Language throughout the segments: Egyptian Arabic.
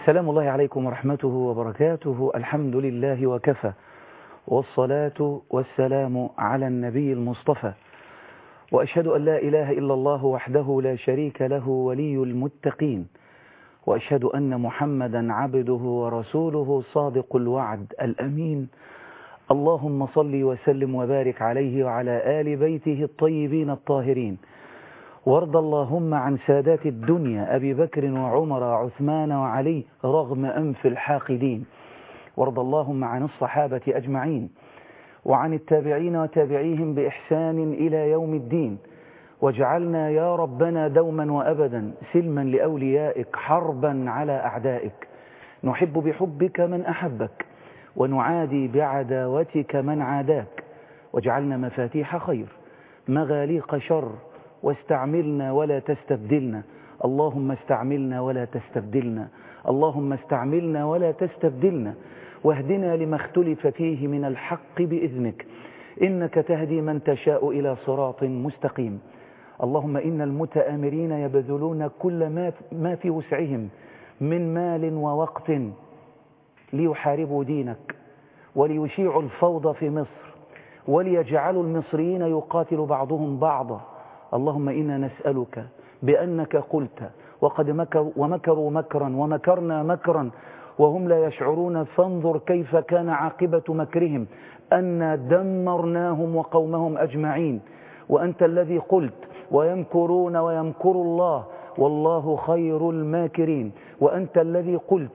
سلام الله عليكم ورحمته وبركاته الحمد لله وكفى والصلاة والسلام على النبي المصطفى وأشهد أن لا إله إلا الله وحده لا شريك له ولي المتقين وأشهد أن محمدا عبده ورسوله صادق الوعد الأمين اللهم صل وسلم وبارك عليه وعلى آل بيته الطيبين الطاهرين وارض اللهم عن سادات الدنيا أبي بكر وعمر وعثمان وعلي رغم أنف الحاقدين وارض اللهم عن الصحابة أجمعين وعن التابعين وتابعيهم بإحسان إلى يوم الدين واجعلنا يا ربنا دوما وأبدا سلما لأوليائك حربا على أعدائك نحب بحبك من أحبك ونعادي بعداوتك من عاداك واجعلنا مفاتيح خير مغاليق شر واستعملنا ولا تستبدلنا اللهم استعملنا ولا تستبدلنا اللهم استعملنا ولا تستبدلنا واهدنا لما اختلف فيه من الحق بإذنك إنك تهدي من تشاء إلى صراط مستقيم اللهم إن المتآمرين يبذلون كل ما ما في وسعهم من مال ووقت ليحاربوا دينك وليشيعوا الفوضى في مصر وليجعلوا المصريين يقاتل بعضهم بعضا اللهم إنا نسألك بأنك قلت وقد مكروا ومكروا مكرا ومكرنا مكرا وهم لا يشعرون فانظر كيف كان عاقبة مكرهم أنا دمرناهم وقومهم أجمعين وأنت الذي قلت ويمكرون ويمكر الله والله خير الماكرين وأنت الذي قلت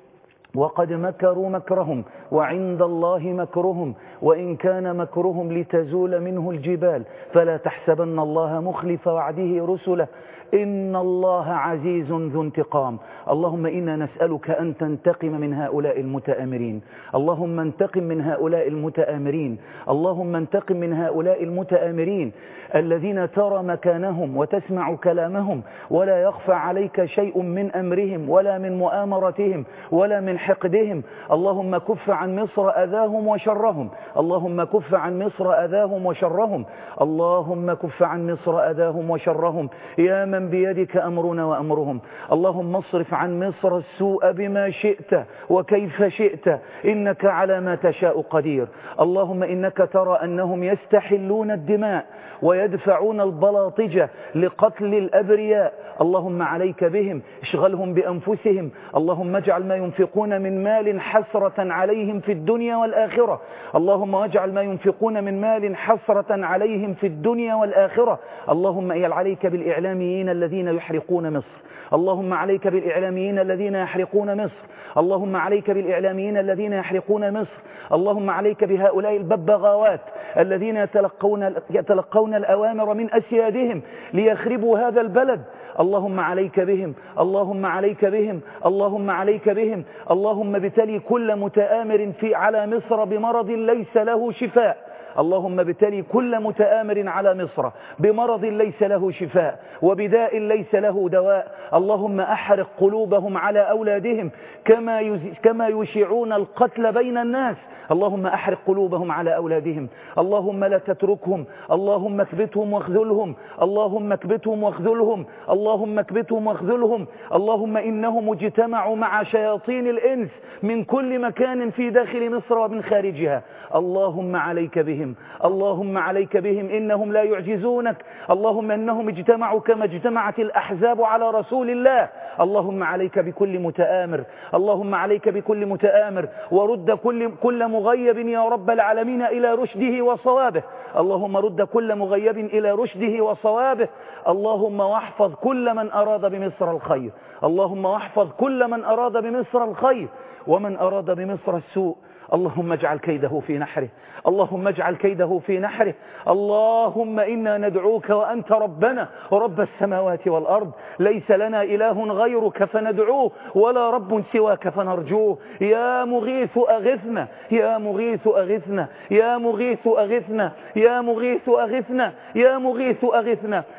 وقد مكروا مكرهم وعند الله مكرهم وإن كان مكرهم لتزول منه الجبال فلا تحسبن الله مخلف وعده رسله إن الله عزيز ذو انتقام اللهم إنا نسألك أن تنتقم من هؤلاء المتآمرين اللهم انتقم من هؤلاء المتآمرين اللهم انتقم من هؤلاء المتآمرين الذين ترى مكانهم وتسمع كلامهم ولا يخفى عليك شيء من أمرهم ولا من مؤامرتهم ولا من حقدهم اللهم كف عن مصر أذاهم وشرهم اللهم كف عن مصر أذاهم وشرهم اللهم كف عن مصر أذاهم وشرهم يا من بيدك أمرنا وأمرهم اللهم اصرف عن مصر السوء بما شئت وكيف شئت إنك على ما تشاء قدير اللهم إنك ترى أنهم يستحلون الدماء ويدفعون البلاطجة لقتل الأبرياء اللهم عليك بهم اشغلهم بأنفسهم اللهم اجعل ما ينفقون من مال حسرة عليهم في الدنيا والآخرة اللهم اجعل ما ينفقون من مال حسرة عليهم في الدنيا والآخرة اللهم اجعل عليك بالإعلاميين الذين يحرقون مصر اللهم عليك بالإعلاميين الذين يحرقون مصر اللهم عليك بالإعلاميين الذين يحرقون مصر اللهم عليك بهؤلاء الببغاوات الذين يتلقون, يتلقون الأوامر من أسيادهم ليخربوا هذا البلد اللهم عليك بهم اللهم عليك بهم اللهم عليك بهم اللهم ابتلي كل متآمر في على مصر بمرض ليس له شفاء اللهم ابتلي كل متآمر على مصر بمرض ليس له شفاء وبداء ليس له دواء اللهم أحرق قلوبهم على أولادهم كما كما يشيعون القتل بين الناس اللهم أحرق قلوبهم على أولادهم اللهم لا تتركهم اللهم اكبتهم واخذلهم اللهم اكبتهم واخذلهم اللهم اكبتهم واخذلهم اللهم إنهم اجتمعوا مع شياطين الإنس من كل مكان في داخل مصر ومن خارجها اللهم عليك بهم اللهم عليك بهم إنهم لا يعجزونك اللهم إنهم اجتمعوا كما اجتمعت الأحزاب على رسول الله اللهم عليك بكل متآمر اللهم عليك بكل متآمر ورد كل, كل مغيب يا رب العالمين إلى رشده وصوابه اللهم رد كل مغيب إلى رشده وصوابه اللهم واحفظ كل من أراد بمصر الخير اللهم واحفظ كل من أراد بمصر الخير ومن أراد بمصر السوء اللهم اجعل كيده في نحره اللهم اجعل كيده في نحره اللهم إنا ندعوك وأنت ربنا رب السماوات والأرض ليس لنا إله غيرك فندعوه ولا رب سواك فنرجوه يا مغيث أغثنا يا مغيث أغثنا يا مغيث أغثنا يا مغيث أغثنا يا مغيث أغثنا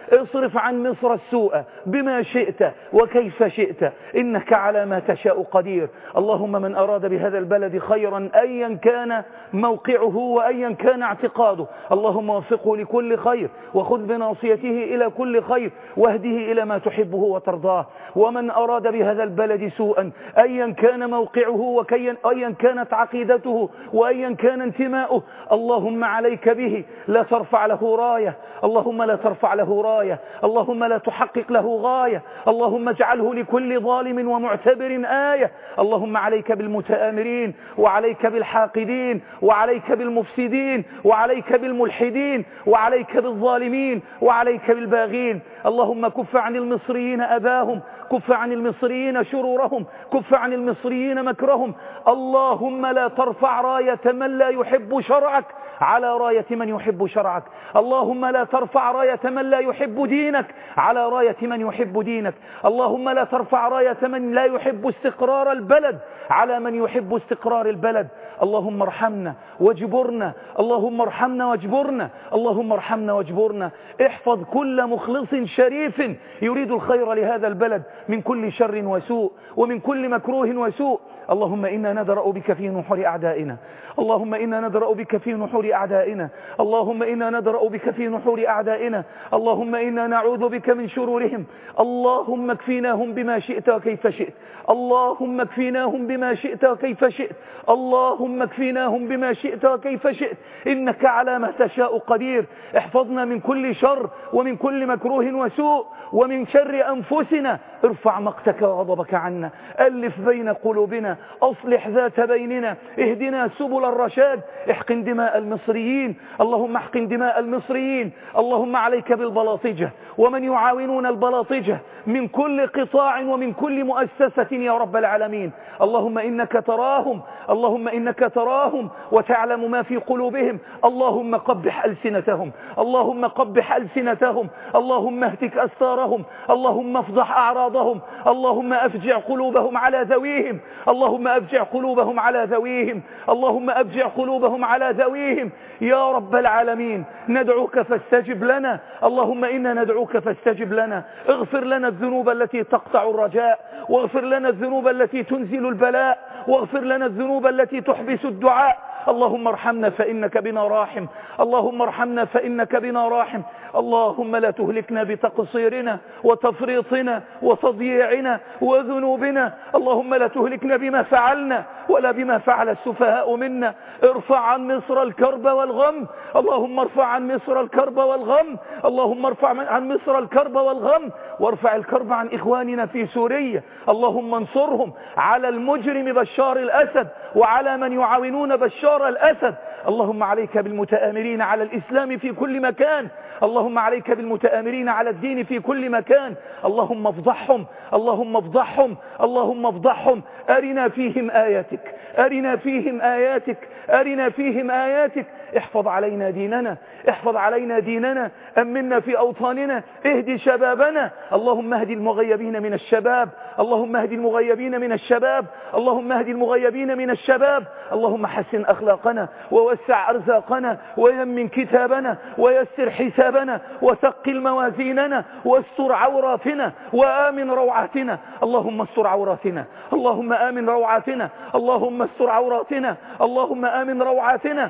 اصرف عن مصر السوء بما شئت وكيف شئت إنك على ما تشاء قدير اللهم من أراد بهذا البلد خيرا أيا كان موقعه وأيا كان اعتقاده اللهم وفقه لكل خير وخذ بناصيته إلى كل خير واهده إلى ما تحبه وترضاه ومن أراد بهذا البلد سوءا أيا كان موقعه وأيا كانت عقيدته وأيا كان انتماؤه اللهم عليك به لا ترفع له راية اللهم لا ترفع له راية اللهم لا تحقق له غاية اللهم اجعله لكل ظالم ومعتبر آية اللهم عليك بالمتآمرين وعليك بالحاقدين وعليك بالمفسدين وعليك بالملحدين وعليك بالظالمين وعليك بالباغين اللهم كف عن المصريين أباهم كف عن المصريين شرورهم كف عن المصريين مكرهم اللهم لا ترفع راية من لا يحب شرعك على راية من يحب شرعك اللهم لا ترفع راية من لا يحب دينك على راية من يحب دينك اللهم لا ترفع راية من لا يحب استقرار البلد على من يحب استقرار البلد اللهم ارحمنا واجبرنا اللهم ارحمنا واجبرنا اللهم ارحمنا واجبرنا احفظ كل مخلص شريف يريد الخير لهذا البلد من كل شر وسوء ومن كل مكروه وسوء اللهم إنا ندرأ بك في نحور أعدائنا اللهم إنا ندرأ بك في نحور أعدائنا اللهم إنا ندرأ بك في نحور أعدائنا اللهم إنا نعوذ بك من شرورهم اللهم اكفيناهم بما شئت وكيف شئت اللهم اكفيناهم بما شئت وكيف شئت اللهم اكفيناهم بما شئت وكيف شئت إنك على ما تشاء قدير احفظنا من كل شر ومن كل مكروه وسوء ومن شر أنفسنا ارفع مقتك وغضبك عنا ألف بين قلوبنا أصلح ذات بيننا اهدنا سبل الرشاد احقن دماء المصريين اللهم احقن دماء المصريين اللهم عليك بالبلاطجة ومن يعاونون البلاطجة من كل قطاع ومن كل مؤسسة يا رب العالمين اللهم إنك تراهم اللهم إنك تراهم وتعلم ما في قلوبهم اللهم قبح ألسنتهم اللهم قبح ألسنتهم اللهم اهتك أستارهم اللهم افضح أعراضهم اللهم أفجع قلوبهم على ذويهم اللهم أفجع قلوبهم على ذويهم اللهم أفجع قلوبهم على ذويهم يا رب العالمين ندعوك فاستجب لنا اللهم إنا ندعوك فاستجب لنا اغفر لنا الذنوب التي تقطع الرجاء واغفر لنا الذنوب التي تنزل البلاء واغفر لنا الذنوب التي تحبس الدعاء اللهم ارحمنا فإنك بنا راحم اللهم ارحمنا فإنك بنا راحم اللهم لا تهلكنا بتقصيرنا وتفريطنا وتضييعنا وذنوبنا اللهم لا تهلكنا بما فعلنا ولا بما فعل السفهاء منا ارفع عن مصر الكرب والغم اللهم ارفع عن مصر الكرب والغم اللهم ارفع عن مصر الكرب والغم وارفع الكرب عن إخواننا في سوريا اللهم انصرهم على المجرم بشار الأسد وعلى من يعاونون بشار الأسد اللهم عليك بالمتآمرين على الإسلام في كل مكان اللهم عليك بالمتآمرين على الدين في كل مكان اللهم افضحهم اللهم افضحهم اللهم افضحهم أرنا فيهم آياتك أرنا فيهم آياتك أرنا فيهم آياتك احفظ علينا ديننا احفظ علينا ديننا أمنا في أوطاننا اهدي شبابنا اللهم اهدي المغيبين من الشباب اللهم اهدي المغيبين من الشباب اللهم اهدي المغيبين من الشباب اللهم حسن أخلاقنا ووسع أرزاقنا ويمن كتابنا ويسر حسابنا وثقل موازيننا واستر عوراتنا وآمن روعاتنا اللهم استر عوراتنا اللهم آمن روعاتنا اللهم استر عوراتنا اللهم آمن روعاتنا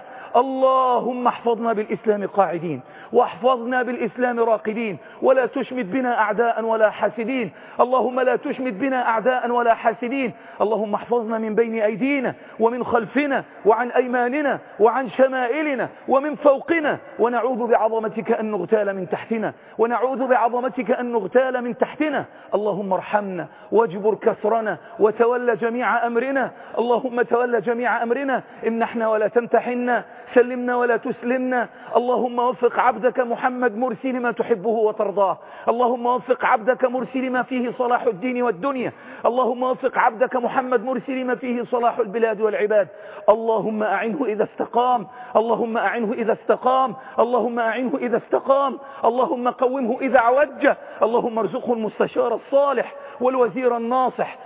اللهم احفظنا بالإسلام قاعدين واحفظنا بالإسلام راقدين ولا تشمت بنا أعداء ولا حاسدين اللهم لا تشمت بنا أعداء ولا حاسدين اللهم احفظنا من بين أيدينا ومن خلفنا وعن أيماننا وعن شمائلنا ومن فوقنا ونعوذ بعظمتك أن نغتال من تحتنا ونعوذ بعظمتك أن نغتال من تحتنا اللهم ارحمنا واجبر كسرنا وتولى جميع أمرنا اللهم تولى جميع أمرنا امنحنا ولا تمتحنا سلمنا ولا تسلمنا اللهم وفق عبدك محمد مرسي لما تحبه وترضاه اللهم وفق عبدك مرسي لما فيه صلاح الدين والدنيا اللهم وفق عبدك محمد مرسي لما فيه صلاح البلاد والعباد اللهم أعنه إذا استقام اللهم أعنه إذا استقام اللهم أعنه إذا استقام اللهم قومه إذا عوج اللهم ارزقه المستشار الصالح والوزير الناصح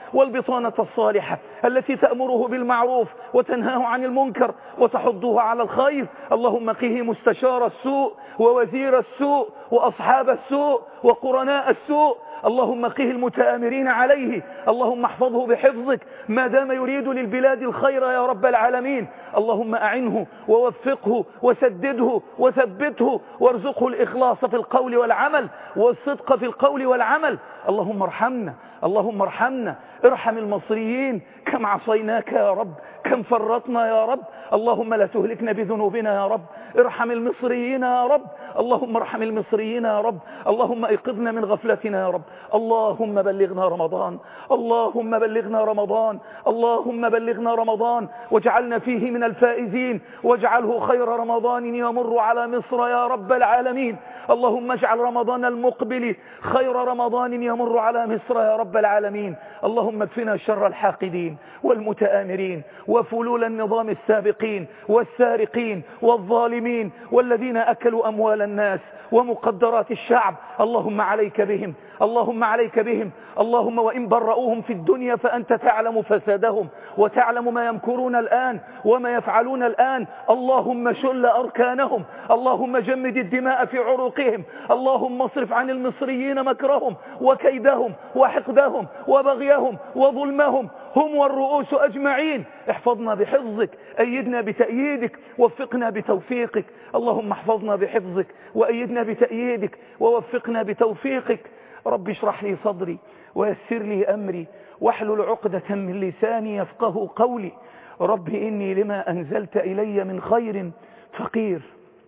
والبطانة الصالحة التي تأمره بالمعروف وتنهاه عن المنكر وتحضه على الخير اللهم قه مستشار السوء ووزير السوء وأصحاب السوء وقرناء السوء اللهم قه المتآمرين عليه اللهم احفظه بحفظك ما دام يريد للبلاد الخير يا رب العالمين اللهم أعنه ووفقه وسدده وثبته وارزقه الإخلاص في القول والعمل والصدق في القول والعمل اللهم ارحمنا اللهم ارحمنا ارحم المصريين كم عصيناك يا رب كم فرطنا يا رب اللهم لا تهلكنا بذنوبنا يا رب ارحم المصريين يا رب اللهم ارحم المصريين يا رب اللهم ايقظنا من غفلتنا يا رب اللهم بلغنا رمضان اللهم بلغنا رمضان اللهم بلغنا رمضان واجعلنا فيه من الفائزين واجعله خير رمضان يمر على مصر يا رب العالمين اللهم اجعل رمضان المقبل خير رمضان يمر على مصر يا رب العالمين اللهم اكفنا شر الحاقدين والمتآمرين وفلول النظام السابقين والسارقين والظالمين والذين أكلوا أموال الناس ومقدرات الشعب اللهم عليك بهم اللهم عليك بهم اللهم وإن برؤوهم في الدنيا فأنت تعلم فسادهم وتعلم ما يمكرون الآن وما يفعلون الآن اللهم شل أركانهم اللهم جمد الدماء في عروقهم اللهم اصرف عن المصريين مكرهم وكيدهم وحقدهم وبغيهم وظلمهم هم والرؤوس أجمعين احفظنا بحفظك أيدنا بتأييدك وفقنا بتوفيقك اللهم احفظنا بحفظك وأيدنا بتأييدك ووفقنا بتوفيقك رب اشرح لي صدري ويسر لي أمري واحلل عقدة من لساني يفقه قولي رب إني لما أنزلت إلي من خير فقير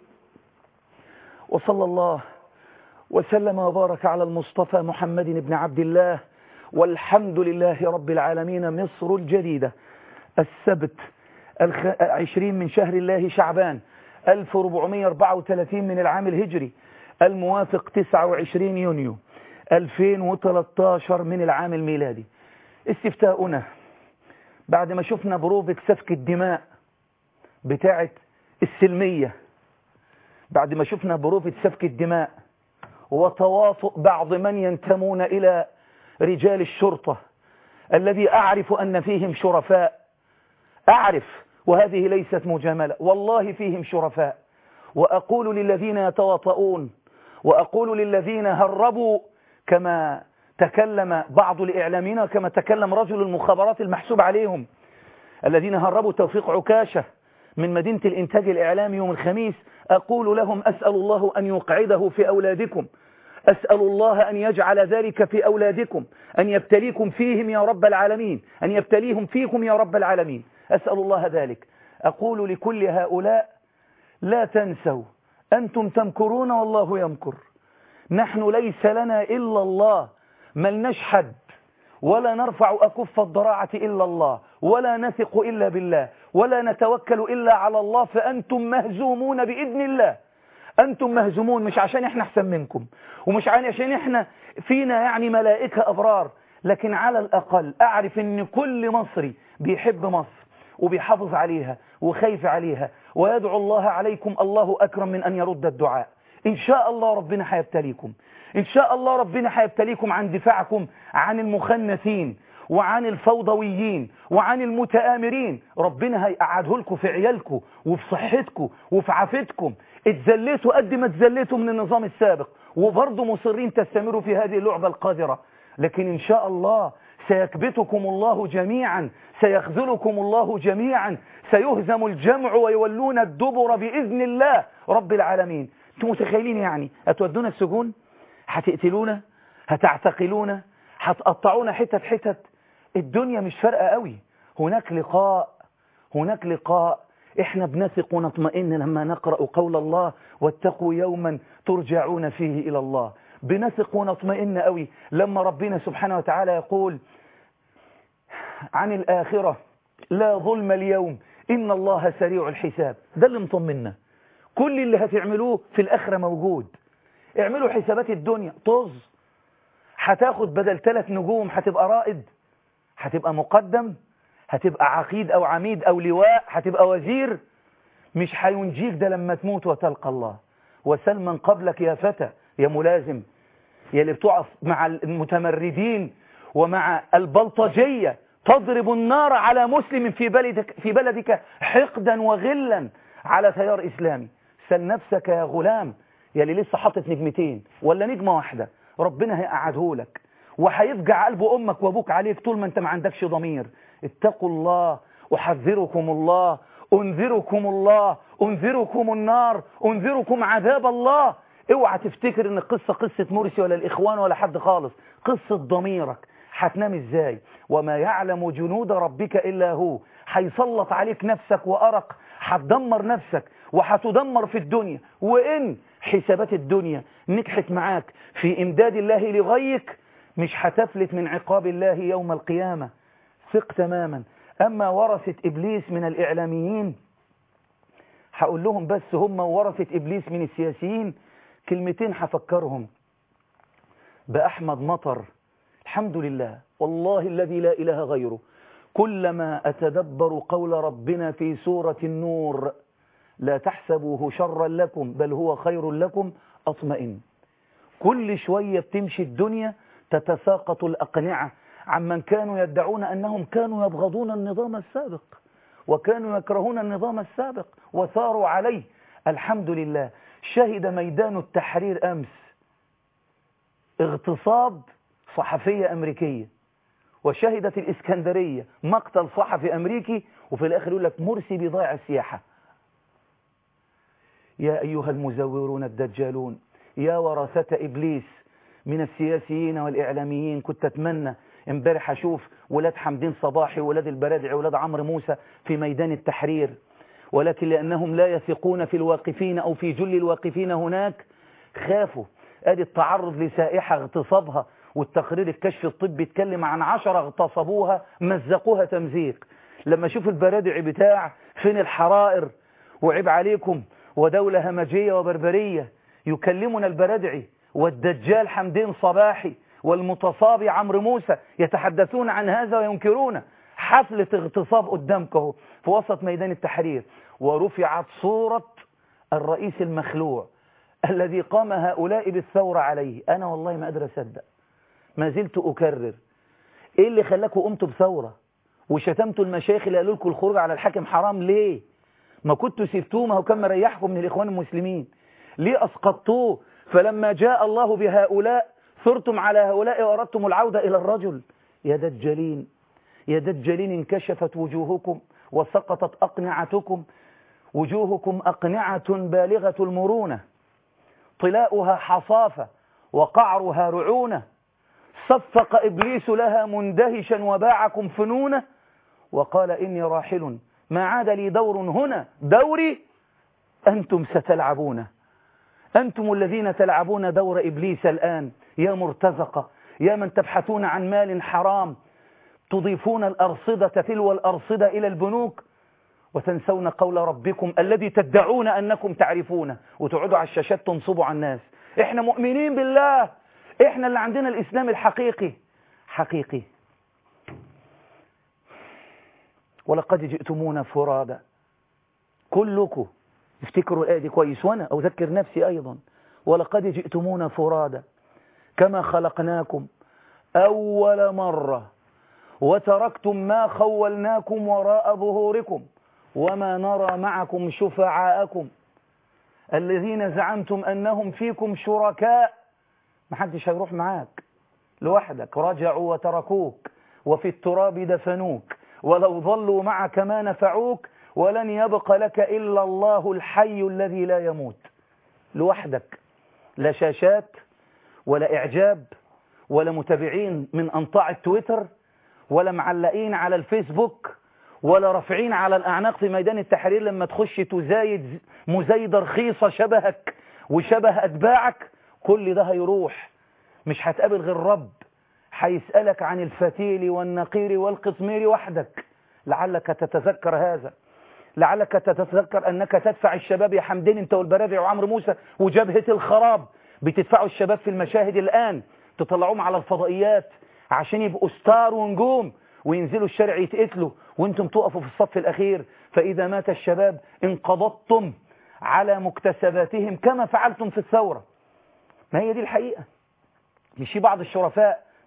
وصلى الله وسلم وبارك على المصطفى محمد بن عبد الله والحمد لله رب العالمين مصر الجديدة السبت عشرين من شهر الله شعبان 1434 من العام الهجري الموافق 29 يونيو 2013 من العام الميلادي استفتاؤنا بعد ما شفنا بروفك سفك الدماء بتاعة السلمية بعد ما شفنا بروفة سفك الدماء وتواطؤ بعض من ينتمون إلى رجال الشرطة الذي أعرف أن فيهم شرفاء أعرف وهذه ليست مجاملة والله فيهم شرفاء وأقول للذين يتواطؤون وأقول للذين هربوا كما تكلم بعض الإعلاميين كما تكلم رجل المخابرات المحسوب عليهم الذين هربوا توفيق عكاشة من مدينة الإنتاج الإعلامي يوم الخميس أقول لهم أسأل الله أن يقعده في أولادكم أسأل الله أن يجعل ذلك في أولادكم أن يبتليكم فيهم يا رب العالمين أن يبتليهم فيكم يا رب العالمين أسأل الله ذلك أقول لكل هؤلاء لا تنسوا أنتم تمكرون والله يمكر نحن ليس لنا إلا الله من نشحد ولا نرفع أكف الضراعة إلا الله ولا نثق إلا بالله ولا نتوكل إلا على الله فأنتم مهزومون بإذن الله أنتم مهزومون مش عشان إحنا أحسن منكم ومش عشان إحنا فينا يعني ملائكة أبرار لكن على الأقل أعرف أن كل مصري بيحب مصر وبيحافظ عليها وخايف عليها ويدعو الله عليكم الله أكرم من أن يرد الدعاء إن شاء الله ربنا هيبتليكم إن شاء الله ربنا هيبتليكم عن دفاعكم عن المخنثين وعن الفوضويين وعن المتآمرين ربنا هيقعده لكم في عيالكم وفي صحتكم وفي عافتكم اتزليتوا قد ما اتزليتوا من النظام السابق وبرضه مصرين تستمروا في هذه اللعبة القذرة لكن إن شاء الله سيكبتكم الله جميعا سيخذلكم الله جميعا سيهزم الجمع ويولون الدبر بإذن الله رب العالمين انتم متخيلين يعني هتودونا السجون هتقتلونا هتعتقلونا هتقطعونا حتت حتت الدنيا مش فارقة قوي هناك لقاء هناك لقاء احنا بنثق ونطمئن لما نقرأ قول الله واتقوا يوما ترجعون فيه إلى الله بنثق ونطمئن قوي لما ربنا سبحانه وتعالى يقول عن الآخرة لا ظلم اليوم إن الله سريع الحساب ده اللي مطمنا كل اللي هتعملوه في الآخرة موجود اعملوا حسابات الدنيا طز هتاخد بدل ثلاث نجوم هتبقى رائد هتبقى مقدم هتبقى عقيد أو عميد أو لواء هتبقى وزير مش هينجيك ده لما تموت وتلقى الله وسل من قبلك يا فتى يا ملازم يا اللي بتقف مع المتمردين ومع البلطجية تضرب النار على مسلم في بلدك, في بلدك حقدا وغلا على تيار إسلامي سل نفسك يا غلام يا اللي لسه حاطط نجمتين ولا نجمة واحدة ربنا هيقعده لك وهيفجع قلب أمك وأبوك عليك طول ما أنت ما عندكش ضمير اتقوا الله أحذركم الله أنذركم الله أنذركم النار أنذركم عذاب الله اوعى تفتكر ان القصة قصة مرسي ولا الإخوان ولا حد خالص قصة ضميرك هتنام ازاي وما يعلم جنود ربك إلا هو هيسلط عليك نفسك وأرق هتدمر نفسك وهتدمر في الدنيا وإن حسابات الدنيا نجحت معاك في إمداد الله لغيك مش هتفلت من عقاب الله يوم القيامة ثق تماما أما ورثة إبليس من الإعلاميين هقول لهم بس هم ورثة إبليس من السياسيين كلمتين هفكرهم بأحمد مطر الحمد لله والله الذي لا إله غيره كلما أتدبر قول ربنا في سورة النور لا تحسبوه شرا لكم بل هو خير لكم أطمئن كل شوية بتمشي الدنيا تتساقط الأقنعة عمن كانوا يدعون أنهم كانوا يبغضون النظام السابق وكانوا يكرهون النظام السابق وثاروا عليه الحمد لله شهد ميدان التحرير أمس اغتصاب صحفية أمريكية وشهدت الإسكندرية مقتل صحفي أمريكي وفي الآخر يقول لك مرسي بضايع السياحة يا أيها المزورون الدجالون يا ورثة إبليس من السياسيين والإعلاميين كنت أتمنى امبارح أشوف ولاد حمدين صباحي ولاد البرادعي ولاد عمرو موسى في ميدان التحرير ولكن لأنهم لا يثقون في الواقفين أو في جل الواقفين هناك خافوا ادي التعرض لسائحة اغتصابها والتقرير الكشف الطبي اتكلم عن عشرة اغتصبوها مزقوها تمزيق لما اشوف البرادعي بتاع فين الحرائر وعيب عليكم ودولة همجية وبربرية يكلمنا البرادعي والدجال حمدين صباحي والمتصابي عمرو موسى يتحدثون عن هذا وينكرونه حفلة اغتصاب قدامكم في وسط ميدان التحرير ورفعت صورة الرئيس المخلوع الذي قام هؤلاء بالثورة عليه أنا والله ما أدري أصدق ما زلت أكرر إيه اللي خلاكم قمتوا بثورة وشتمتوا المشايخ اللي قالوا لكم الخروج على الحاكم حرام ليه ما كنتوا سبتوه ما هو كان مريحكم من الإخوان المسلمين ليه أسقطتوه فلما جاء الله بهؤلاء ثرتم على هؤلاء وأردتم العودة إلى الرجل يا دجالين يا دجالين انكشفت وجوهكم وسقطت أقنعتكم وجوهكم أقنعة بالغة المرونة طلاؤها حصافة وقعرها رعونة صفق إبليس لها مندهشا وباعكم فنونة وقال إني راحل ما عاد لي دور هنا دوري أنتم ستلعبون أنتم الذين تلعبون دور إبليس الآن يا مرتزقة يا من تبحثون عن مال حرام تضيفون الأرصدة تلو الأرصدة إلى البنوك وتنسون قول ربكم الذي تدعون أنكم تعرفونه وتقعدوا على الشاشات تنصبوا على الناس احنا مؤمنين بالله احنا اللي عندنا الإسلام الحقيقي حقيقي ولقد جئتمونا فرادا كلكم افتكروا الآية دي كويس وأنا أذكر نفسي أيضا ولقد جئتمونا فرادا كما خلقناكم أول مرة وتركتم ما خولناكم وراء ظهوركم وما نرى معكم شفعاءكم الذين زعمتم أنهم فيكم شركاء محدش هيروح معاك لوحدك رجعوا وتركوك وفي التراب دفنوك ولو ظلوا معك ما نفعوك ولن يبق لك إلا الله الحي الذي لا يموت لوحدك لا شاشات ولا إعجاب ولا متابعين من أنطاع التويتر ولا معلقين على الفيسبوك ولا رافعين على الأعناق في ميدان التحرير لما تخش تزايد مزايدة رخيصة شبهك وشبه أتباعك كل ده هيروح مش هتقابل غير رب هيسألك عن الفتيل والنقير والقطمير وحدك لعلك تتذكر هذا لعلك تتذكر أنك تدفع الشباب يا حمدين انت والبرادع وعمرو موسى وجبهة الخراب بتدفعوا الشباب في المشاهد الآن تطلعوهم على الفضائيات عشان يبقوا ستار ونجوم وينزلوا الشارع يتقتلوا وانتم تقفوا في الصف الأخير فإذا مات الشباب انقضضتم على مكتسباتهم كما فعلتم في الثورة ما هي دي الحقيقة مش في بعض الشرفاء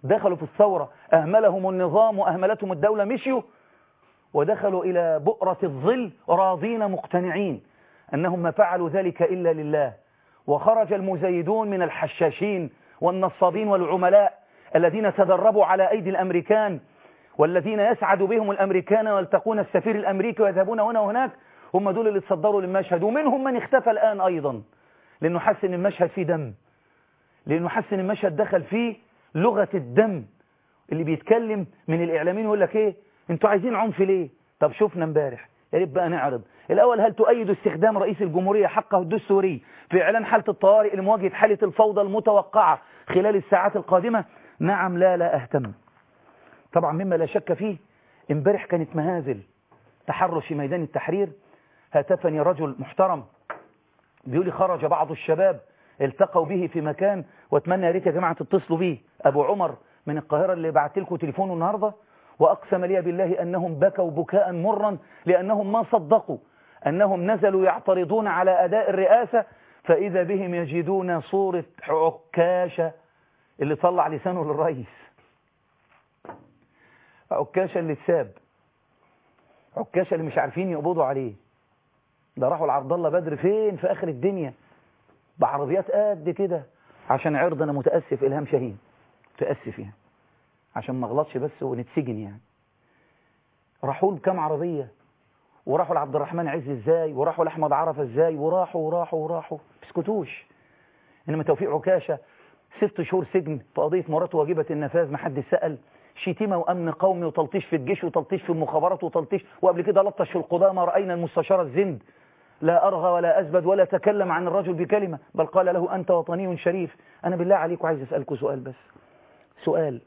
دخلوا في الثورة أهملهم النظام وأهملتهم الدولة مشيوا ودخلوا إلى بؤرة الظل راضين مقتنعين أنهم ما فعلوا ذلك إلا لله وخرج المزيدون من الحشاشين والنصابين والعملاء الذين تدربوا على أيدي الأمريكان والذين يسعد بهم الأمريكان ويلتقون السفير الأمريكي ويذهبون هنا وهناك هم دول اللي تصدروا للمشهد ومنهم من اختفى الآن أيضا لأنه حس أن المشهد فيه دم لأنه حس أن المشهد دخل فيه لغة الدم اللي بيتكلم من الإعلاميين ويقول لك إيه أنتوا عايزين عنف ليه طب شوفنا امبارح يا ريت بقى نعرض الأول هل تؤيد استخدام رئيس الجمهورية حقه الدستوري في إعلان حالة الطوارئ لمواجهة حالة الفوضى المتوقعة خلال الساعات القادمة نعم لا لا أهتم طبعا مما لا شك فيه امبارح كانت مهازل تحرش في ميدان التحرير هاتفني رجل محترم بيقول لي خرج بعض الشباب التقوا به في مكان واتمنى يا ريت يا جماعه تتصلوا بيه ابو عمر من القاهره اللي بعت لكم تليفونه النهارده واقسم لي بالله انهم بكوا بكاء مرا لانهم ما صدقوا انهم نزلوا يعترضون على اداء الرئاسه فاذا بهم يجدون صوره عكاشه اللي طلع لسانه للرئيس عكاشه اللي اتساب عكاشه اللي مش عارفين يقبضوا عليه ده راحوا لعبد الله بدر فين في اخر الدنيا بعربيات قد كده عشان عرض انا متاسف الهام شاهين متاسف يعني عشان ما اغلطش بس ونتسجن يعني راحوا له بكام عربيه وراحوا لعبد الرحمن عز ازاي وراحوا لاحمد عرفه ازاي وراحوا وراحوا وراحوا بيسكتوش انما توفيق عكاشه ست شهور سجن في قضيه مراته واجبه النفاذ ما حد سال شتيمه وامن قومي وتلطيش في الجيش وتلطيش في المخابرات وتلطيش وقبل كده لطش في القضاه ما راينا المستشار الزند لا أرغى ولا أزبد ولا تكلم عن الرجل بكلمة بل قال له أنت وطني شريف أنا بالله عليك عايز أسألكم سؤال بس سؤال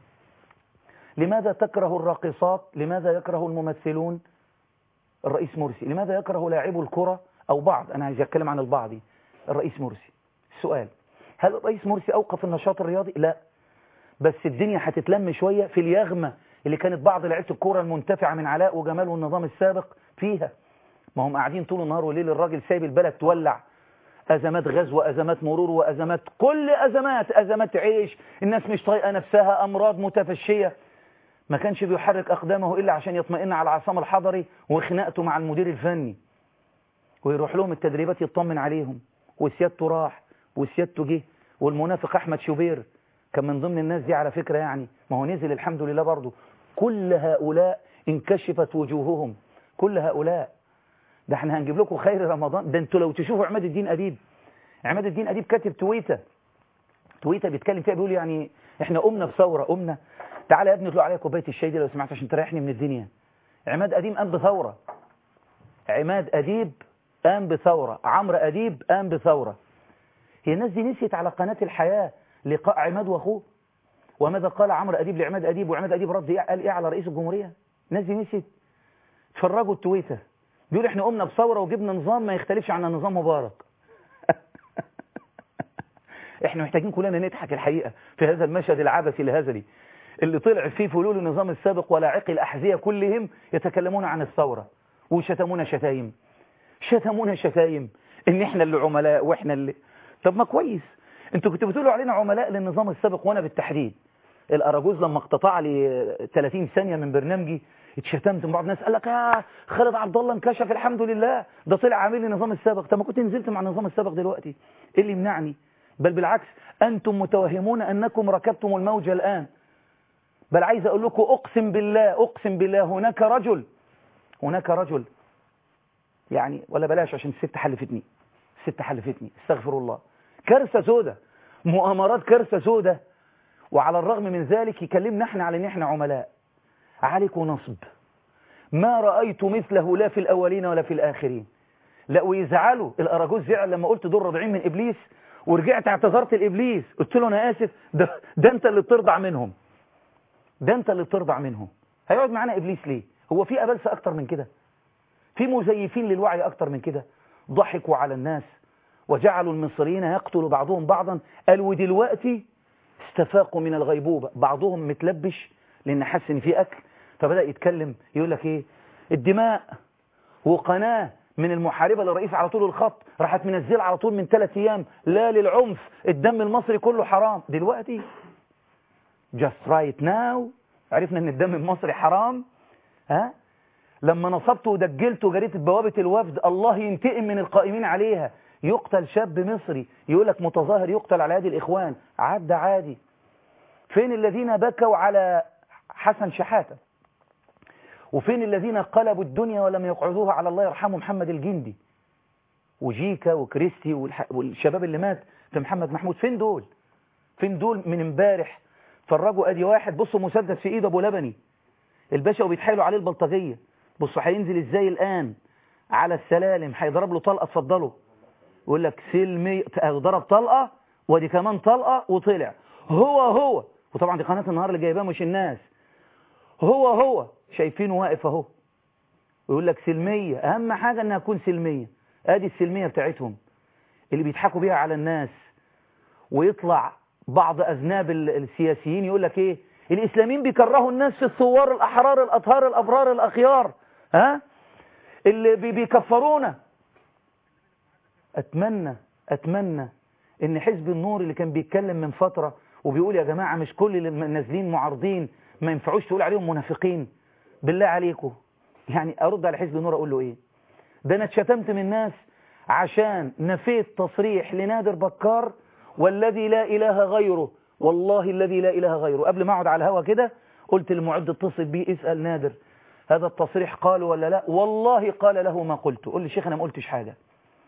لماذا تكره الراقصات لماذا يكره الممثلون الرئيس مرسي لماذا يكره لاعبو الكرة أو بعض أنا عايز أتكلم عن البعض الرئيس مرسي السؤال هل الرئيس مرسي أوقف النشاط الرياضي لا بس الدنيا هتتلم شوية في اليغمة اللي كانت بعض لعيبه الكرة المنتفعة من علاء وجمال والنظام السابق فيها ما هم قاعدين طول النهار وليل الراجل سايب البلد تولع أزمات غزو وأزمات مرور وأزمات كل أزمات أزمات عيش الناس مش طايقة نفسها أمراض متفشية ما كانش بيحرك أقدامه إلا عشان يطمئن على العصام الحضري وخناقته مع المدير الفني ويروح لهم التدريبات يطمن عليهم وسيادته راح وسيادته جه والمنافق أحمد شوبير كان من ضمن الناس دي على فكرة يعني ما هو نزل الحمد لله برضه كل هؤلاء انكشفت وجوههم كل هؤلاء ده احنا هنجيب لكم خير رمضان ده انتوا لو تشوفوا عماد الدين أديب عماد الدين أديب كاتب تويتة تويتة بيتكلم فيها بيقول يعني احنا قمنا بثورة قمنا تعالى يا ابني اطلع عليا كوبايه الشاي دي لو سمحت عشان تريحني من الدنيا عماد أديب قام بثورة عماد أديب قام بثورة عمرو أديب قام بثورة هي الناس دي نسيت على قناة الحياة لقاء عماد وأخوه وماذا قال عمرو أديب لعماد أديب وعماد أديب رد إيه قال إيه على رئيس الجمهورية الناس دي نسيت اتفرجوا التويتة بيقول احنا قمنا بثورة وجبنا نظام ما يختلفش عن نظام مبارك احنا محتاجين كلنا نضحك الحقيقة في هذا المشهد العبثي الهزلي اللي طلع فيه فلول النظام السابق ولاعقي الأحذية كلهم يتكلمون عن الثورة وشتمونا شتايم شتمونا شتايم ان احنا اللي عملاء واحنا اللي طب ما كويس انتوا كنتوا بتقولوا علينا عملاء للنظام السابق وانا بالتحديد الاراجوز لما اقتطع لي 30 ثانية من برنامجي اتشتمت من بعض الناس قال لك يا خالد عبد الله انكشف الحمد لله ده طلع عامل لي النظام السابق طب ما كنت نزلت مع النظام السابق دلوقتي ايه اللي يمنعني بل بالعكس انتم متوهمون انكم ركبتم الموجة الان بل عايز اقول لكم اقسم بالله اقسم بالله هناك رجل هناك رجل يعني ولا بلاش عشان الست حلفتني الست حلفتني استغفر الله كارثه سودة مؤامرات كارثه سودة وعلى الرغم من ذلك يكلمنا احنا على ان احنا عملاء عليكم نصب ما رأيت مثله لا في الأولين ولا في الآخرين لا ويزعلوا الأراجوز زعل لما قلت دول راضعين من إبليس ورجعت اعتذرت لإبليس قلت له أنا آسف ده, ده أنت اللي بترضع منهم ده أنت اللي بترضع منهم هيقعد معانا إبليس ليه هو في أبلسة أكتر من كده في مزيفين للوعي أكتر من كده ضحكوا على الناس وجعلوا المصريين يقتلوا بعضهم بعضا قالوا دلوقتي استفاقوا من الغيبوبة بعضهم متلبش لأن حس إن في أكل فبدأ يتكلم يقول لك إيه الدماء وقناة من المحاربة للرئيس على طول الخط راحت منزل على طول من ثلاث أيام لا للعنف الدم المصري كله حرام دلوقتي just right now عرفنا ان الدم المصري حرام ها لما نصبت ودجلت وجريت بوابة الوفد الله ينتقم من القائمين عليها يقتل شاب مصري يقول لك متظاهر يقتل على يد الإخوان عدى عادي فين الذين بكوا على حسن شحاتة وفين الذين قلبوا الدنيا ولم يقعدوها على الله يرحمه محمد الجندي وجيكا وكريستي والشباب اللي مات في محمد محمود فين دول فين دول من امبارح فرجوا ادي واحد بصوا مسدس في ايد ابو لبني الباشا وبيتحايلوا عليه البلطجيه بصوا هينزل ازاي الان على السلالم هيضرب له طلقه اتفضلوا يقول لك سلمي ضرب طلقه ودي كمان طلقه وطلع هو هو وطبعا دي قناه النهار اللي جايباه مش الناس هو هو شايفينه واقف اهو ويقول لك سلميه اهم حاجه انها تكون سلميه ادي السلميه بتاعتهم اللي بيضحكوا بيها على الناس ويطلع بعض اذناب السياسيين يقول لك ايه الاسلاميين بيكرهوا الناس في الثوار الاحرار الاطهار الابرار الاخيار ها اللي بيكفرونا اتمنى اتمنى ان حزب النور اللي كان بيتكلم من فترة وبيقول يا جماعة مش كل اللي نازلين معارضين ما ينفعوش تقول عليهم منافقين بالله عليكم يعني ارد على حزب النور اقول له ايه ده انا اتشتمت من الناس عشان نفيت تصريح لنادر بكار والذي لا اله غيره والله الذي لا اله غيره قبل ما اقعد على الهوا كده قلت للمعد اتصل بيه اسال نادر هذا التصريح قاله ولا لا والله قال له ما قلته قول لي شيخ انا ما قلتش حاجه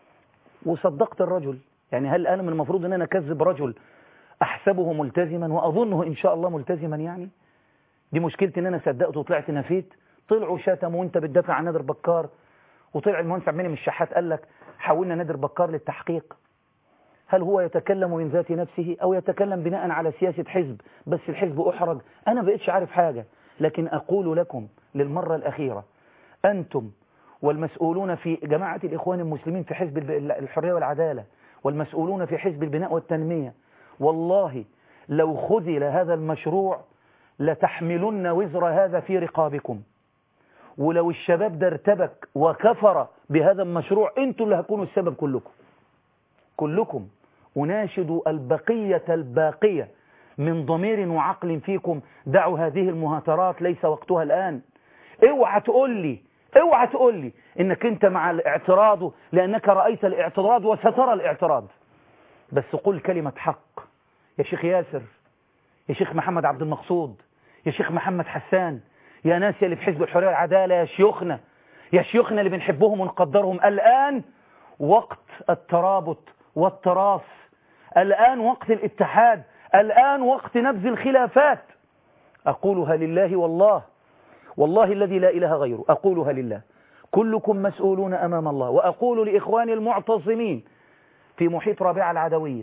وصدقت الرجل يعني هل أنا من المفروض أن أنا أكذب رجل أحسبه ملتزما وأظنه إن شاء الله ملتزما يعني دي مشكلتي أن أنا صدقت وطلعت نفيت طلعوا شتموا وأنت بتدافع عن نادر بكار وطلع المهندس عبد المنعم الشحات قال لك حولنا نادر بكار للتحقيق هل هو يتكلم من ذات نفسه أو يتكلم بناء على سياسة حزب بس الحزب أحرج أنا بقيتش عارف حاجة لكن أقول لكم للمرة الأخيرة أنتم والمسؤولون في جماعة الإخوان المسلمين في حزب الحرية والعدالة والمسؤولون في حزب البناء والتنمية والله لو خذل هذا المشروع لتحملن وزر هذا في رقابكم ولو الشباب ده ارتبك وكفر بهذا المشروع انتوا اللي هتكونوا السبب كلكم كلكم أناشد البقية الباقية من ضمير وعقل فيكم دعوا هذه المهاترات ليس وقتها الآن اوعى تقول لي اوعى تقول لي انك انت مع الاعتراض لانك رأيت الاعتراض وسترى الاعتراض بس قل كلمة حق يا شيخ ياسر يا شيخ محمد عبد المقصود يا شيخ محمد حسان يا ناس اللي في حزب الحرية والعدالة يا شيوخنا يا شيوخنا اللي بنحبهم ونقدرهم الآن وقت الترابط والتراص الآن وقت الاتحاد الآن وقت نبذ الخلافات أقولها لله والله والله الذي لا إله غيره أقولها لله كلكم مسؤولون أمام الله وأقول لإخواني المعتصمين في محيط رابعة العدوية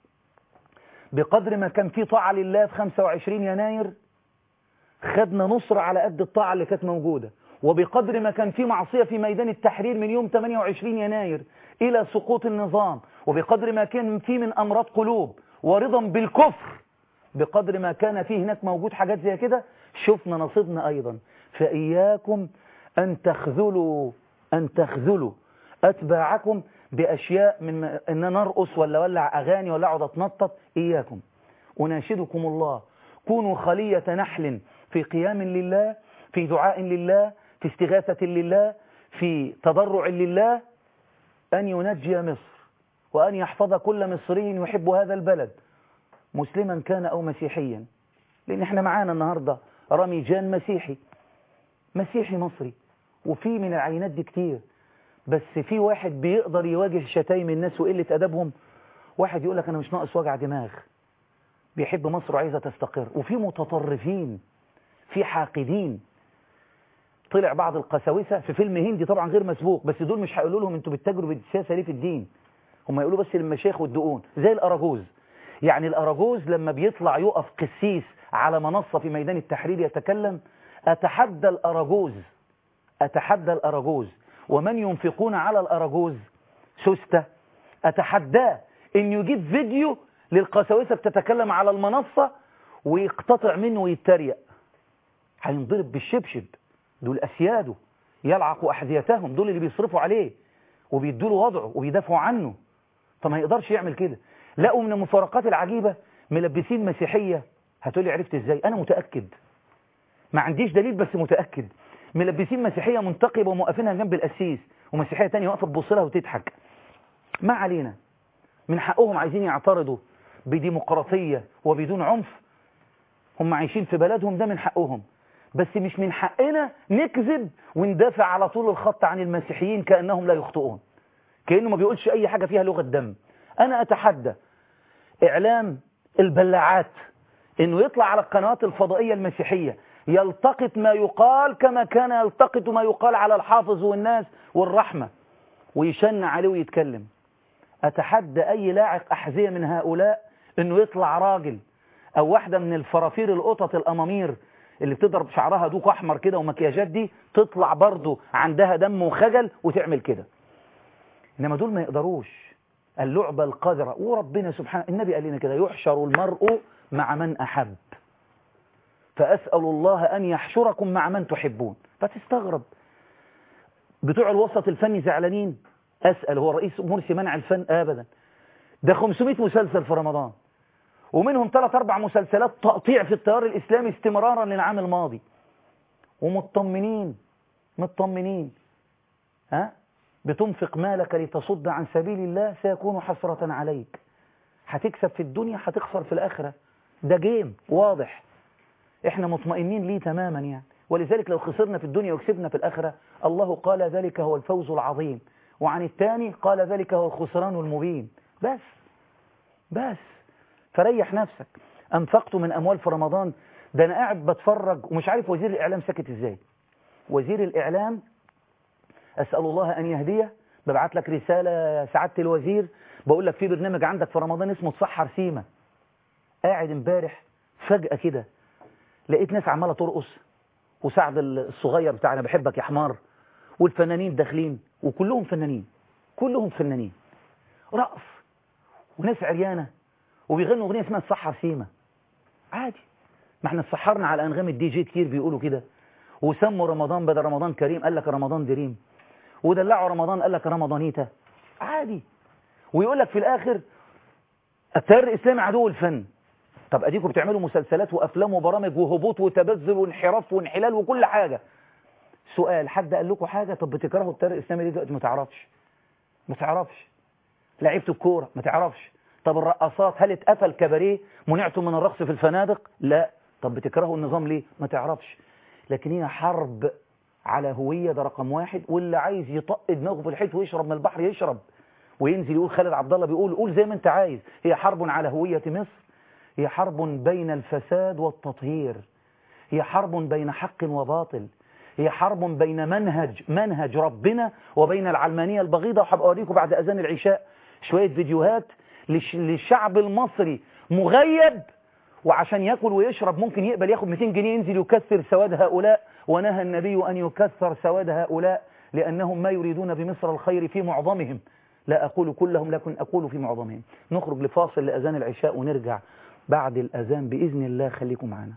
بقدر ما كان في طاعة لله في 25 يناير خدنا نصر على قد الطاعة اللي كانت موجودة وبقدر ما كان في معصية في ميدان التحرير من يوم 28 يناير إلى سقوط النظام وبقدر ما كان في من أمراض قلوب ورضا بالكفر بقدر ما كان فيه هناك موجود حاجات زي كده شفنا نصيبنا أيضا فإياكم أن تخذلوا أن تخذلوا أتباعكم بأشياء من أن نرقص ولا ولع أغاني ولا أقعد أتنطط إياكم أناشدكم الله كونوا خلية نحل في قيام لله في دعاء لله في استغاثة لله في تضرع لله أن ينجي مصر وأن يحفظ كل مصري يحب هذا البلد مسلما كان أو مسيحيا لأن احنا معانا النهاردة رامي جان مسيحي مسيحي مصري وفي من العينات دي كتير بس في واحد بيقدر يواجه شتايم الناس وقلة أدبهم واحد يقول لك أنا مش ناقص وجع دماغ بيحب مصر وعايزة تستقر وفي متطرفين في حاقدين طلع بعض القساوسة في فيلم هندي طبعا غير مسبوق بس دول مش هيقولوا لهم انتوا بتتاجروا بالسياسة ليه في الدين هم يقولوا بس للمشايخ والدقون زي الأراجوز يعني الأراجوز لما بيطلع يقف قسيس على منصة في ميدان التحرير يتكلم أتحدى الأراجوز أتحدى الأراجوز ومن ينفقون على الأراجوز سوستة أتحداه إن يجيب فيديو للقساوسة بتتكلم على المنصة ويقتطع منه ويتريق هينضرب بالشبشب دول أسياده يلعقوا أحذيتهم دول اللي بيصرفوا عليه وبيدوا له وضعه وبيدافعوا عنه فما يقدرش يعمل كده لقوا من المفارقات العجيبة ملبسين مسيحية هتقولي عرفت ازاي انا متأكد ما عنديش دليل بس متأكد ملبسين مسيحية منتقبة وموقفينها جنب القسيس ومسيحية تانية واقفة تبص لها وتضحك ما علينا من حقهم عايزين يعترضوا بديمقراطية وبدون عنف هم عايشين في بلدهم ده من حقهم بس مش من حقنا نكذب وندافع على طول الخط عن المسيحيين كأنهم لا يخطئون كأنه ما بيقولش أي حاجة فيها لغة دم أنا أتحدى إعلام البلاعات إنه يطلع على القنوات الفضائية المسيحية يلتقط ما يقال كما كان يلتقط ما يقال على الحافظ والناس والرحمة ويشن عليه ويتكلم أتحدى أي لاعق أحذية من هؤلاء إنه يطلع راجل أو واحدة من الفرافير القطط الأمامير اللي بتضرب شعرها دوك أحمر كده ومكياجات دي تطلع برضه عندها دم وخجل وتعمل كده إنما دول ما يقدروش اللعبة القذرة وربنا سبحانه النبي قال لنا كده يحشر المرء مع من أحب فأسأل الله أن يحشركم مع من تحبون فتستغرب بتوع الوسط الفني زعلانين أسأل هو رئيس مرسي منع الفن أبدا ده 500 مسلسل في رمضان ومنهم ثلاث أربع مسلسلات تقطيع في التيار الإسلامي استمرارا للعام الماضي ومطمنين مطمنين ها بتنفق مالك لتصد عن سبيل الله سيكون حسرة عليك هتكسب في الدنيا هتخسر في الآخرة ده جيم واضح احنا مطمئنين ليه تماما يعني ولذلك لو خسرنا في الدنيا وكسبنا في الآخرة الله قال ذلك هو الفوز العظيم وعن الثاني قال ذلك هو الخسران المبين بس بس فريح نفسك أنفقت من أموال في رمضان ده أنا قاعد بتفرج ومش عارف وزير الإعلام سكت إزاي وزير الإعلام أسأل الله أن يهديه ببعت لك رسالة يا سعادة الوزير بقول لك في برنامج عندك في رمضان اسمه تصحر سيما قاعد امبارح فجأة كده لقيت ناس عمالة ترقص وسعد الصغير بتاعنا بحبك يا حمار والفنانين داخلين وكلهم فنانين كلهم فنانين رقص وناس عريانة وبيغنوا اغنيه اسمها تصحر سيما عادي ما احنا اتسحرنا على انغام الدي جي كتير بيقولوا كده وسموا رمضان بدل رمضان كريم قال لك رمضان دريم ودلعوا رمضان قال لك رمضانيتا عادي ويقول لك في الاخر التيار الاسلامي عدو الفن طب اديكم بتعملوا مسلسلات وافلام وبرامج وهبوط وتبذل وانحراف وانحلال وكل حاجه سؤال حد قال لكم حاجه طب بتكرهوا التيار الاسلامي ليه دلوقتي ما تعرفش ما تعرفش لعيبه الكوره ما تعرفش طب الرقصات هل اتقفل كباريه منعتم من الرقص في الفنادق لا طب بتكرهوا النظام ليه ما تعرفش لكن هي حرب على هوية ده رقم واحد واللي عايز يطق دماغه في الحيط ويشرب من البحر يشرب وينزل يقول خالد عبد الله بيقول قول زي ما انت عايز هي حرب على هوية مصر هي حرب بين الفساد والتطهير هي حرب بين حق وباطل هي حرب بين منهج منهج ربنا وبين العلمانية البغيضة وحب أوريكم بعد أذان العشاء شوية فيديوهات للشعب المصري مغيب وعشان ياكل ويشرب ممكن يقبل ياخد 200 جنيه ينزل يكثر سواد هؤلاء ونهى النبي أن يكثر سواد هؤلاء لأنهم ما يريدون بمصر الخير في معظمهم لا أقول كلهم لكن أقول في معظمهم نخرج لفاصل لأذان العشاء ونرجع بعد الأذان بإذن الله خليكم معنا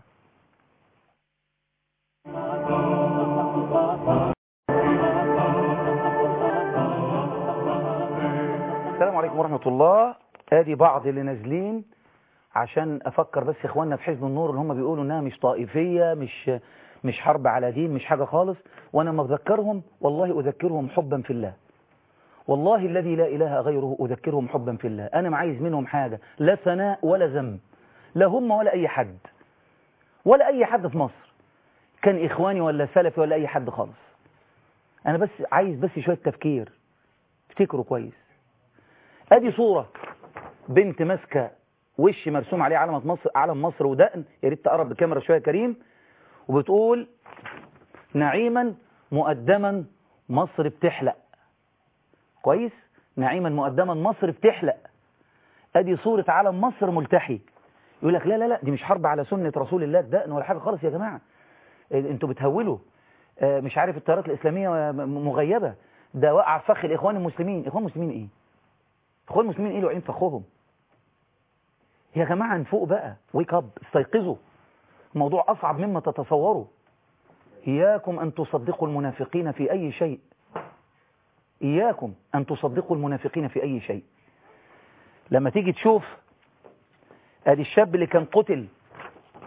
السلام عليكم ورحمة الله ادي بعض اللي نازلين عشان افكر بس اخواننا في حزب النور اللي هم بيقولوا انها مش طائفية مش مش حرب على دين مش حاجة خالص وانا ما بذكرهم والله اذكرهم حبا في الله والله الذي لا اله غيره اذكرهم حبا في الله انا ما عايز منهم حاجة لا ثناء ولا ذم لا هم ولا اي حد ولا اي حد في مصر كان اخواني ولا سلفي ولا اي حد خالص انا بس عايز بس شوية تفكير افتكروا كويس ادي صورة بنت ماسكه وش مرسوم عليه علامة مصر علم مصر ودقن يا ريت تقرب بالكاميرا شوية كريم وبتقول نعيما مقدما مصر بتحلق كويس نعيما مقدما مصر بتحلق ادي صورة علم مصر ملتحي يقول لك لا لا لا دي مش حرب على سنة رسول الله الدقن ولا حاجة خالص يا جماعة انتوا بتهولوا مش عارف التيارات الإسلامية مغيبة ده وقع فخ الإخوان المسلمين إخوان المسلمين إيه إخوان المسلمين إيه اللي واقعين فخهم يا جماعة نفوق بقى ويك اب استيقظوا الموضوع أصعب مما تتصوروا إياكم أن تصدقوا المنافقين في أي شيء إياكم أن تصدقوا المنافقين في أي شيء لما تيجي تشوف ادي الشاب اللي كان قتل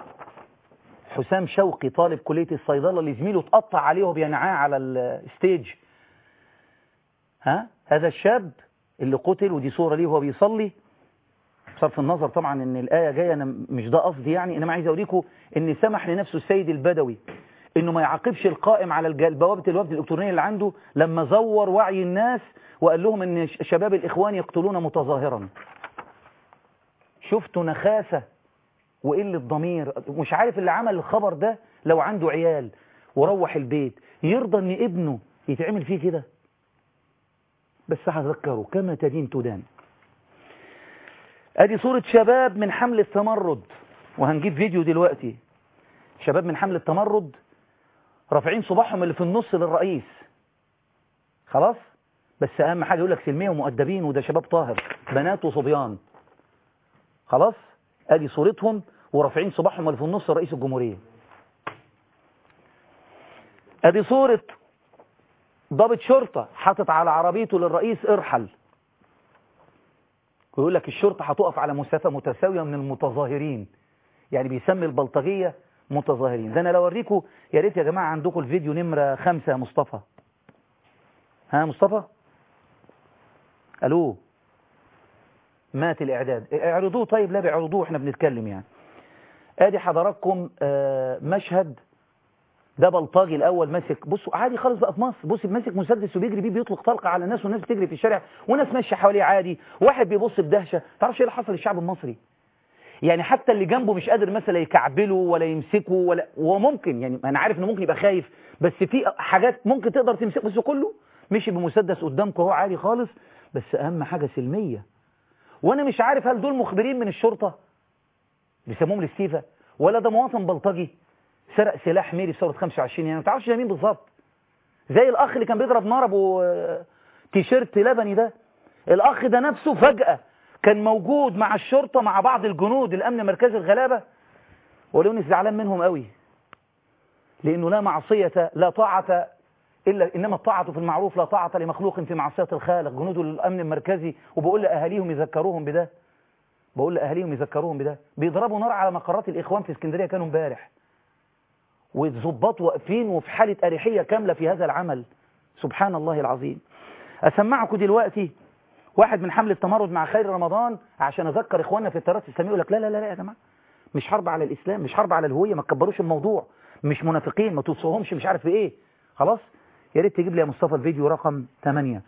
حسام شوقي طالب كلية الصيدلة اللي زميله اتقطع عليه وهو بينعاه على الستيج ها هذا الشاب اللي قتل ودي صورة ليه وهو بيصلي بصرف النظر طبعا ان الآية جاية أنا مش ده قصدي يعني انما عايز اوريكم ان سمح لنفسه السيد البدوي انه ما يعاقبش القائم على بوابة الوفد الالكترونية اللي عنده لما زور وعي الناس وقال لهم ان شباب الاخوان يقتلون متظاهرا شفتوا نخاسة وقلة ضمير مش عارف اللي عمل الخبر ده لو عنده عيال وروح البيت يرضى ان ابنه يتعمل فيه كده بس هذكره كما تدين تدان ادي صورة شباب من حمل التمرد وهنجيب فيديو دلوقتي شباب من حمل التمرد رافعين صباحهم اللي في النص للرئيس خلاص بس اهم حاجة يقول لك سلمية ومؤدبين وده شباب طاهر بنات وصبيان خلاص ادي صورتهم ورافعين صباحهم اللي في النص رئيس الجمهورية ادي صورة ضابط شرطة حاطط على عربيته للرئيس ارحل ويقول لك الشرطة هتقف على مسافة متساوية من المتظاهرين يعني بيسمي البلطجية متظاهرين ده انا لو اوريكم يا ريت يا جماعة عندكم الفيديو نمرة خمسة يا مصطفى ها مصطفى الو مات الاعداد اعرضوه طيب لا بيعرضوه احنا بنتكلم يعني ادي حضراتكم آه مشهد ده بلطاجي الاول ماسك بصوا عادي خالص بقى في مصر بص ماسك مسدس وبيجري بيه بيطلق طلقه على الناس والناس بتجري في الشارع وناس ماشيه حواليه عادي واحد بيبص بدهشه تعرفش ايه اللي حصل للشعب المصري يعني حتى اللي جنبه مش قادر مثلا يكعبله ولا يمسكه ولا وممكن يعني انا عارف انه ممكن يبقى خايف بس في حاجات ممكن تقدر تمسكه بس كله مشي بمسدس قدامكم اهو عادي خالص بس اهم حاجه سلميه وانا مش عارف هل دول مخبرين من الشرطه بيسموهم الاستيفا ولا ده مواطن بلطجي سرق سلاح ميري في ثوره 25 يعني ما تعرفش ده مين بالظبط زي الاخ اللي كان بيضرب نار ابو تيشيرت لبني ده الاخ ده نفسه فجأة كان موجود مع الشرطة مع بعض الجنود الامن مركزي الغلابة ولو اني زعلان منهم قوي لانه لا معصية لا طاعة إلا إنما الطاعة في المعروف لا طاعة لمخلوق في معصية الخالق جنود الأمن المركزي وبقول لأهاليهم يذكروهم بده بقول لأهاليهم يذكروهم بده بيضربوا نار على مقرات الإخوان في اسكندرية كانوا امبارح والظباط واقفين وفي حالة أريحية كاملة في هذا العمل سبحان الله العظيم أسمعكم دلوقتي واحد من حمل التمرد مع خير رمضان عشان أذكر إخواننا في التراث الإسلامي يقول لك لا لا لا لا يا جماعة مش حرب على الإسلام مش حرب على الهوية ما تكبروش الموضوع مش منافقين ما توصوهمش مش عارف إيه خلاص يا ريت تجيب لي يا مصطفى الفيديو رقم 8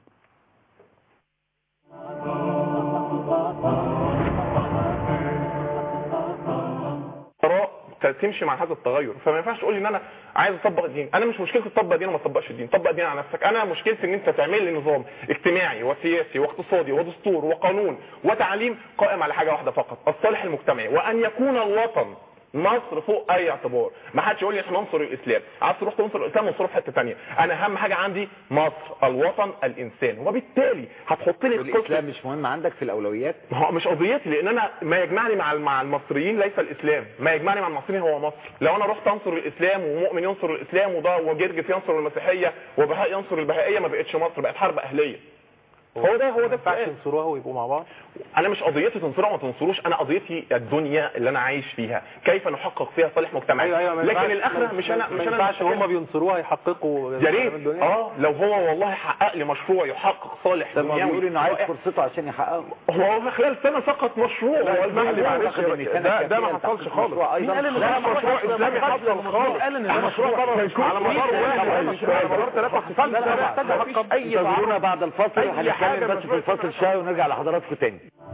تمشي مع هذا التغير فما ينفعش تقول لي ان انا عايز اطبق الدين انا مش مشكلتي تطبق الدين وما تطبقش الدين طبق الدين على نفسك انا مشكلتي ان انت تعمل لي نظام اجتماعي وسياسي واقتصادي ودستور وقانون وتعليم قائم على حاجه واحده فقط الصالح المجتمعي وان يكون الوطن مصر فوق اي اعتبار ما حدش يقول لي احنا ننصر الاسلام عايز تروح تنصر الاسلام انصره في حته ثانيه انا اهم حاجه عندي مصر الوطن الانسان وبالتالي هتحط لي الاسلام مش مهم عندك في الاولويات ما هو مش قضيتي لان انا ما يجمعني مع مع المصريين ليس الاسلام ما يجمعني مع المصريين هو مصر لو انا رحت انصر الاسلام ومؤمن ينصر الاسلام وده وجرجس ينصر المسيحيه وبهاء ينصر البهائيه ما بقتش مصر بقت حرب اهليه هو ده هو ده ينفعش ينصروها ويبقوا مع بعض انا مش قضيتي تنصروها وما تنصروش انا قضيتي الدنيا اللي انا عايش فيها كيف نحقق فيها صالح مجتمعي أيوة أيوة لكن الاخره مش انا مش مش انا ما ينفعش اللي هم بينصروها يحققوا يا ريت اه لو هو والله حقق لي مشروع يحقق صالح طب ما دنيوي بيقول انه عايز رائع. فرصته عشان يحققه هو خلال سنه سقط مشروع هو المهدي معلش ده ده ما حصلش خالص مين قال إن لا ده مشروع مشروع اسلامي حصل خالص قال إن ده مشروع مشروع على مدار واحد على مدار ثلاثة حصل لا، لا، لا، محتاج حقق اي انتظرونا تعارض. بعد الفاصل أي حاجة وهنتكلم بس في الفاصل الشاي ونرجع لحضراتكم تاني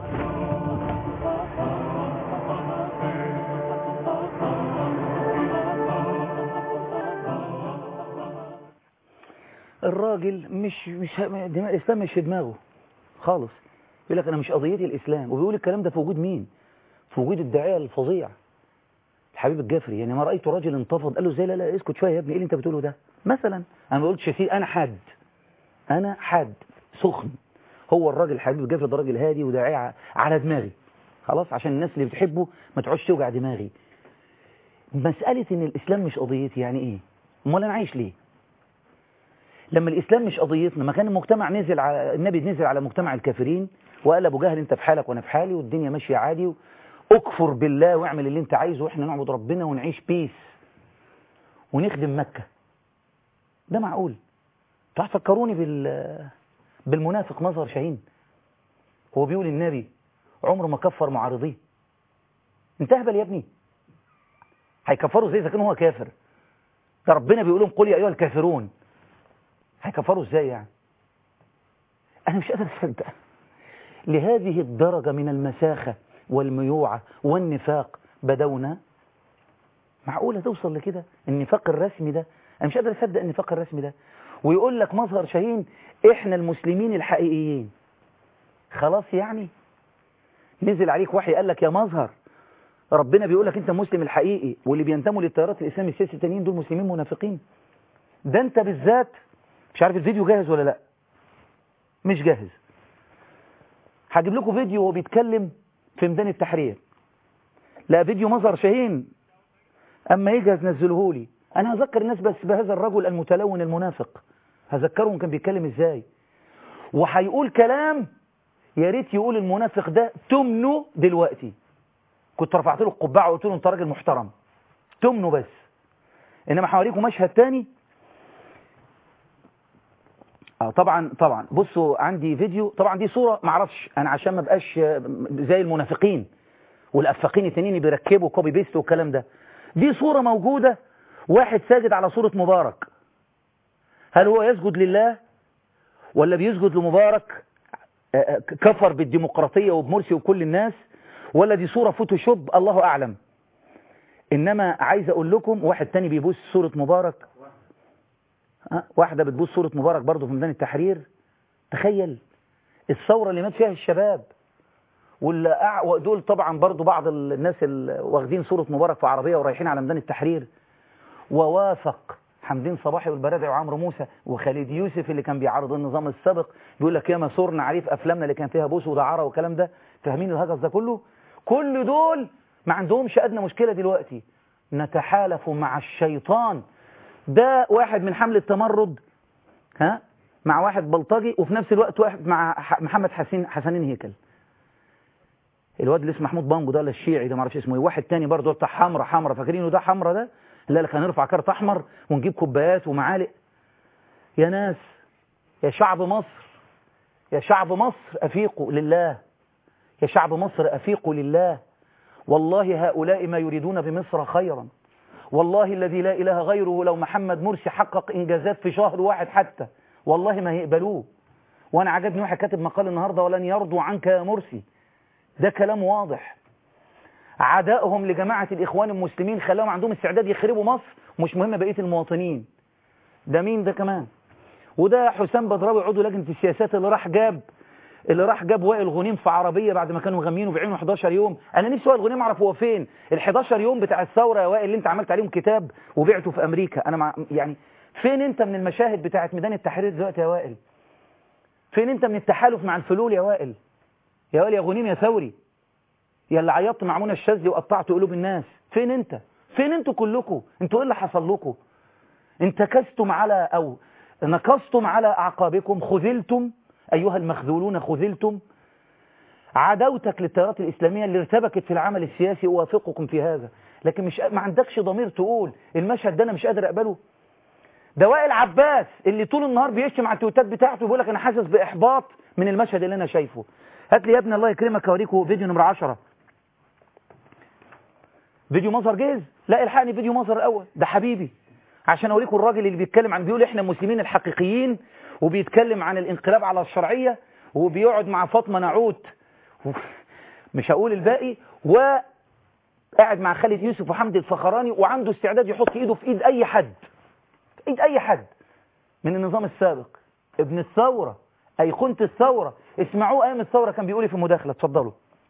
الراجل مش مش دماغ الاسلام مش في دماغه خالص يقول لك انا مش قضيتي الاسلام وبيقول الكلام ده في وجود مين في وجود الداعيه الفظيع الحبيب الجفري يعني ما رايت راجل انتفض قال له ازاي لا لا اسكت شويه يا ابني ايه اللي انت بتقوله ده مثلا انا ما قلتش سيدي انا حاد انا حاد سخن هو الراجل الحبيب الجفري ده راجل هادي وداعيه على دماغي خلاص عشان الناس اللي بتحبه ما تقعدش توجع دماغي مساله ان الاسلام مش قضيتي يعني ايه امال انا عايش ليه لما الإسلام مش قضيتنا ما كان المجتمع نزل على النبي نزل على مجتمع الكافرين وقال أبو جهل أنت في حالك وأنا في حالي والدنيا ماشية عادي أكفر بالله واعمل اللي أنت عايزه وإحنا نعبد ربنا ونعيش بيس ونخدم مكة ده معقول انتوا هتفكروني بال بالمنافق مظهر شاهين هو بيقول النبي عمره ما كفر معارضيه انت اهبل يا ابني هيكفروا ازاي اذا كان هو كافر ده ربنا بيقول لهم قل يا ايها الكافرون هيكفروا ازاي يعني انا مش قادر اصدق لهذه الدرجة من المساخة والميوعة والنفاق بدونا معقولة توصل لكده النفاق الرسمي ده انا مش قادر اصدق النفاق الرسمي ده ويقول لك مظهر شاهين احنا المسلمين الحقيقيين خلاص يعني نزل عليك وحي قال لك يا مظهر ربنا بيقول لك انت مسلم الحقيقي واللي بينتموا للتيارات الاسلامي السياسي التانيين دول مسلمين منافقين ده انت بالذات مش عارف الفيديو جاهز ولا لا مش جاهز هجيب لكم فيديو وهو بيتكلم في ميدان التحرير لا فيديو مظهر شاهين اما يجهز نزله لي انا هذكر الناس بس بهذا الرجل المتلون المنافق هذكرهم كان بيتكلم ازاي وهيقول كلام يا ريت يقول المنافق ده تمنه دلوقتي كنت رفعت له القبعه وقلت له انت راجل محترم تمنه بس انما هوريكم مشهد تاني اه طبعا طبعا بصوا عندي فيديو طبعا دي صوره معرفش انا عشان ما بقاش زي المنافقين والافاقين التانيين اللي بيركبوا كوبي بيست والكلام ده دي صوره موجوده واحد ساجد على صوره مبارك هل هو يسجد لله ولا بيسجد لمبارك كفر بالديمقراطيه وبمرسي وكل الناس ولا دي صوره فوتوشوب الله اعلم انما عايز اقول لكم واحد تاني بيبوس صوره مبارك واحدة بتبوس صورة مبارك برضه في ميدان التحرير تخيل الثورة اللي مات فيها الشباب واللي دول طبعا برضه بعض الناس اللي واخدين صورة مبارك في عربية ورايحين على ميدان التحرير ووافق حمدين صباحي والبرادعي وعمرو موسى وخالد يوسف اللي كان بيعارض النظام السابق بيقول لك ياما صورنا عليه في افلامنا اللي كان فيها بوس ودعاره والكلام ده فاهمين الهجس ده كله كل دول ما عندهمش ادنى مشكله دلوقتي نتحالف مع الشيطان ده واحد من حمل التمرد ها مع واحد بلطجي وفي نفس الوقت واحد مع محمد حسين حسنين هيكل الواد اللي اسمه محمود بانجو ده ولا الشيعي ده ما اعرفش اسمه ايه واحد تاني برضه بتاع حمرا حمرا فاكرينه ده حمرا ده لا لك هنرفع كارت احمر ونجيب كوبايات ومعالق يا ناس يا شعب مصر يا شعب مصر افيقوا لله يا شعب مصر افيقوا لله والله هؤلاء ما يريدون بمصر خيرا والله الذي لا إله غيره لو محمد مرسي حقق إنجازات في شهر واحد حتى والله ما هيقبلوه وأنا عجبني واحد كاتب مقال النهاردة ولن يرضوا عنك يا مرسي ده كلام واضح عدائهم لجماعة الإخوان المسلمين خلاهم عندهم استعداد يخربوا مصر مش مهم بقية المواطنين ده مين ده كمان وده حسام بدراوي عضو لجنة السياسات اللي راح جاب اللي راح جاب وائل غنيم في عربيه بعد ما كانوا غاميين وبيعينوا 11 يوم انا نفسي وائل غنيم اعرف هو فين ال 11 يوم بتاع الثوره يا وائل اللي انت عملت عليهم كتاب وبعته في امريكا انا مع يعني فين انت من المشاهد بتاعه ميدان التحرير دلوقتي يا وائل فين انت من التحالف مع الفلول يا وائل يا وائل يا غنيم يا ثوري يا اللي عيطت مع منى الشاذلي وقطعت قلوب الناس فين انت فين انتوا كلكم انتوا ايه اللي حصل لكم انتكستم على او نكستم على اعقابكم خذلتم أيها المخذولون خذلتم عداوتك للتيارات الإسلامية اللي ارتبكت في العمل السياسي أوافقكم في هذا لكن مش ما عندكش ضمير تقول المشهد ده أنا مش قادر أقبله ده وائل عباس اللي طول النهار بيشتم على التويتات بتاعته ويقول لك أنا حاسس بإحباط من المشهد اللي أنا شايفه هات لي يا ابني الله يكرمك أوريكم فيديو نمرة 10 فيديو مظهر جاهز لا الحقني فيديو مظهر الأول ده حبيبي عشان أوريكم الراجل اللي بيتكلم عن بيقول إحنا المسلمين الحقيقيين وبيتكلم عن الانقلاب على الشرعية وبيقعد مع فاطمة نعوت مش هقول الباقي وقاعد مع خالد يوسف وحمد الفخراني وعنده استعداد يحط ايده في ايد اي حد ايد اي حد من النظام السابق ابن الثورة ايقونة الثورة اسمعوه ايام الثورة كان بيقول في مداخلة اتفضلوا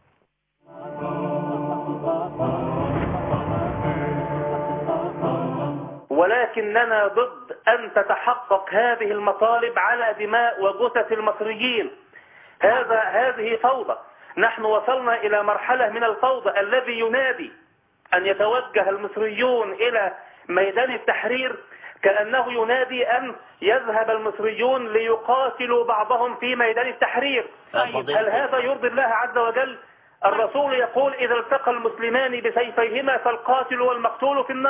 ولكننا ضد أن تتحقق هذه المطالب على دماء وجثث المصريين هذا هذه فوضى نحن وصلنا إلى مرحلة من الفوضى الذي ينادي أن يتوجه المصريون إلى ميدان التحرير كأنه ينادي أن يذهب المصريون ليقاتلوا بعضهم في ميدان التحرير هل هذا يرضي الله عز وجل الرسول يقول إذا التقى المسلمان بسيفيهما فالقاتل والمقتول في النار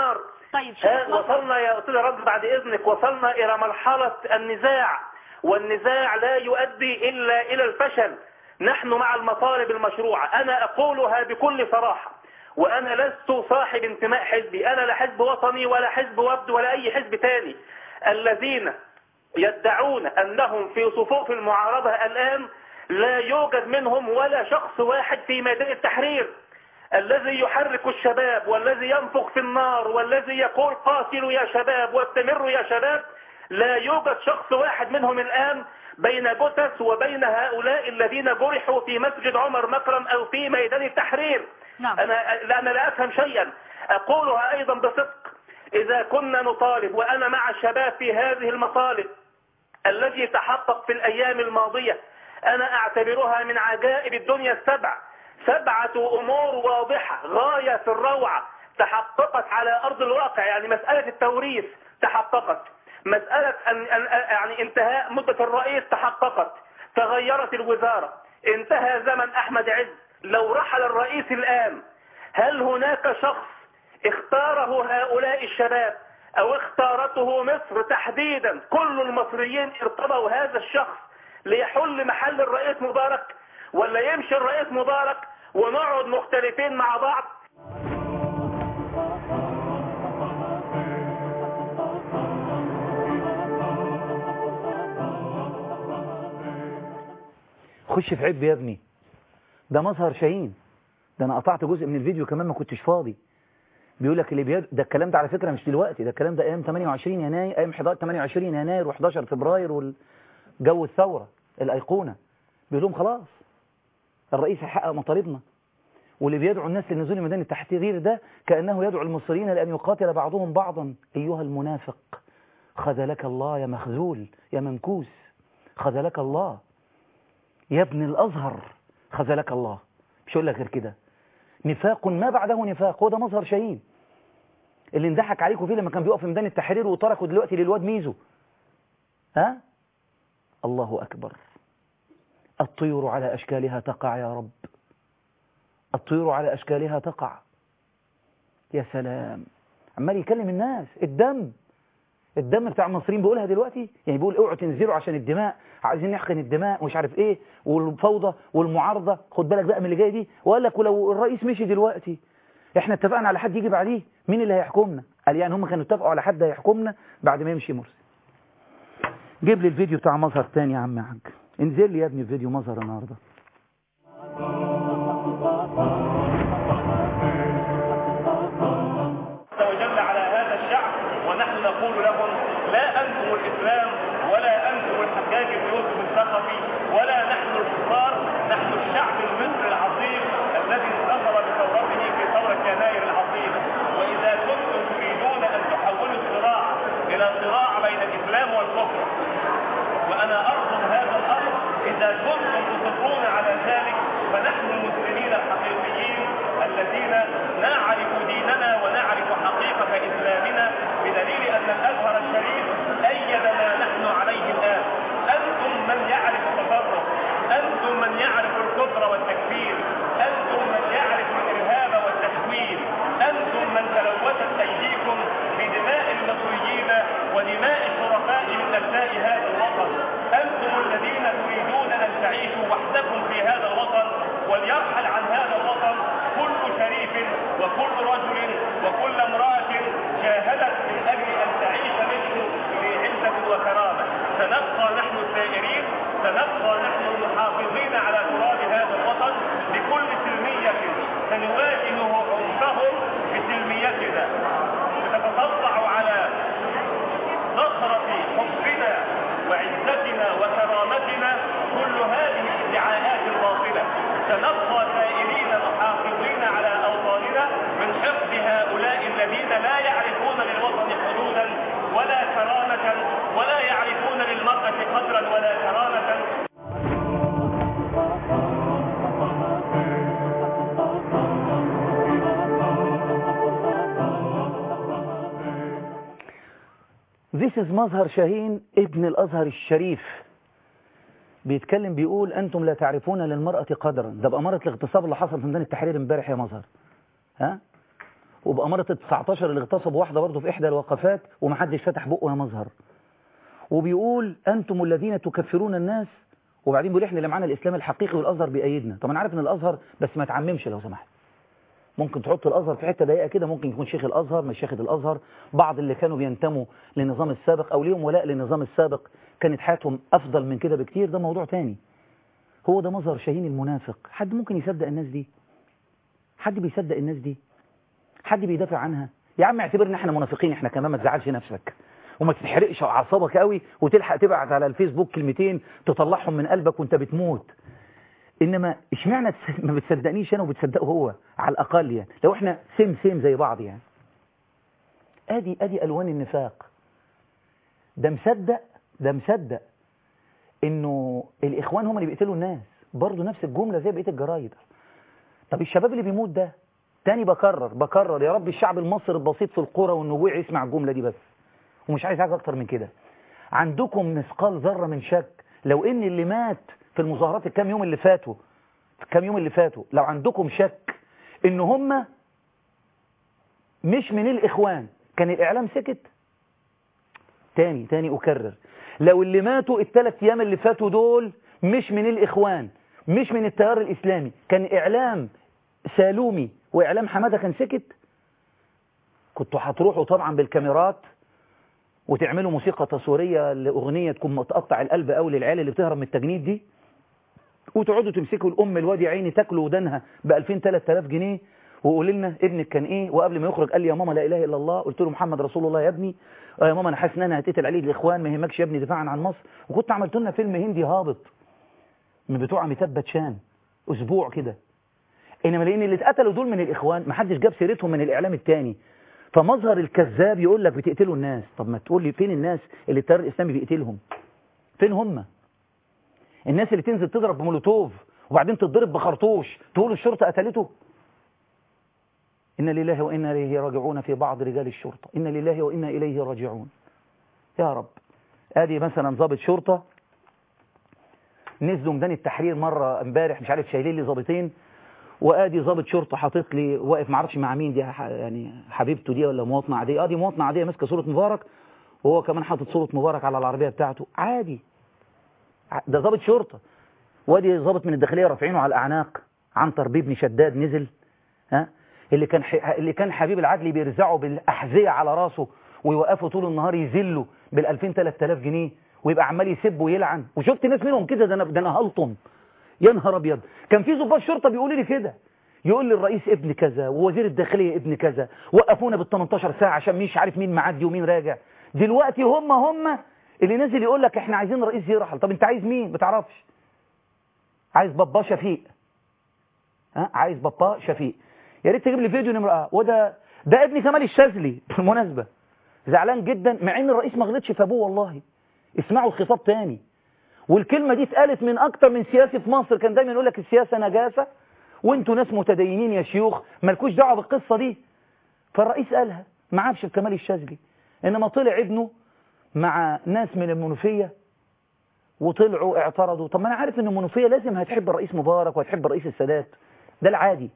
طيب ها، شيخ وصلنا يا أستاذ رد بعد إذنك وصلنا إلى مرحلة النزاع والنزاع لا يؤدي إلا إلى الفشل نحن مع المطالب المشروعة أنا أقولها بكل صراحة وأنا لست صاحب انتماء حزبي أنا لا حزب وطني ولا حزب وفد ولا أي حزب تاني الذين يدعون أنهم في صفوف المعارضة الآن لا يوجد منهم ولا شخص واحد في ميدان التحرير الذي يحرك الشباب والذي ينفخ في النار والذي يقول قاتلوا يا شباب واستمروا يا شباب لا يوجد شخص واحد منهم الآن بين جثث وبين هؤلاء الذين جرحوا في مسجد عمر مكرم أو في ميدان التحرير نعم. أنا, لا أنا لا أفهم شيئا أقولها أيضا بصدق إذا كنا نطالب وأنا مع الشباب في هذه المطالب الذي تحقق في الأيام الماضية أنا أعتبرها من عجائب الدنيا السبع سبعة أمور واضحة غاية في الروعة تحققت على أرض الواقع يعني مسألة التوريث تحققت مسألة أن أن يعني انتهاء مدة الرئيس تحققت تغيرت الوزارة انتهى زمن أحمد عز لو رحل الرئيس الآن هل هناك شخص اختاره هؤلاء الشباب او اختارته مصر تحديدا كل المصريين ارتضوا هذا الشخص ليحل محل الرئيس مبارك ولا يمشي الرئيس مبارك ونقعد مختلفين مع بعض خش في عب يا ابني ده مظهر شاهين ده انا قطعت جزء من الفيديو كمان ما كنتش فاضي بيقول لك اللي بيد... ده الكلام ده على فكرة مش دلوقتي ده الكلام ده ايام 28 يناير ايام 11 28 يناير و11 فبراير والجو الثورة الايقونة بيقول لهم خلاص الرئيس هيحقق مطالبنا واللي بيدعو الناس للنزول ميدان التحرير ده كأنه يدعو المصريين لأن يقاتل بعضهم بعضا أيها المنافق خذلك الله يا مخذول يا منكوس خذلك الله يا ابن الأزهر خذلك الله مش هقول لك غير كده نفاق ما بعده نفاق هو ده مظهر شاهين اللي اندحك عليكم فيه لما كان بيقف في ميدان التحرير وتركوا دلوقتي للواد ميزو ها الله أكبر الطيور على أشكالها تقع يا رب الطيور على أشكالها تقع يا سلام عمال يكلم الناس الدم الدم بتاع المصريين بيقولها دلوقتي يعني بيقول اوعوا تنزلوا عشان الدماء عايزين نحقن الدماء ومش عارف ايه والفوضى والمعارضه خد بالك بقى من اللي جاي دي وقال لك ولو الرئيس مشي دلوقتي احنا اتفقنا على حد يجي بعديه مين اللي هيحكمنا قال يعني هم كانوا اتفقوا على حد هيحكمنا بعد ما يمشي مرسي جيب لي الفيديو بتاع مظهر تاني يا عم حاج انزل لي يا ابني فيديو مظهر النهارده وجل على هذا الشعب ونحن نقول لهم لا أنتم الإسلام ولا أنتم الحجاج بن يوسف الثقفي ولا نحن الكفار نحن الشعب المصري العظيم الذي انتصر بثورته في ثورة يناير العظيمة وإذا كنتم تريدون أن تحولوا الصراع إلى صراع بين الإسلام والكفر وأنا أرفض هذا الأمر إذا كنتم تصرون على ذلك فنحن المسلمين الحقيقيين الذين نعرف ديننا ونعرف حقيقة إسلامنا بدليل أن الأزهر الشريف أيد ما نحن عليه الآن أنتم من يعرف التفرق أنتم من يعرف الكفر والتكفير أنتم من يعرف الإرهاب والتشويه أنتم من تلوثت أيديكم بدماء المصريين ودماء الشرفاء من أبناء هذا الوطن أنتم الذين تريدون أن تعيشوا وحدكم في هذا الوطن وليرحل عن هذا الوطن كل شريف وكل رجل وكل امرأة جاهدت من أجل أن تعيش مصر في عزة وكرامة سنبقى نحن السائرين سنبقى نحن المحافظين على تراب هذا الوطن بكل سلمية سنواجه عنفهم بسلميتنا سنتطلع على صخرة حبنا وعزتنا وكرامتنا كل هذه الادعاءات الباطلة سنبقى سائرين محافظين على أوطاننا من حفظ هؤلاء الذين لا يعرفون للوطن حدودا ولا كرامة ولا يعرفون للمرأة قدرا ولا كرامة This is مظهر شاهين ابن الأزهر الشريف بيتكلم بيقول أنتم لا تعرفون للمرأة قدرا ده بأمارة الاغتصاب اللي حصل في ميدان التحرير امبارح يا مظهر ها وبأمارة ال 19 اللي اغتصبوا واحدة برضه في إحدى الوقفات ومحدش فتح بقه يا مظهر وبيقول أنتم الذين تكفرون الناس وبعدين بيقول احنا اللي معانا الإسلام الحقيقي والأزهر بيأيدنا طب أنا عارف إن الأزهر بس ما تعممش لو سمحت ممكن تحط الأزهر في حتة ضيقة كده ممكن يكون شيخ الأزهر مش شيخ الأزهر بعض اللي كانوا بينتموا للنظام السابق أو ليهم ولاء للنظام السابق كانت حياتهم أفضل من كده بكتير ده موضوع تاني هو ده مظهر شاهين المنافق حد ممكن يصدق الناس دي حد بيصدق الناس دي حد بيدافع عنها يا عم اعتبرنا احنا منافقين احنا كمان ما تزعلش نفسك وما تتحرقش اعصابك قوي وتلحق تبعت على الفيسبوك كلمتين تطلعهم من قلبك وانت بتموت انما اشمعنى تس- ما بتصدقنيش انا وبتصدقه هو على الاقل يعني لو احنا سيم سيم زي بعض يعني ادي ادي الوان النفاق ده مصدق ده مصدق انه الاخوان هم اللي بيقتلوا الناس برضه نفس الجمله زي بقيه الجرايد طب الشباب اللي بيموت ده تاني بكرر بكرر يا رب الشعب المصري البسيط في القرى والنجوع يسمع الجمله دي بس ومش عايز حاجه اكتر من كده عندكم مثقال ذره من شك لو ان اللي مات في المظاهرات الكام يوم اللي فاتوا الكام يوم اللي فاتوا لو عندكم شك ان هم مش من الاخوان كان الاعلام سكت تاني تاني اكرر لو اللي ماتوا الثلاث ايام اللي فاتوا دول مش من الاخوان مش من التيار الاسلامي كان اعلام سالومي واعلام حماده كان سكت كنتوا هتروحوا طبعا بالكاميرات وتعملوا موسيقى تصويريه لاغنيه تكون متقطع القلب قوي للعيال اللي بتهرب من التجنيد دي وتقعدوا تمسكوا الام الواد يا عيني تاكلوا ودانها ب 2000 3000 جنيه وقولوا لنا ابنك كان ايه وقبل ما يخرج قال لي يا ماما لا اله الا الله قلت له محمد رسول الله يا ابني آه يا ماما انا حاسس ان انا هتقتل عليه الاخوان ما يهمكش يا ابني دفاعا عن مصر وكنت عملت لنا فيلم هندي هابط من بتوع اميتاب باتشان اسبوع كده انما لان اللي اتقتلوا دول من الاخوان ما حدش جاب سيرتهم من الاعلام التاني فمظهر الكذاب يقول لك بتقتلوا الناس طب ما تقول لي فين الناس اللي التيار الاسلامي بيقتلهم فين هم الناس اللي تنزل تضرب بمولوتوف وبعدين تتضرب بخرطوش تقول الشرطه قتلته إن لله وإنا إليه راجعون في بعض رجال الشرطة إن لله وإنا إليه راجعون يا رب ادي مثلا ضابط شرطة نزلوا ميدان التحرير مرة امبارح مش عارف شايلين لي ضابطين وادي ضابط شرطة حاطط لي واقف معرفش مع مين دي ح- يعني حبيبته دي ولا مواطنة عادية اه دي مواطنة عادية ماسكة صورة مبارك وهو كمان حاطط صورة مبارك على العربية بتاعته عادي ع- ده ضابط شرطة وادي ضابط من الداخلية رافعينه على الأعناق عنتر بيه بن شداد نزل ها اللي كان ح... اللي كان حبيب العدلي بيرزعه بالأحذية على راسه ويوقفه طول النهار يذله بال 2000 3000 جنيه ويبقى عمال يسب ويلعن وشفت ناس منهم كده ده انا ده انا هلطم يا نهار ابيض كان في ضباط شرطه بيقولوا لي كده يقول لي الرئيس ابن كذا ووزير الداخليه ابن كذا وقفونا بال 18 ساعه عشان مش عارف مين معدي ومين راجع دلوقتي هم هم اللي نازل يقول لك احنا عايزين رئيس يرحل طب انت عايز مين ما تعرفش عايز بابا شفيق ها عايز بابا شفيق يا ريت تجيب لي فيديو نمره اه وده ده ابن كمال الشاذلي بالمناسبه زعلان جدا مع ان الرئيس ما غلطش في ابوه والله اسمعوا الخطاب تاني والكلمه دي اتقالت من اكتر من سياسي في مصر كان دايما يقول لك السياسه نجاسه وانتوا ناس متدينين يا شيوخ مالكوش دعوه بالقصه دي فالرئيس قالها ما عابش في كمال الشاذلي انما طلع ابنه مع ناس من المنوفيه وطلعوا اعترضوا طب ما انا عارف ان المنوفيه لازم هتحب الرئيس مبارك وهتحب الرئيس السادات ده العادي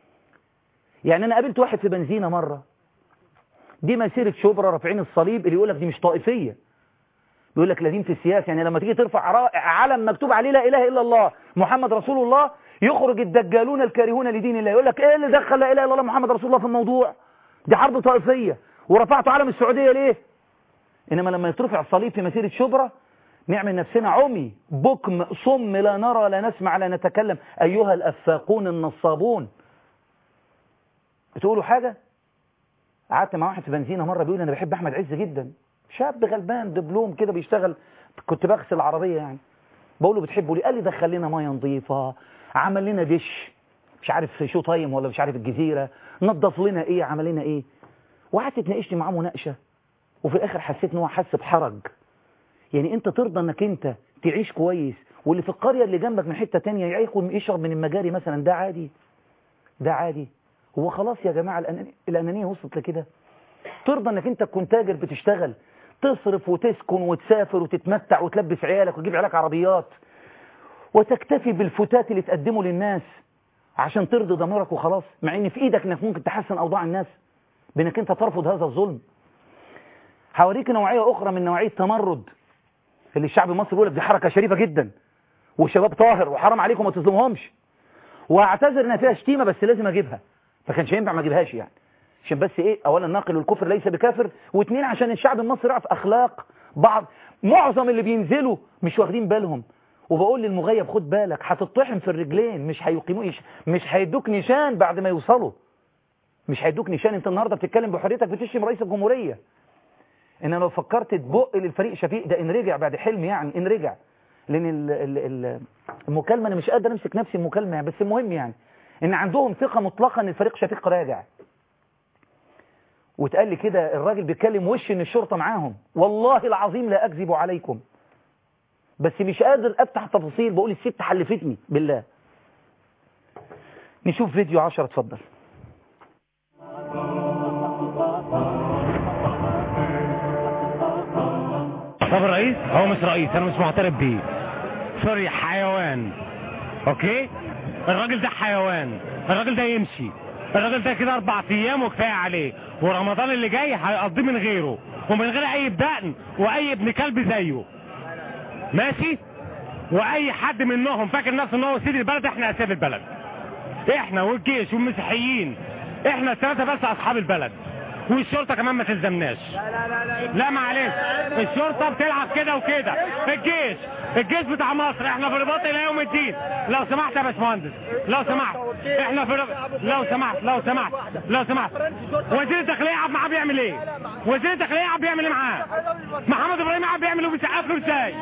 يعني انا قابلت واحد في بنزينه مره دي مسيره شبرا رافعين الصليب اللي يقول لك دي مش طائفيه بيقول لك لازم في السياسه يعني لما تيجي ترفع را- علم مكتوب عليه لا اله الا الله محمد رسول الله يخرج الدجالون الكارهون لدين الله يقول لك ايه اللي دخل لا اله الا الله محمد رسول الله في الموضوع دي حرب طائفيه ورفعت علم السعوديه ليه انما لما يترفع الصليب في مسيره شبرا نعمل نفسنا عمي بكم صم لا نرى لا نسمع لا نتكلم ايها الافاقون النصابون بتقولوا حاجه قعدت مع واحد في بنزينه مره بيقول انا بحب احمد عز جدا شاب غلبان دبلوم كده بيشتغل كنت بغسل العربيه يعني بقول له بتحبه ليه قال لي دخل لنا ميه نظيفه عمل لنا دش مش عارف شو طايم ولا مش عارف الجزيره نظف لنا ايه عمل لنا ايه وقعدت اتناقشت معاه مناقشه وفي الاخر حسيت ان هو حس بحرج يعني انت ترضى انك انت تعيش كويس واللي في القريه اللي جنبك من حته تانية ياكل يشرب من المجاري مثلا ده عادي ده عادي هو خلاص يا جماعه الأنانية, الانانيه وصلت لكده ترضى انك انت تكون تاجر بتشتغل تصرف وتسكن وتسافر وتتمتع وتلبس عيالك وتجيب عيالك عربيات وتكتفي بالفتات اللي تقدمه للناس عشان ترضي ضميرك وخلاص مع ان في ايدك انك ممكن تحسن اوضاع الناس بانك انت ترفض هذا الظلم هوريك نوعية اخرى من نوعية تمرد اللي الشعب المصري بيقول لك دي حركة شريفة جدا وشباب طاهر وحرام عليكم ما تظلمهمش واعتذر انها فيها شتيمة بس لازم اجيبها ما كانش ينفع ما اجيبهاش يعني عشان بس ايه اولا ناقل الكفر ليس بكافر واثنين عشان الشعب المصري يعرف اخلاق بعض معظم اللي بينزلوا مش واخدين بالهم وبقول للمغيب خد بالك هتطحن في الرجلين مش هيقيموا مش هيدوك نشان بعد ما يوصلوا مش هيدوك نشان انت النهارده بتتكلم بحريتك بتشتم رئيس الجمهوريه ان لو فكرت تبق للفريق شفيق ده ان رجع بعد حلم يعني ان رجع لان ال ال ال المكالمه انا مش قادر امسك نفسي المكالمه يعني بس المهم يعني ان عندهم ثقه مطلقه ان الفريق شفيق راجع وتقال لي كده الراجل بيتكلم وش ان الشرطه معاهم والله العظيم لا اكذب عليكم بس مش قادر افتح تفاصيل بقول الست حلفتني بالله نشوف فيديو 10 اتفضل طب الرئيس هو مش رئيس انا مش معترف بيه سوري حيوان اوكي الراجل ده حيوان الراجل ده يمشي الراجل ده كده اربع ايام وكفايه عليه ورمضان اللي جاي هيقضيه من غيره ومن غير اي بدقن واي ابن كلب زيه ماشي واي حد منهم فاكر نفسه ان هو سيد البلد احنا اسياد البلد احنا والجيش والمسيحيين احنا الثلاثه بس اصحاب البلد والشرطه كمان ما تلزمناش لا معلش الشرطه بتلعب كده وكده الجيش الجيش بتاع مصر احنا في رباط الى يوم الدين لو سمحت يا باشمهندس لو سمحت احنا في رب... لو سمحت لو سمحت لو سمحت وزير الداخليه قاعد معاه بيعمل ايه وزير الداخليه قاعد بيعمل ايه معاه محمد ابراهيم قاعد بيعمل ايه وبيسقف له ازاي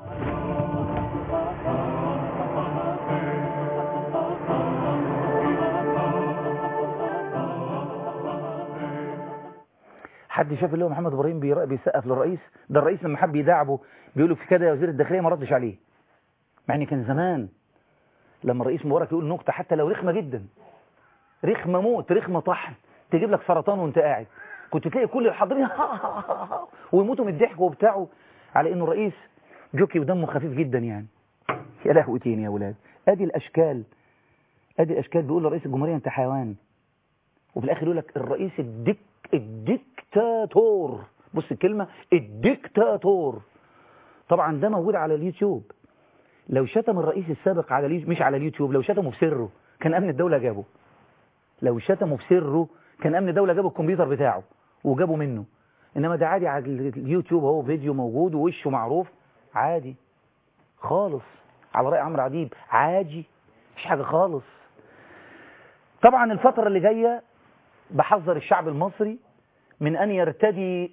حد شاف اللي هو محمد ابراهيم بيرا- بيسقف للرئيس ده الرئيس لما حب يداعبه بيقولوا في كده يا وزير الداخليه ما ردش عليه مع ان كان زمان لما الرئيس مبارك يقول نكته حتى لو رخمه جدا رخمه موت رخمه طحن تجيب لك سرطان وانت قاعد كنت تلاقي كل الحاضرين ويموتوا من الضحك وبتاعه على انه الرئيس جوكي ودمه خفيف جدا يعني يا لهوتين يا ولاد ادي الاشكال ادي الاشكال بيقول لرئيس الجمهوريه انت حيوان وفي الاخر يقول لك الرئيس الدك الدكتاتور بص الكلمة الدكتاتور طبعا ده موجود على اليوتيوب لو شتم الرئيس السابق على اليوتيوب مش على اليوتيوب لو شتمه في سره كان امن الدولة جابه لو شتمه في سره كان امن الدولة جابه الكمبيوتر بتاعه وجابه منه انما ده عادي على اليوتيوب اهو فيديو موجود ووشه معروف عادي خالص على رأي عمرو عديب عادي مش حاجة خالص طبعا الفترة اللي جاية بحذر الشعب المصري من أن يرتدي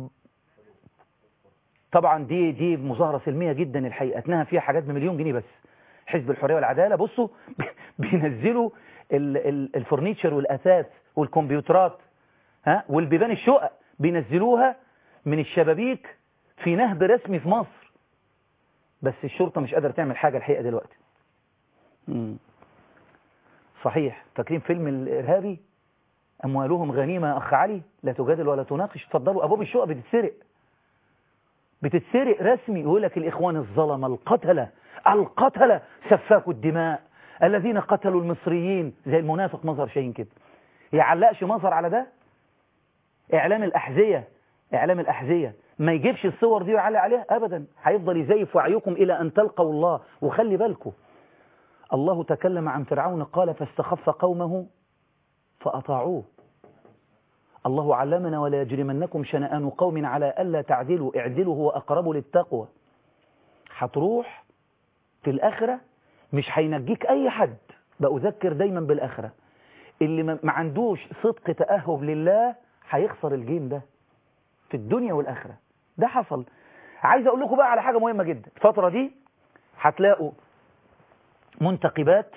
طبعا دي دي مظاهرة سلمية جدا الحقيقة اتنها فيها حاجات بمليون جنيه بس حزب الحرية والعدالة بصوا بينزلوا ال- ال- الفرنيتشر والأثاث والكمبيوترات ها والبيبان الشقق بينزلوها من الشبابيك في نهب رسمي في مصر بس الشرطة مش قادرة تعمل حاجة الحقيقة دلوقتي مم. صحيح فاكرين فيلم الإرهابي أموالهم غنيمة يا أخ علي لا تجادل ولا تناقش اتفضلوا أبواب الشقق بتتسرق بتتسرق رسمي يقول لك الإخوان الظلمة القتلة القتلة سفاكوا الدماء الذين قتلوا المصريين زي المنافق مظهر شاهين كده يعلقش مظهر على ده إعلام الأحذية إعلام الأحذية ما يجيبش الصور دي ويعلق عليها أبدا هيفضل يزيف وعيكم إلى أن تلقوا الله وخلي بالكم الله تكلم عن فرعون قال فاستخف قومه فأطاعوه الله علمنا ولا يجرمنكم شنآن قوم على ألا تعدلوا اعدلوا هو أقرب للتقوى هتروح في الآخرة مش هينجيك أي حد بأذكر دايما بالآخرة اللي ما ما عندوش صدق تأهب لله هيخسر الجيم ده في الدنيا والآخرة ده حصل عايز أقول لكم بقى على حاجة مهمة جدا الفترة دي هتلاقوا منتقبات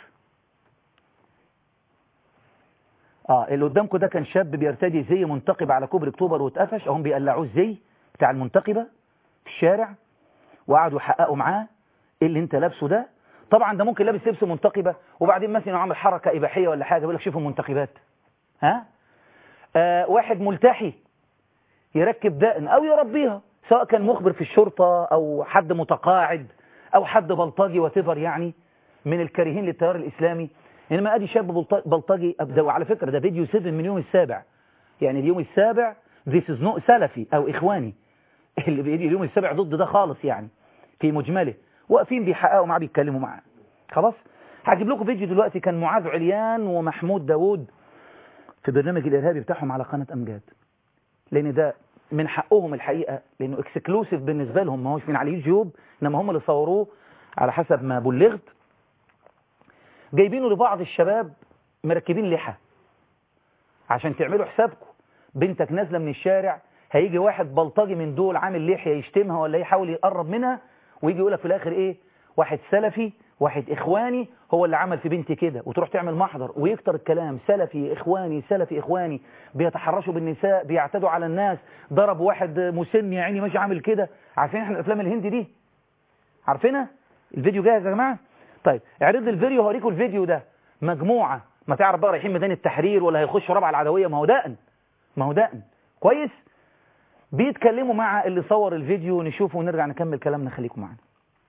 اه اللي قدامكم ده كان شاب بيرتدي زي منتقب على كوبري اكتوبر واتقفش اهم بيقلعوه الزي بتاع المنتقبه في الشارع وقعدوا يحققوا معاه ايه اللي انت لابسه ده طبعا ده ممكن لابس لبس منتقبه وبعدين مثلا عامل حركه اباحيه ولا حاجه يقول لك شوفوا المنتقبات ها آه واحد ملتحي يركب دقن او يربيها سواء كان مخبر في الشرطه او حد متقاعد او حد بلطجي وتفر يعني من الكارهين للتيار الاسلامي انما ادي شاب بلط- بلطجي ابدا وعلى فكره ده فيديو 7 من يوم السابع يعني اليوم السابع this is not سلفي او اخواني اللي بيجي اليوم السابع ضد ده خالص يعني في مجمله واقفين بيحققوا معاه بيتكلموا معاه خلاص هجيب لكم فيديو دلوقتي كان معاذ عليان ومحمود داوود في برنامج الارهابي بتاعهم على قناه امجاد لان ده من حقهم الحقيقه لانه اكسكلوسيف بالنسبه لهم ما هوش من على اليوتيوب انما هم اللي صوروه على حسب ما بلغت جايبينه لبعض الشباب مركبين لحى عشان تعملوا حسابكم بنتك نازله من الشارع هيجي واحد بلطجي من دول عامل لحيه يشتمها ولا يحاول يقرب منها ويجي يقول لك في الاخر ايه واحد سلفي واحد اخواني هو اللي عمل في بنتي كده وتروح تعمل محضر ويكتر الكلام سلفي اخواني سلفي اخواني بيتحرشوا بالنساء بيعتدوا على الناس ضرب واحد مسن يا عيني ماشي عامل كده عارفين احنا الافلام الهندي دي عارفينها الفيديو جاهز يا جماعه طيب اعرض لي الفيديو هوريكم الفيديو ده مجموعه ما تعرف بقى رايحين ميدان التحرير ولا هيخشوا رابعه العدويه ما هو دقن ما هو دقن كويس بيتكلموا مع اللي صور الفيديو نشوفه ونرجع نكمل كلامنا خليكم معانا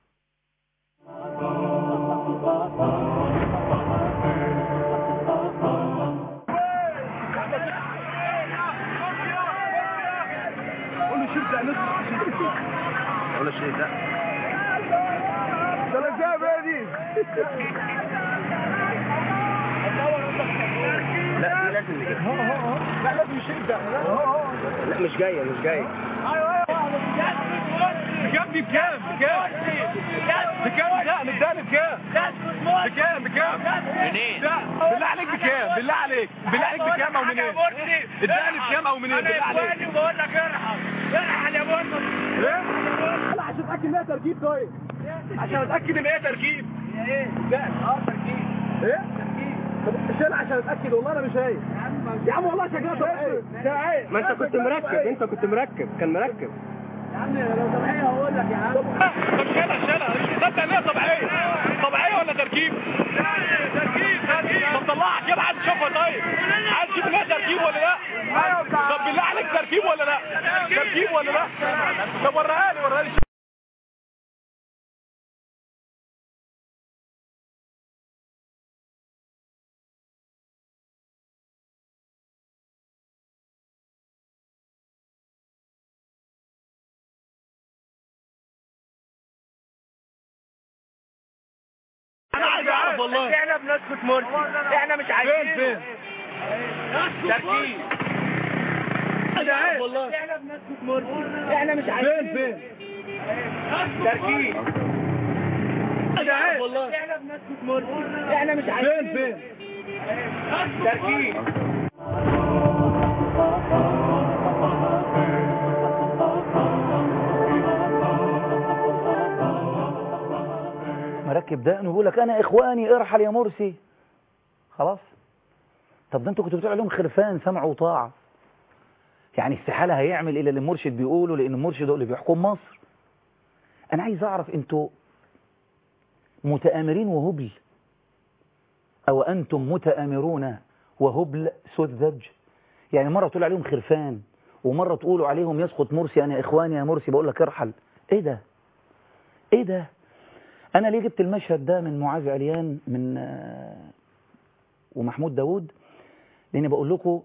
بكام دي بكام بكام بكام لا مداني بكام بكام بكام منين بالله عليك بكام بالله عليك بالله عليك بكام او منين اداني بكام او منين بالله عليك بقول لك ارحم ارحم يا بطل لا عشان اتاكد ان هي تركيب طيب عشان اتاكد ان هي تركيب ايه اه تركيب ايه طب شيل عشان اتاكد والله انا مش شايف يا عم والله شكلها طبيعيه ما انت كنت مركب انت كنت مركب كان مركب يا عم لو طبيعيه هقول لك يا عم طب شيلها شيلها مش مصدق ان هي طبيعيه طبيعيه ولا تركيب تركيب تركيب طب طلعها كده عايز تشوفها طيب عايز تشوف ان هي تركيب ولا لا طب بالله عليك تركيب ولا لا تركيب ولا لا طب وريها لي وريها لي انا عايز اعرف والله احنا بنسكت مرسي احنا مش عايزين فين فين تركيب انا عايز والله احنا بنسكت مرسي احنا مش عايزين فين فين تركيب انا عايز والله احنا بنسكت مرسي احنا مش عايزين فين فين تركيب مركب دقن ويقول لك انا اخواني ارحل يا مرسي خلاص طب ده انتوا كنتوا بتقولوا عليهم خرفان سمع وطاعه يعني استحاله هيعمل الا اللي المرشد بيقوله لان المرشد هو اللي بيحكم مصر انا عايز اعرف انتوا متآمرين وهبل او انتم متآمرون وهبل سذج يعني مره تقول عليهم خرفان ومره تقولوا عليهم يسقط مرسي انا اخواني يا مرسي بقول لك ارحل ايه ده ايه ده انا ليه جبت المشهد ده من معاذ عليان من آه، ومحمود داوود لاني بقول لكم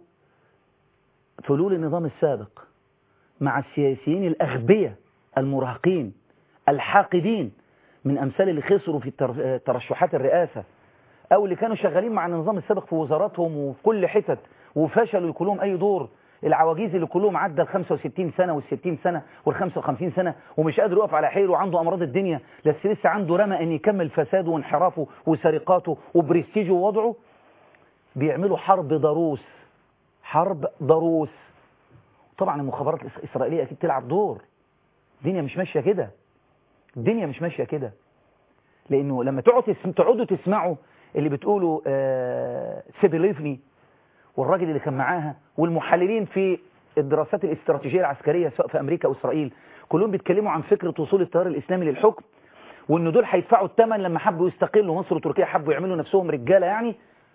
فلول النظام السابق مع السياسيين الاغبياء المراهقين الحاقدين من امثال اللي خسروا في التر- آه، ترشحات الرئاسه او اللي كانوا شغالين مع النظام السابق في وزاراتهم وفي كل حتت وفشلوا يكون لهم اي دور العواجيز اللي كلهم عدى ال 65 سنه وال 60 سنه وال 55 سنه ومش قادر يقف على حيله وعنده امراض الدنيا بس لسه عنده رمى ان يكمل فساده وانحرافه وسرقاته وبرستيجه ووضعه بيعملوا حرب ضروس حرب ضروس طبعا المخابرات الإس- الاسرائيليه اكيد تلعب دور الدنيا مش ماشيه كده الدنيا مش ماشيه كده لانه لما تقعدوا تسم... تقعدوا تسمعوا اللي بتقولوا آه سيبيليفني والراجل اللي كان معاها والمحللين في الدراسات الاستراتيجيه العسكريه سواء في امريكا او اسرائيل كلهم بيتكلموا عن فكره وصول التيار الاسلامي للحكم وان دول هيدفعوا الثمن لما حبوا يستقلوا مصر وتركيا حبوا يعملوا نفسهم رجاله يعني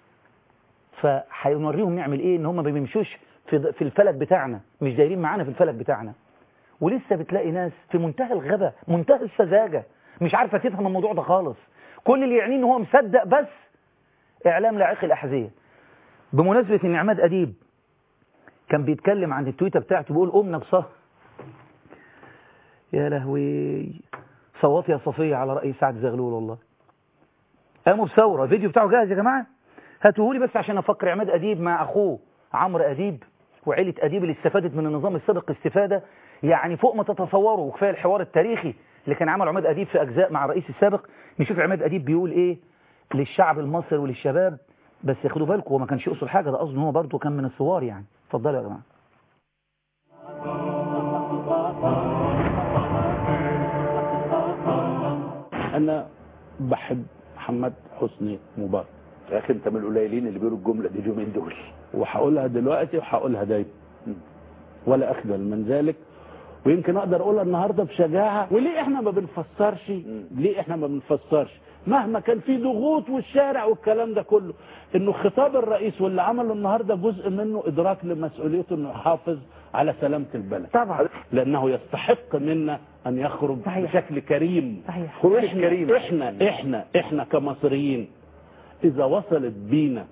فهنوريهم نعمل ايه ان هم ما بيمشوش في في الفلك بتاعنا مش دايرين معانا في الفلك بتاعنا ولسه بتلاقي ناس في منتهى الغباء منتهى السذاجه مش عارفه تفهم الموضوع ده خالص كل اللي يعنيه ان هو مصدق بس اعلام لاعق الاحذيه بمناسبه ان عماد اديب كان بيتكلم عن التويته بتاعته بيقول قمنا بصهر يا لهوي صوت يا صفية على رأي سعد زغلول والله قاموا بثورة الفيديو بتاعه جاهز يا جماعة هاتوهولي بس عشان أفكر عماد أديب مع أخوه عمرو أديب وعيلة أديب اللي استفادت من النظام السابق استفادة يعني فوق ما تتصوروا وكفاية الحوار التاريخي اللي كان عمله عماد أديب في أجزاء مع الرئيس السابق نشوف عماد أديب بيقول إيه للشعب المصري وللشباب بس خدوا بالكم هو ما كانش يقصد حاجة ده قصده هو برضه كان من الثوار يعني اتفضلوا يا جماعة انا بحب محمد حسني مبارك يا اخي انت من القليلين اللي بيقولوا الجمله دي اليومين دول وهقولها دلوقتي وهقولها دايما ولا اخجل من ذلك ويمكن اقدر اقولها النهارده بشجاعه وليه احنا ما بنفسرش ليه احنا ما بنفسرش مهما كان في ضغوط والشارع والكلام ده كله انه خطاب الرئيس واللي عمله النهارده جزء منه ادراك لمسؤوليته انه يحافظ على سلامه البلد طبعا لانه يستحق منا ان يخرج صحيح. بشكل كريم صحيح. خروج كريم احنا احنا احنا كمصريين اذا وصلت بينا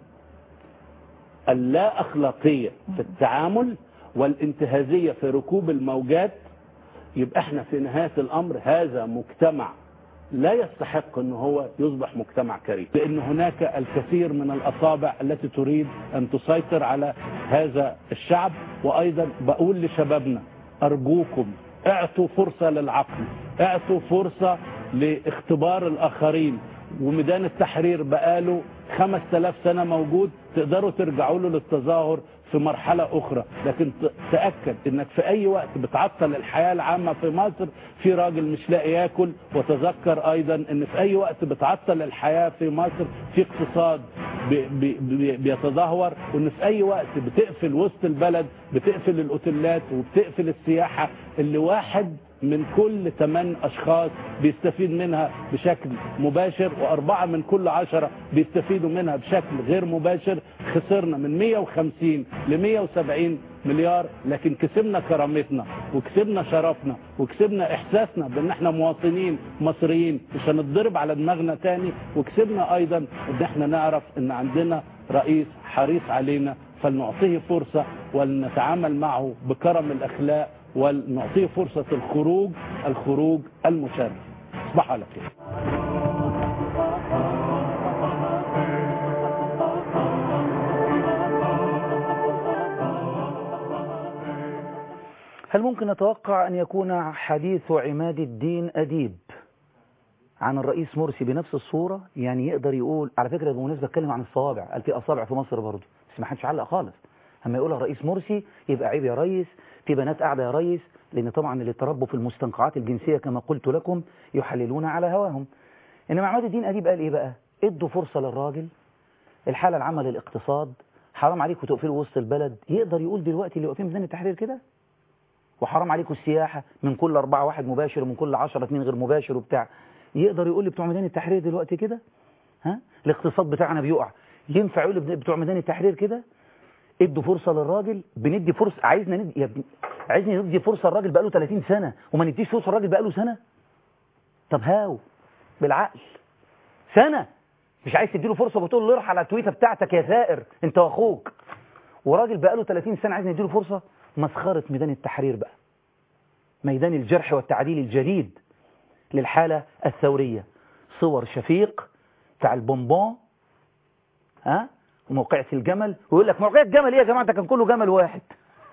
اللا اخلاقيه في التعامل والانتهازيه في ركوب الموجات يبقى احنا في نهايه الامر هذا مجتمع لا يستحق ان هو يصبح مجتمع كريم لان هناك الكثير من الاصابع التي تريد ان تسيطر على هذا الشعب وايضا بقول لشبابنا ارجوكم اعطوا فرصه للعقل اعطوا فرصه لاختبار الاخرين وميدان التحرير بقاله 5000 سنه موجود تقدروا ترجعوا له للتظاهر في مرحلة أخرى لكن ت- تأكد إنك في أي وقت بتعطل الحياة العامة في مصر في راجل مش لاقي ياكل وتذكر أيضا إن في أي وقت بتعطل الحياة في مصر في اقتصاد بي- بي- بي- بيتدهور وإن في أي وقت بتقفل وسط البلد بتقفل الأوتيلات وبتقفل السياحة اللي واحد من كل ثمان أشخاص بيستفيد منها بشكل مباشر وأربعة من كل عشرة بيستفيدوا منها بشكل غير مباشر خسرنا من 150 ل 170 مليار لكن كسبنا كرامتنا وكسبنا شرفنا وكسبنا إحساسنا بأن احنا مواطنين مصريين مش هنتضرب على دماغنا تاني وكسبنا أيضا أن احنا نعرف أن عندنا رئيس حريص علينا فلنعطيه فرصة ولنتعامل معه بكرم الأخلاق ولنعطيه فرصة الخروج الخروج المشرف تصبحوا على خير هل ممكن نتوقع أن يكون حديث عماد الدين أديب عن الرئيس مرسي بنفس الصورة يعني يقدر يقول على فكرة بالمناسبة اتكلم عن الصوابع قال في أصابع في مصر برضه بس ما حدش علق خالص اما يقولها الرئيس مرسي يبقى عيب يا ريس في بنات قاعدة يا ريس لأن طبعا اللي تربوا في المستنقعات الجنسية كما قلت لكم يحللون على هواهم إنما عماد الدين أديب قال إيه بقى ادوا فرصة للراجل الحالة العامة للاقتصاد حرام عليكم تقفلوا وسط البلد يقدر يقول دلوقتي اللي واقفين في ميدان التحرير كده وحرام عليكم السياحة من كل أربعة واحد مباشر ومن كل عشرة اتنين غير مباشر وبتاع يقدر يقول لي بتوع ميدان التحرير دلوقتي كده ها الاقتصاد بتاعنا بيقع ينفع يقول لي بتوع ميدان التحرير كده ادوا فرصة للراجل بندي فرصة عايزنا ندي يا ابني عايزني ندي فرصة الراجل بقاله 30 سنة وما نديش فرصة الراجل بقاله سنة طب هاو بالعقل سنة مش عايز تديله فرصة بتقول له ارحل على التويتة بتاعتك يا ثائر انت واخوك وراجل بقاله 30 سنة عايز نديله فرصة مسخرة ميدان التحرير بقى ميدان الجرح والتعديل الجديد للحالة الثورية صور شفيق بتاع البونبون ها وموقعة الجمل ويقول لك موقعة جمل ايه يا جماعة ده كان كله جمل واحد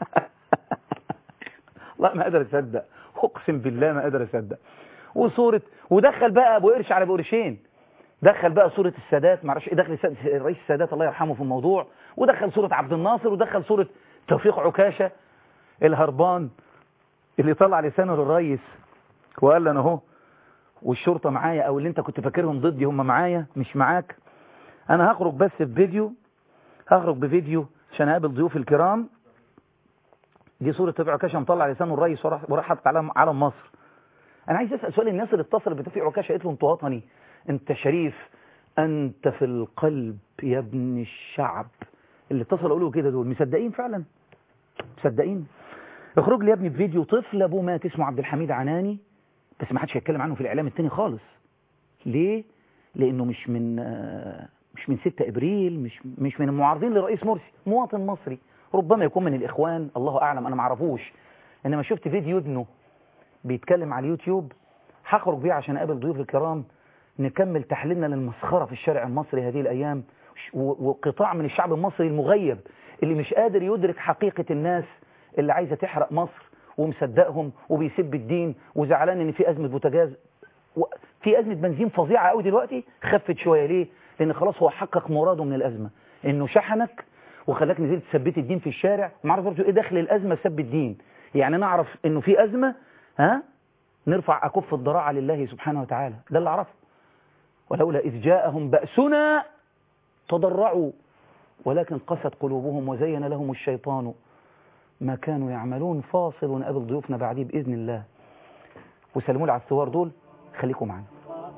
لا ما قادر اصدق اقسم بالله ما قادر اصدق وصورة ودخل بقى ابو قرش على ابو قرشين دخل بقى صورة السادات معرفش ايه دخل السادات- الرئيس السادات الله يرحمه في الموضوع ودخل صورة عبد الناصر ودخل صورة توفيق عكاشة الهربان اللي طلع لسانه للرئيس وقال له انا اهو والشرطة معايا او اللي انت كنت فاكرهم ضدي هم معايا مش معاك انا هخرج بس بفيديو هخرج بفيديو عشان اقابل ضيوفي الكرام دي صورة توفيق عكاشة مطلع لسانه الرئيس وراح وراح حاطط علم علم مصر انا عايز اسال سؤال الناس اللي اتصلت بتوفيق عكاشة قالت له انت وطني انت شريف انت في القلب يا ابن الشعب اللي اتصلوا قالوا كده دول مصدقين فعلا مصدقين اخرج لي يا ابني بفيديو طفل ابوه مات اسمه عبد الحميد عناني بس ما حدش هيتكلم عنه في الاعلام التاني خالص ليه لانه مش من آه، مش من 6 ابريل مش مش من المعارضين لرئيس مرسي مواطن مصري ربما يكون من الإخوان الله أعلم أنا معرفوش إنما شفت فيديو ابنه بيتكلم على اليوتيوب هخرج بيه عشان أقابل ضيوف الكرام نكمل تحليلنا للمسخرة في الشارع المصري هذه الأيام و- وقطاع من الشعب المصري المغيب اللي مش قادر يدرك حقيقة الناس اللي عايزة تحرق مصر ومصدقهم وبيسب الدين وزعلان ان في أزمة بوتاجاز و- في أزمة بنزين فظيعة قوي دلوقتي خفت شوية ليه؟ لأن خلاص هو حقق مراده من الأزمة إنه شحنك وخلاك نزلت ثبت الدين في الشارع ما اعرف برضه ايه دخل الأزمة سب الدين يعني نعرف إنه في أزمة ها نرفع أكف الضراعة لله سبحانه وتعالى ده اللي أعرفه ولولا إذ جاءهم بأسنا تضرعوا ولكن قست قلوبهم وزين لهم الشيطان ما كانوا يعملون فاصل ونقابل ضيوفنا بعديه بإذن الله وسلموا لي على الثوار دول خليكم معنا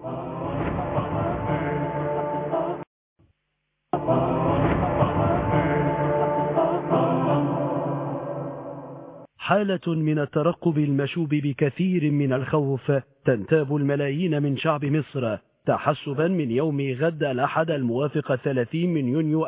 حالة من الترقب المشوب بكثير من الخوف تنتاب الملايين من شعب مصر تحسبا من يوم غد الأحد الموافق 30 من يونيو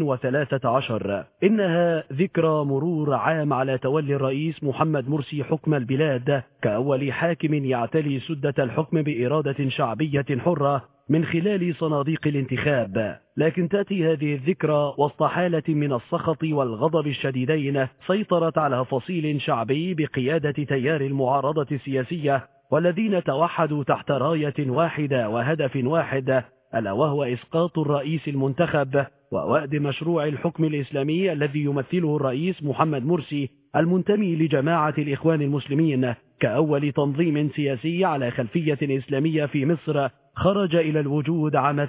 2013 إنها ذكرى مرور عام على تولي الرئيس محمد مرسي حكم البلاد كأول حاكم يعتلي سدة الحكم بإرادة شعبية حرة من خلال صناديق الانتخاب لكن تأتي هذه الذكرى وسط حالة من السخط والغضب الشديدين سيطرت على فصيل شعبي بقيادة تيار المعارضة السياسية والذين توحدوا تحت راية واحدة وهدف واحد ألا وهو إسقاط الرئيس المنتخب ووأد مشروع الحكم الإسلامي الذي يمثله الرئيس محمد مرسي المنتمي لجماعة الإخوان المسلمين كأول تنظيم سياسي على خلفية إسلامية في مصر خرج إلى الوجود عام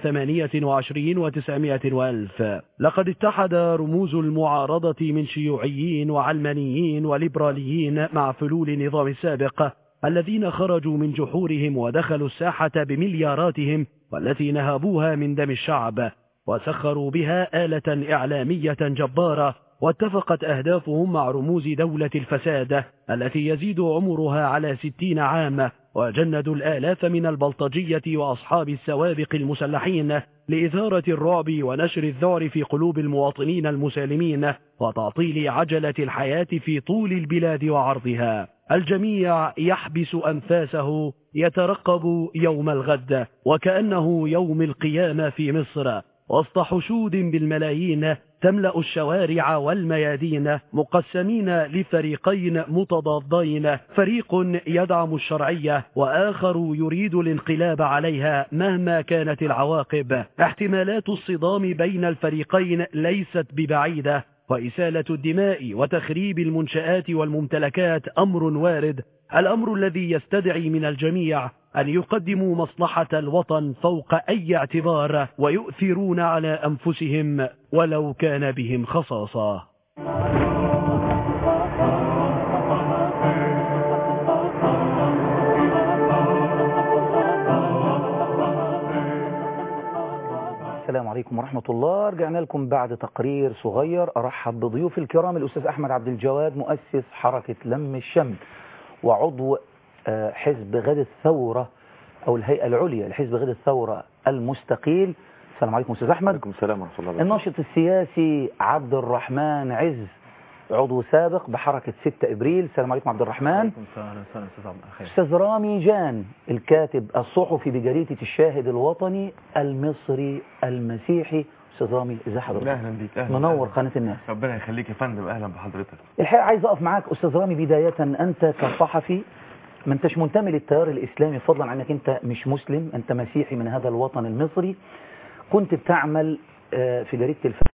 28 وتسعمائة وألف لقد اتحد رموز المعارضة من شيوعيين وعلمانيين وليبراليين مع فلول النظام السابق الذين خرجوا من جحورهم ودخلوا الساحة بملياراتهم والتي نهبوها من دم الشعب وسخروا بها آلة إعلامية جبارة واتفقت أهدافهم مع رموز دولة الفساد التي يزيد عمرها على ستين عام وجندوا الآلاف من البلطجية وأصحاب السوابق المسلحين لإثارة الرعب ونشر الذعر في قلوب المواطنين المسالمين وتعطيل عجلة الحياة في طول البلاد وعرضها الجميع يحبس أنفاسه يترقب يوم الغد وكأنه يوم القيامة في مصر وسط حشود بالملايين تملأ الشوارع والميادين مقسمين لفريقين متضادين فريق يدعم الشرعية وآخر يريد الانقلاب عليها مهما كانت العواقب احتمالات الصدام بين الفريقين ليست ببعيدة وإسالة الدماء وتخريب المنشآت والممتلكات أمر وارد الأمر الذي يستدعي من الجميع أن يقدموا مصلحة الوطن فوق أي اعتبار ويؤثرون على أنفسهم ولو كان بهم خصاصة السلام عليكم ورحمة الله رجعنا لكم بعد تقرير صغير أرحب بضيوف الكرام الأستاذ أحمد عبد الجواد مؤسس حركة لم الشمل وعضو آه، حزب غد الثورة أو الهيئة العليا لحزب غد الثورة المستقيل السلام عليكم أستاذ أحمد عليكم السلام ورحمة الله وبركاته الناشط السياسي عبد الرحمن عز عضو سابق بحركة 6 إبريل السلام عليكم عبد الرحمن أستاذ رامي جان الكاتب الصحفي بجريدة الشاهد الوطني المصري المسيحي أستاذ رامي ازي حضرتك اهلا بيك اهلا منور أهلاً. قناة الناس ربنا يخليك يا فندم اهلا بحضرتك الحقيقة عايز أقف معاك أستاذ رامي بداية أنت كصحفي ما انتش منتمي للتيار الإسلامي فضلا عنك أنت مش مسلم أنت مسيحي من هذا الوطن المصري كنت بتعمل آه، في جريدة الف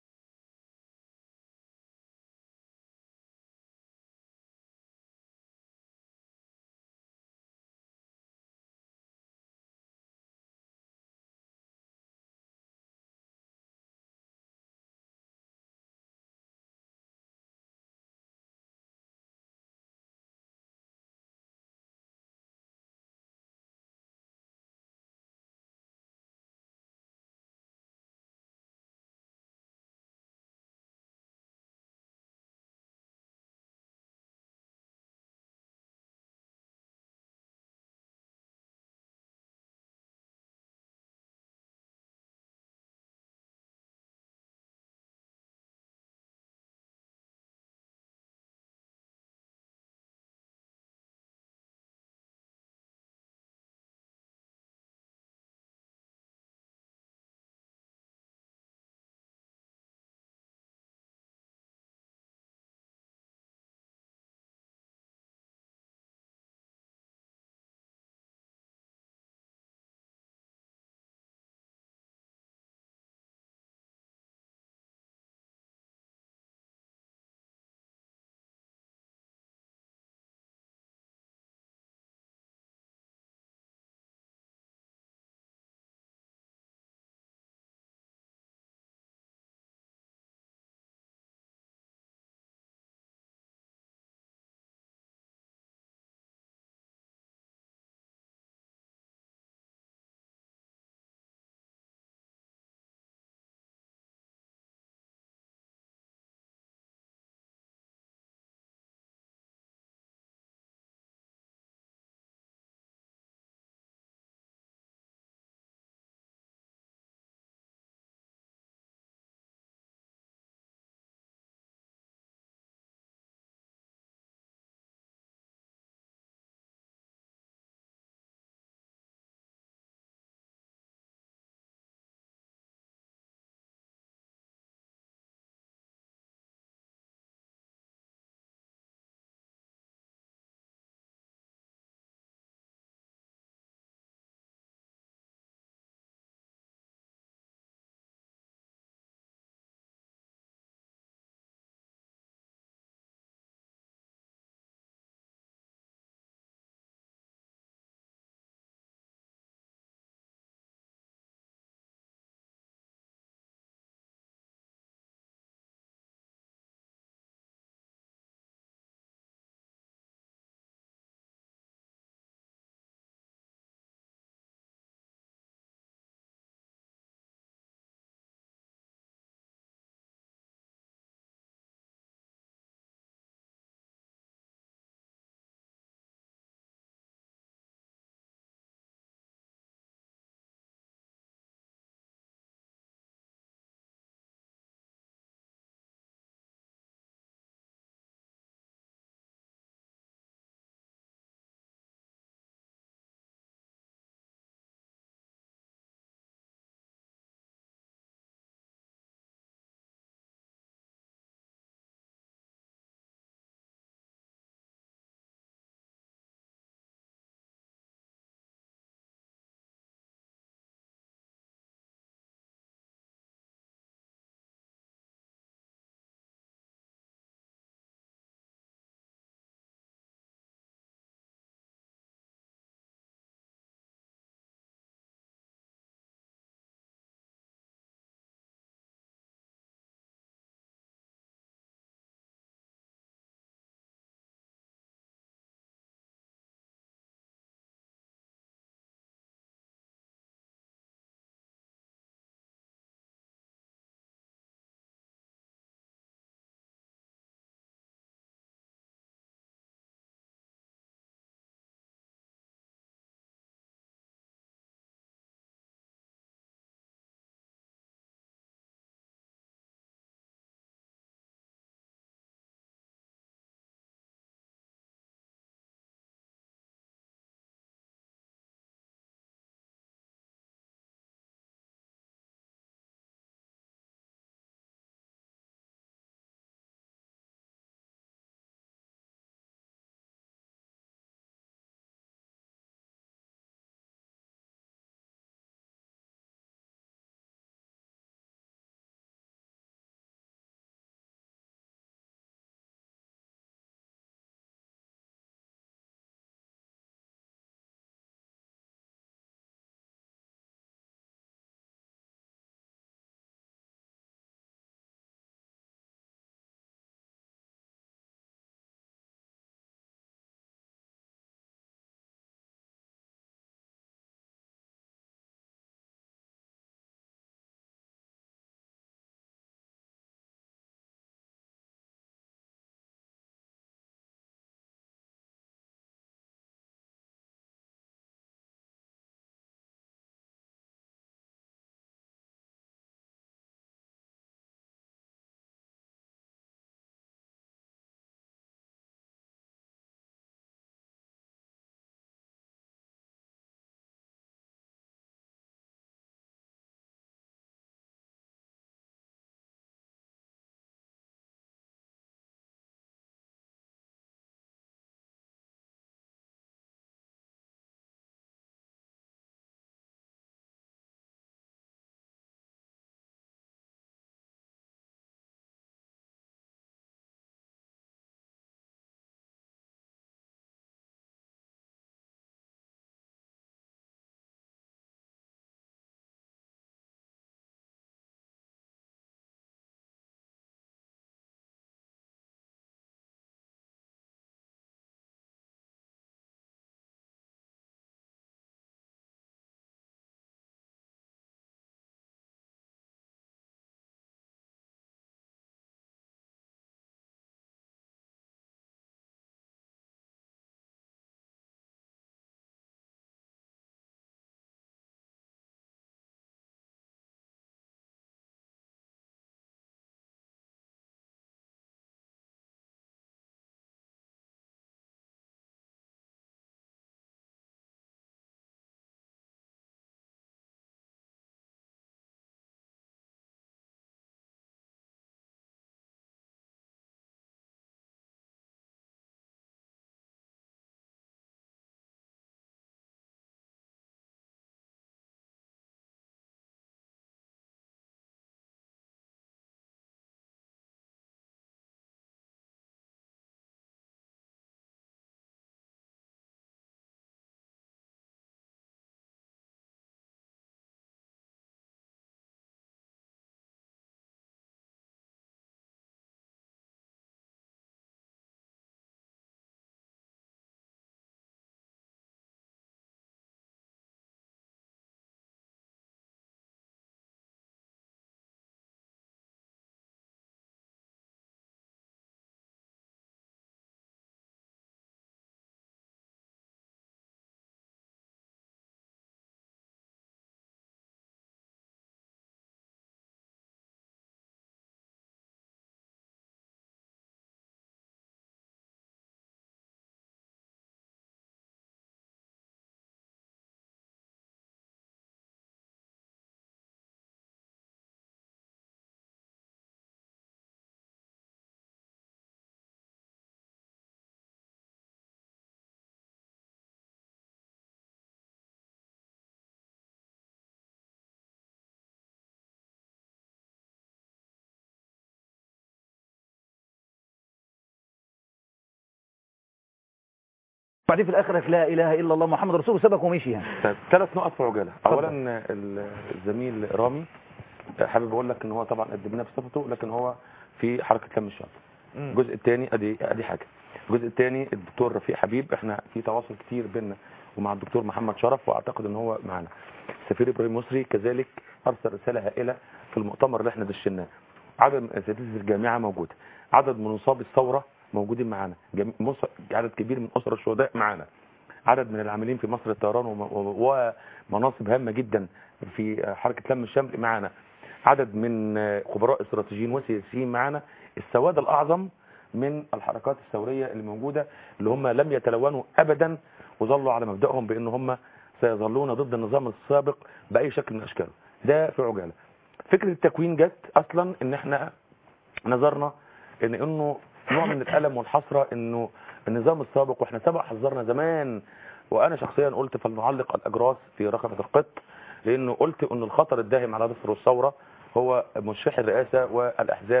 بعدين في الاخر لك لا اله الا الله محمد رسول الله سبق ومشي يعني طيب ثلاث نقط في عجاله اولا ال- الزميل رامي حابب اقول لك ان هو طبعا قدمنا بصفته لكن هو في حركه لم الشعب الجزء الثاني ادي ادي حاجه الجزء الثاني الدكتور رفيق حبيب احنا في تواصل كتير بيننا ومع الدكتور محمد شرف واعتقد ان هو معانا السفير ابراهيم مصري كذلك ارسل رساله هائله في المؤتمر اللي احنا دشناه عدد من اساتذه الجامعه موجود عدد من نصاب الثوره موجودين معانا جم... مصر... عدد كبير من اسر الشهداء معانا عدد من العاملين في مصر الطيران وم... و- ومناصب هامه جدا في حركه لم الشمل معانا عدد من خبراء استراتيجيين وسياسيين معانا السواد الاعظم من الحركات الثوريه اللي موجوده اللي هم لم يتلونوا ابدا وظلوا على مبدأهم بان هم سيظلون ضد النظام السابق باي شكل من اشكاله ده في عجاله فكره التكوين جت اصلا ان احنا نظرنا ان انه نوع من الالم والحسره انه النظام السابق واحنا سبق حذرنا زمان وانا شخصيا قلت فلنعلق الاجراس في رقبه القط لانه قلت ان الخطر الداهم على مصر والثوره هو مرشح الرئاسه والاحزاب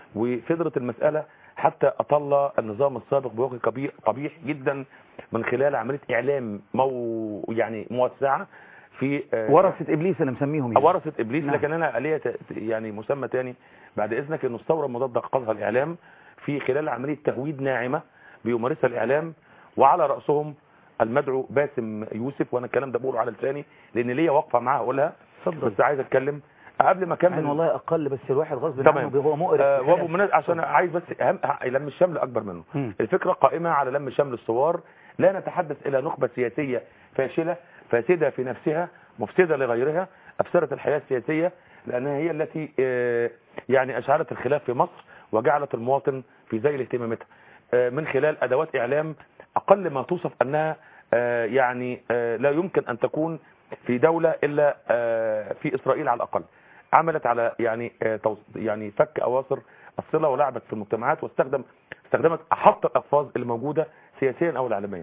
وفضلت المساله حتى اطل النظام السابق بوجه قبيح قبيح جدا من خلال عمليه اعلام مو يعني موسعه في آه، ورثه ابليس اللي مسميهم يعني. ورثه ابليس نعم. لكن انا ليا ت- يعني مسمى تاني بعد اذنك انه الثوره المضاده قادها الاعلام في خلال عمليه تهويد ناعمه بيمارسها الاعلام وعلى راسهم المدعو باسم يوسف وانا الكلام ده بقوله على لساني لان ليا وقفه معاه اقولها اتفضل. بس عايز اتكلم قبل ما اكمل يعني والله اقل بس الواحد غصب تمام. عنه هو مقرف آه في الحياة. وبمناسبة عشان عايز بس اهم لم الشمل اكبر منه مم. الفكره قائمه على لم شمل الثوار لا نتحدث الى نخبه سياسيه فاشله فاسده في نفسها مفسده لغيرها افسدت الحياه السياسيه لانها هي التي آه، يعني اشعلت الخلاف في مصر وجعلت المواطن في ذيل اهتماماتها آه، من خلال ادوات اعلام اقل ما توصف انها آه، يعني آه، لا يمكن ان تكون في دوله الا آه، في اسرائيل على الاقل عملت على يعني آه، توص- يعني فك اواصر الصله ولعبت في المجتمعات واستخدم استخدمت احط الالفاظ اللي موجوده سياسيا او اعلاميا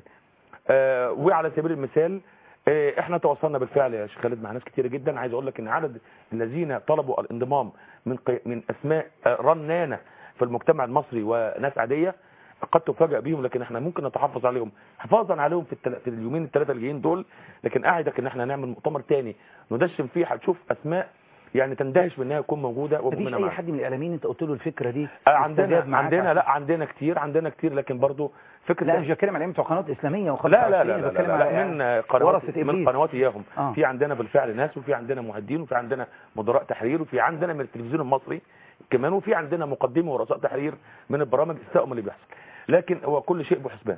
آه، وعلى سبيل المثال آه، احنا تواصلنا بالفعل يا شيخ خالد مع ناس كتيره جدا عايز اقول لك ان عدد الذين طلبوا الانضمام من قي- من اسماء آه، رنانه في المجتمع المصري وناس عاديه قد تفاجئ بيهم لكن احنا ممكن نتحفظ عليهم حفاظا عليهم في, التل... في اليومين الثلاثه الجايين دول لكن اعدك ان احنا هنعمل مؤتمر تاني ندشن فيه هتشوف اسماء يعني تندهش بانها تكون موجوده مفيش ومؤمنه اي معانا حد من الاعلاميين انت قلت له الفكره دي آه، عندنا استجاب معاك عندنا عشان- لا عندنا كتير عندنا كتير لكن برضو فكره لا مش بتكلم على بتوع قناه اسلاميه وخمسة لا لا وعشرين، لا لا, بتكلم لا, على لا يعني من قنوات ورثة من إبليس. قنوات اياهم آه. في عندنا بالفعل ناس وفي عندنا معدين وفي عندنا مدراء تحرير وفي عندنا من التلفزيون المصري كمان وفي عندنا مقدمي ورؤساء تحرير من البرامج استقوا من اللي بيحصل لكن هو كل شيء بحسبان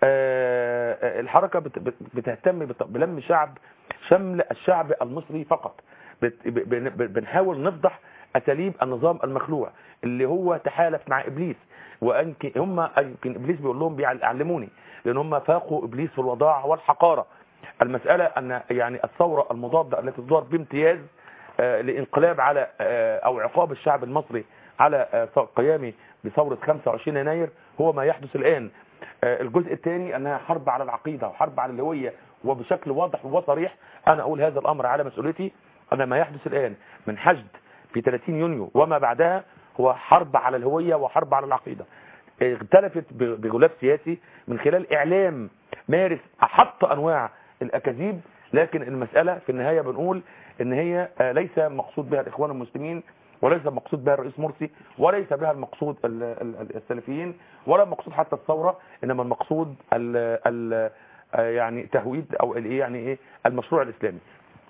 آه، آه، الحركه بت- بت- بتهتم بت- بلم شعب شمل الشعب المصري فقط بت- ب- بن- ب- بنحاول نفضح اساليب النظام المخلوع اللي هو تحالف مع ابليس وانك هم يمكن ابليس بيقول لهم بيعلموني لان هم فاقوا ابليس في الوضاعه والحقاره المساله ان يعني الثوره المضاده التي تدار بامتياز آه، لانقلاب على آه، او عقاب الشعب المصري على آه، قيامه بثوره 25 يناير هو ما يحدث الان آه، الجزء الثاني انها حرب على العقيده وحرب على الهويه وبشكل واضح وصريح انا اقول هذا الامر على مسؤوليتي ان ما يحدث الان من حشد في 30 يونيو وما بعدها هو حرب على الهويه وحرب على العقيده اختلفت ب- بغلاف سياسي من خلال اعلام مارس احط انواع الاكاذيب لكن المساله في النهايه بنقول ان هي آه، ليس مقصود بها الاخوان المسلمين وليس مقصود بها الرئيس مرسي وليس بها المقصود ال- ال- السلفيين ولا مقصود حتى الثوره انما المقصود ال ال آه، يعني تهويد او الايه يعني ايه المشروع الاسلامي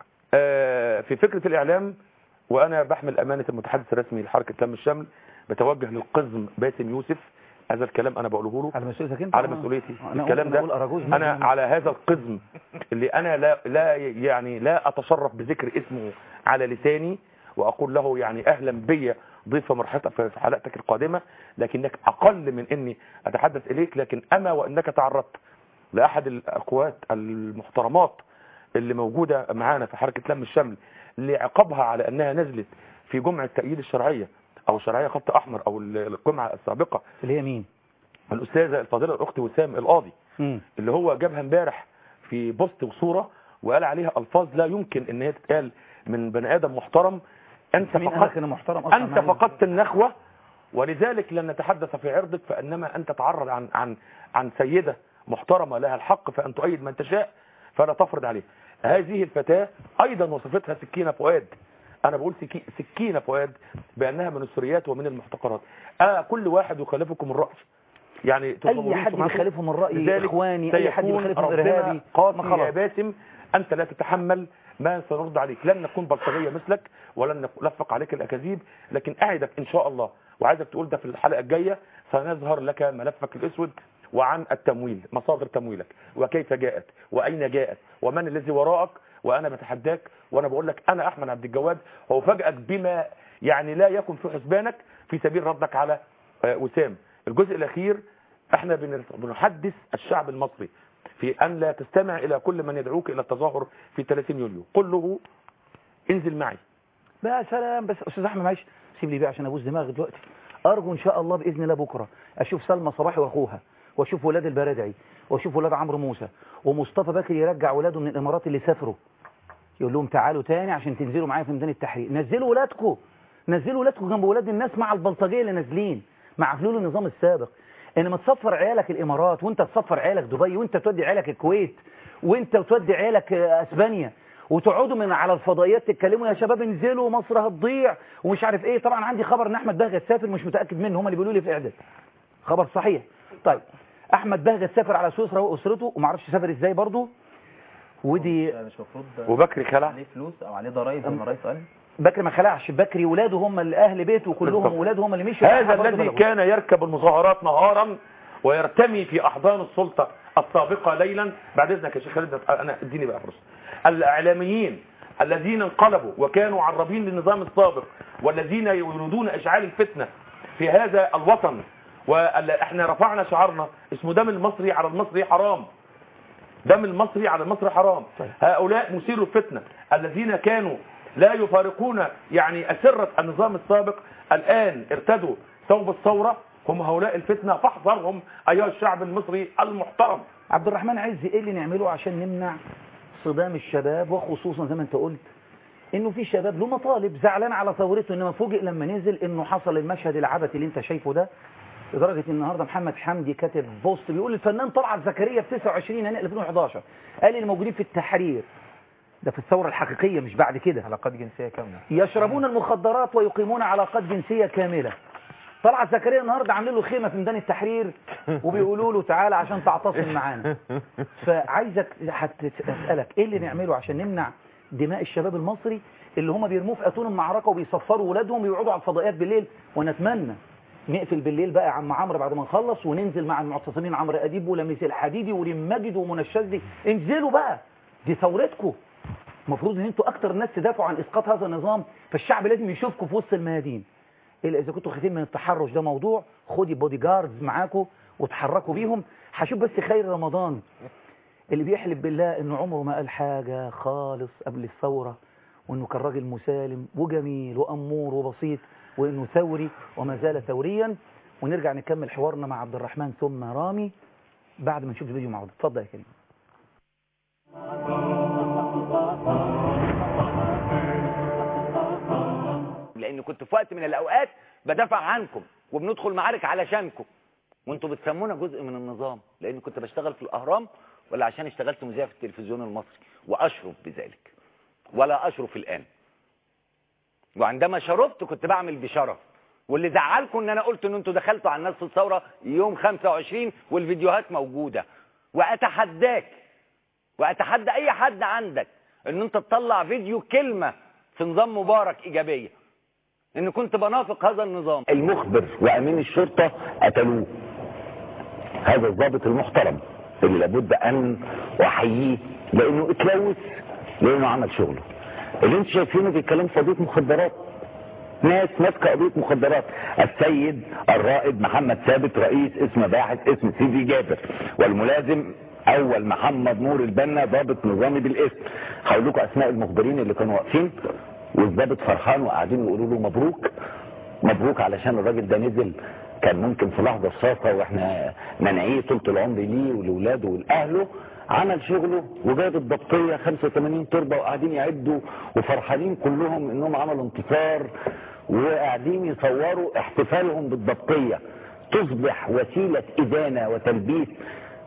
آه، في فكره الاعلام وانا بحمل امانه المتحدث الرسمي لحركه لم الشمل بتوجه للقزم باسم يوسف هذا الكلام انا بقوله له على مسؤوليتك انت على آه. مسؤوليتي أنا الكلام أقول- ده أقول أراجوز انا مثلاً. على هذا القزم اللي انا لا لا يعني لا اتشرف بذكر اسمه على لساني واقول له يعني اهلا بي ضيف مرحلتك في حلقتك القادمه لكنك اقل من اني اتحدث اليك لكن اما وانك تعرضت لاحد الاقوات المحترمات اللي موجوده معانا في حركه لم الشمل لعقابها على انها نزلت في جمعه تأييد الشرعيه او الشرعيه خط احمر او الجمعه السابقه اللي هي مين الاستاذه الفاضله الاخت وسام القاضي مم. اللي هو جابها امبارح في بوست وصوره وقال عليها الفاظ لا يمكن ان هي تتقال من بني ادم محترم انت مين قال لك فقدت انه محترم اصلا انت معلش؟ فقدت النخوه ولذلك لن نتحدث في عرضك فانما انت تعرض عن عن عن سيده محترمة لها الحق فأن تؤيد من تشاء فلا تفرض عليه هذه الفتاة أيضا وصفتها سكينة فؤاد أنا بقول سكي- سكينة فؤاد بأنها من السريات ومن المحتقرات آه كل واحد يخالفكم الرأي يعني اي تصورين حد سمعتوا؟ بيخالفهم الراي لذلك اخواني اي حد سيكون بيخالفهم ربنا ارهابي ما قاسي يا خلاص باسم أنت لا تتحمل ما سنرد عليك لن نكون بلطجية مثلك ولن نلفق عليك الأكاذيب لكن أعدك إن شاء الله وعايزك تقول ده في الحلقة الجاية سنظهر لك ملفك الأسود وعن التمويل مصادر تمويلك وكيف جاءت وأين جاءت ومن الذي وراءك وأنا بتحداك وأنا بقول لك أنا أحمد عبد الجواد وأفاجئك بما يعني لا يكن في حسبانك في سبيل ردك على آه، وسام الجزء الأخير احنا بن- بنحدث الشعب المصري في أن لا تستمع إلى كل من يدعوك إلى التظاهر في 30 يوليو قل له انزل معي بقى سلام بس استاذ احمد معلش سيب لي بقى عشان ابوس دماغي دلوقتي ارجو ان شاء الله باذن الله بكره اشوف سلمى صباحي واخوها واشوف ولاد البرادعي واشوف ولاد عمرو موسى ومصطفى بكر يرجع ولاده من الامارات اللي سافروا يقول لهم تعالوا تاني عشان تنزلوا معايا في ميدان التحرير نزلوا ولادكم نزلوا ولادكم جنب ولاد الناس مع البلطجيه اللي نازلين مع فلول النظام السابق انما تصفر عيالك الامارات وانت تصفر عيالك دبي وانت تودي عيالك الكويت وانت تودي عيالك آه، اسبانيا وتقعدوا من على الفضائيات تتكلموا يا شباب انزلوا مصر هتضيع ومش عارف ايه طبعا عندي خبر ان احمد بهجت سافر مش متاكد منه هم اللي بيقولوا لي في اعداد خبر صحيح طيب احمد بهجت سافر على سويسرا واسرته وما اعرفش سافر ازاي برضه ودي مش المفروض وبكري خلع عليه فلوس او عليه ضرايب زي ما الرئيس قال بكري ما خلعش بكري ولاده هم اللي اهل بيته كلهم بالضبط. ولاده هم اللي مشوا هذا برضه الذي بلغوا. كان يركب المظاهرات نهارا ويرتمي في أحضان السلطة السابقة ليلا بعد إذنك يا شيخ خالد أنا اديني بقى فرصة الإعلاميين الذين انقلبوا وكانوا عربين للنظام السابق والذين يريدون إشعال الفتنة في هذا الوطن واحنا رفعنا شعارنا اسمه دم المصري على المصري حرام دم المصري على المصري حرام هؤلاء مثيروا الفتنة الذين كانوا لا يفارقون يعني أسرة النظام السابق الآن ارتدوا ثوب الثورة هم هؤلاء الفتنة فاحذرهم أيها الشعب المصري المحترم عبد الرحمن عز ايه اللي نعمله عشان نمنع صدام الشباب وخصوصا زي ما انت قلت انه في شباب له مطالب زعلان على ثورته انما فوجئ لما نزل انه حصل المشهد العبثي اللي انت شايفه ده لدرجه ان النهارده محمد حمدي كاتب بوست بيقول الفنان طلعت زكريا في 29 يناير 2011 قال اللي موجودين في التحرير ده في الثوره الحقيقيه مش بعد كده علاقات جنسيه كامله يشربون المخدرات ويقيمون علاقات جنسيه كامله طلعت زكريا النهارده عاملين له خيمه في ميدان التحرير وبيقولوا له تعالى عشان تعتصم معانا فعايزك حت- اسالك ايه اللي نعمله عشان نمنع دماء الشباب المصري اللي هم بيرموه في اتون المعركه وبيصفروا ولادهم ويقعدوا على الفضائيات بالليل ونتمنى نقفل بالليل بقى يا عم عمرو بعد ما نخلص وننزل مع المعتصمين عمرو اديب ولميس الحديدي وريم ماجد ومنى الشاذلي انزلوا بقى دي ثورتكم المفروض ان انتوا اكتر ناس تدافعوا عن اسقاط هذا النظام فالشعب لازم يشوفكم في وسط الميادين الا اذا كنتوا خايفين من التحرش ده موضوع خدي بودي جاردز معاكم وتحركوا بيهم هشوف بس خير رمضان اللي بيحلف بالله انه عمره ما قال حاجه خالص قبل الثوره وانه كان راجل مسالم وجميل وامور وبسيط وانه ثوري وما زال ثوريا ونرجع نكمل حوارنا مع عبد الرحمن ثم رامي بعد ما نشوف الفيديو مع بعض اتفضل يا كريم لان كنت في وقت من الاوقات بدافع عنكم وبندخل معارك علشانكم وانتوا بتسمونا جزء من النظام لان كنت بشتغل في الاهرام ولا عشان اشتغلت مذيع في التلفزيون المصري واشرف بذلك ولا اشرف الان وعندما شرفت كنت بعمل بشرف واللي زعلكم ان انا قلت ان انتوا دخلتوا على الناس في الثوره يوم 25 والفيديوهات موجوده واتحداك واتحدى اي حد عندك ان انت تطلع فيديو كلمه في نظام مبارك ايجابيه ان كنت بنافق هذا النظام المخبر وامين الشرطه قتلوه هذا الضابط المحترم اللي لابد ان احييه لانه اتلوث لانه عمل شغله اللي انتوا شايفينه بيتكلم في قضيه مخدرات ناس ماسكه قضيه مخدرات السيد الرائد محمد ثابت رئيس اسم باحث اسم سيدي جابر والملازم اول محمد نور البنا ضابط نظامي بالاسم هقول لكم اسماء المخبرين اللي كانوا واقفين والضابط فرحان وقاعدين يقولوا له مبروك مبروك علشان الراجل ده نزل كان ممكن في لحظه رصاصه واحنا ننعيه طول العمر ليه ولاولاده ولاهله عمل شغله وجاب الضبطيه 85 تربه وقاعدين يعدوا وفرحانين كلهم انهم عملوا انتصار وقاعدين يصوروا احتفالهم بالضبطيه تصبح وسيله ادانه وتلبيس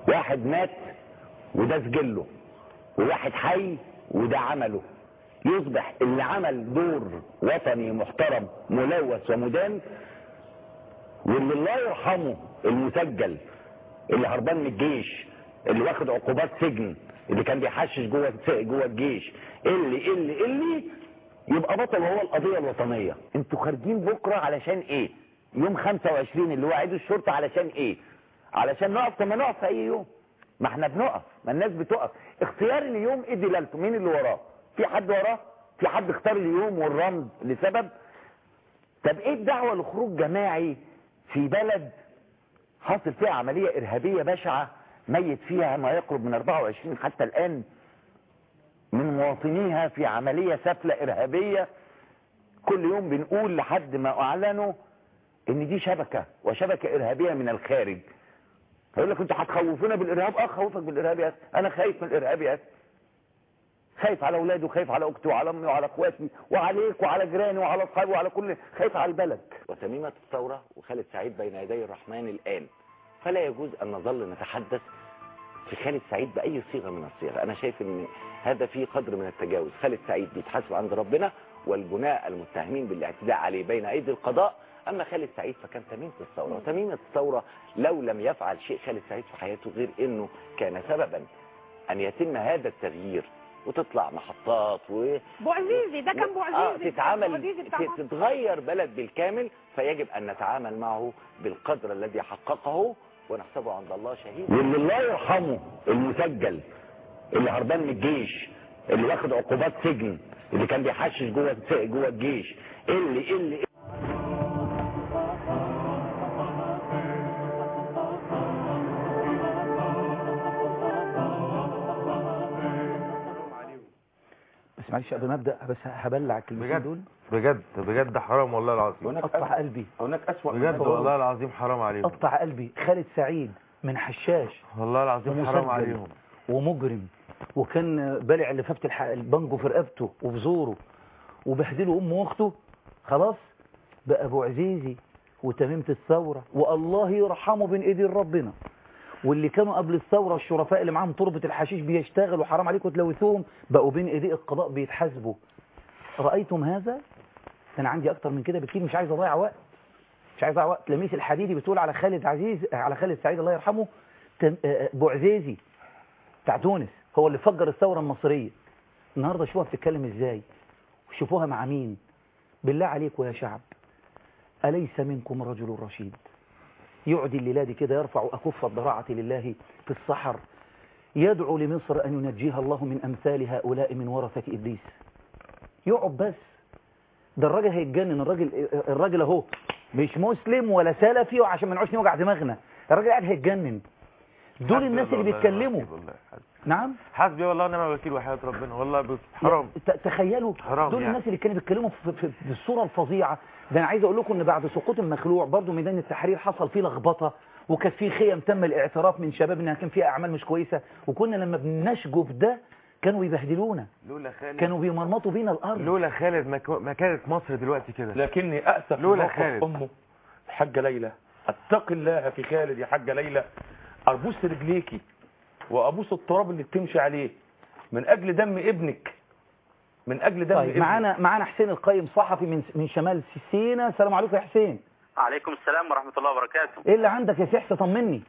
واحد مات وده سجله وواحد حي وده عمله يصبح اللي عمل دور وطني محترم ملوث ومدان واللي الله يرحمه المسجل اللي هربان من الجيش اللي واخد عقوبات سجن اللي كان بيحشش جوه جوه الجيش اللي اللي اللي يبقى بطل هو القضيه الوطنيه انتوا خارجين بكره علشان ايه يوم 25 اللي هو عيد الشرطه علشان ايه علشان نقف طب ما نقف في اي يوم ما احنا بنقف ما الناس بتقف اختيار اليوم ايه دلالته مين اللي وراه في حد وراه في حد اختار اليوم والرمز لسبب طب ايه الدعوه لخروج جماعي في بلد حاصل فيها عمليه ارهابيه بشعه ميت فيها ما يقرب من 24 حتى الان من مواطنيها في عمليه سفله ارهابيه كل يوم بنقول لحد ما اعلنوا ان دي شبكه وشبكه ارهابيه من الخارج هيقول لك انتوا هتخوفونا بالارهاب اه خوفك بالارهاب يا أخي. انا خايف من الارهاب يا أخي. خايف على اولادي وخايف على اختي وعلى امي وعلى اخواتي وعليك وعلى جيراني وعلى اصحابي وعلى كل خايف على البلد وتميمه الثوره وخالد سعيد بين يدي الرحمن الان فلا يجوز ان نظل نتحدث في خالد سعيد باي صيغه من الصيغ انا شايف ان هذا فيه قدر من التجاوز خالد سعيد بيتحاسب عند ربنا والجناء المتهمين بالاعتداء عليه بين ايدي القضاء اما خالد سعيد فكان تميمه الثوره وتميمه الثوره لو لم يفعل شيء خالد سعيد في حياته غير انه كان سببا ان يتم هذا التغيير وتطلع محطات و بوعزيزي ده كان آه بوعزيزي تتعامل بوعزيزي بتاع ت- مصر. تتغير بلد بالكامل فيجب ان نتعامل معه بالقدر الذي حققه ونحسبه عند الله شهيدا واللي الله يرحمه المسجل اللي هربان من الجيش اللي واخد عقوبات سجن اللي كان بيحشش جوه جوه الجيش اللي اللي بس معلش قبل ما ابدا بس هبلع الكلمتين بجد دول بجد بجد حرام والله العظيم قطع قلبي هناك اسوأ بجد والله العظيم حرام عليهم قطع قلبي خالد سعيد من حشاش والله العظيم حرام ومسجل عليهم ومجرم وكان بالع لفافة الح- البنجو في رقبته وفي زوره وبهدله امه واخته خلاص بقى ابو عزيزي وتميمة الثورة والله يرحمه بين ايدين ربنا واللي كانوا قبل الثورة الشرفاء اللي معاهم تربة الحشيش بيشتغلوا حرام عليكم تلوثوهم بقوا بين ايدي القضاء بيتحاسبوا رأيتم هذا كان عندي اكتر من كده بكتير مش عايز اضيع وقت مش عايز اضيع وقت لميس الحديدي بتقول على خالد عزيز على خالد سعيد الله يرحمه تم- آه، بوعزيزي بتاع تونس هو اللي فجر الثورة المصرية النهاردة شوفوها بتتكلم ازاي وشوفوها مع مين بالله عليكم يا شعب أليس منكم رجل رشيد يعدي الليلة دي كده يرفع أكف الضراعة لله في الصحر يدعو لمصر أن ينجيها الله من أمثال هؤلاء من ورثة إبليس يقعد بس ده الراجل هيتجنن الراجل الراجل اهو مش مسلم ولا سلفي وعشان ما نقعدش نوجع دماغنا الراجل قاعد هيتجنن دول الناس اللي بيتكلموا نعم حسبي والله ونعم الوكيل وحياة ربنا والله بس حرام ت- تخيلوا حرام دول يعني. الناس اللي كانوا بيتكلموا في, في, في الصوره الفظيعه ده انا عايز اقول لكم ان بعد سقوط المخلوع برضو ميدان التحرير حصل فيه لخبطه وكانت فيه خيم تم الاعتراف من شباب انها كان فيها اعمال مش كويسه وكنا لما بنشجب ده كانوا يبهدلونا لولا خالد كانوا بيمرمطوا بينا الارض لولا خالد ما كو- ما كانت مصر دلوقتي كده لكني أأسف لولا موقف خالد. أمه الحاجة ليلى اتق الله في خالد يا حاجة ليلى أربوس رجليكي وأبوس التراب اللي بتمشي عليه من أجل دم ابنك من أجل دم طيب ابنك معانا معانا حسين القيم صحفي من من شمال سينا السلام عليكم يا حسين عليكم السلام ورحمة الله وبركاته ايه اللي عندك يا سحس طمني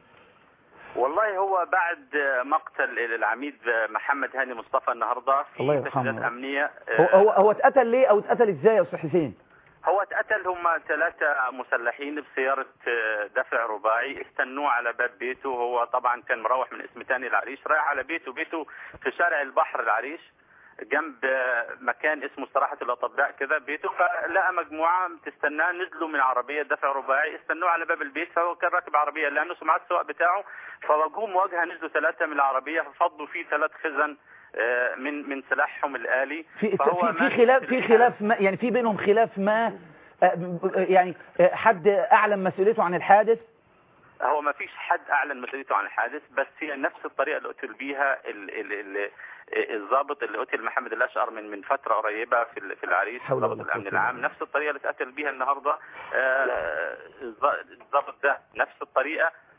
والله هو بعد مقتل العميد محمد هاني مصطفى النهاردة الله في يرحمه. تفجيرات أمنية هو هو هو اتقتل ليه او اتقتل ازاي يا استاذ حسين هو اتقتل هم ثلاثة مسلحين بسيارة دفع رباعي استنوه على باب بيته هو طبعا كان مروح من اسم تاني العريش رايح على بيته بيته في شارع البحر العريش جنب مكان اسمه استراحة الأطباء كده بيته فلقى مجموعة تستناه نزلوا من عربية دفع رباعي استنوه على باب البيت فهو كان راكب عربية لأنه سمعت السواق بتاعه فواجهوه مواجهة نزلوا ثلاثة من العربية ففضوا فيه ثلاث خزن آه، من من سلاحهم الآلي في فهو في, مات في خلاف في خلاف ما يعني في بينهم خلاف ما آه، يعني آه، حد اعلم مسؤوليته عن الحادث هو ما فيش حد اعلن مسؤوليته عن الحادث بس هي نفس الطريقه اللي قتل بيها ال- ال- ال- الضابط اللي قتل محمد الاشقر من من فتره قريبه في ال- في العريش حول ضابط ولا الامن قوة العام نفس الطريقه اللي اتقتل بيها النهارده آه، الض- الضابط ده نفس الطريقه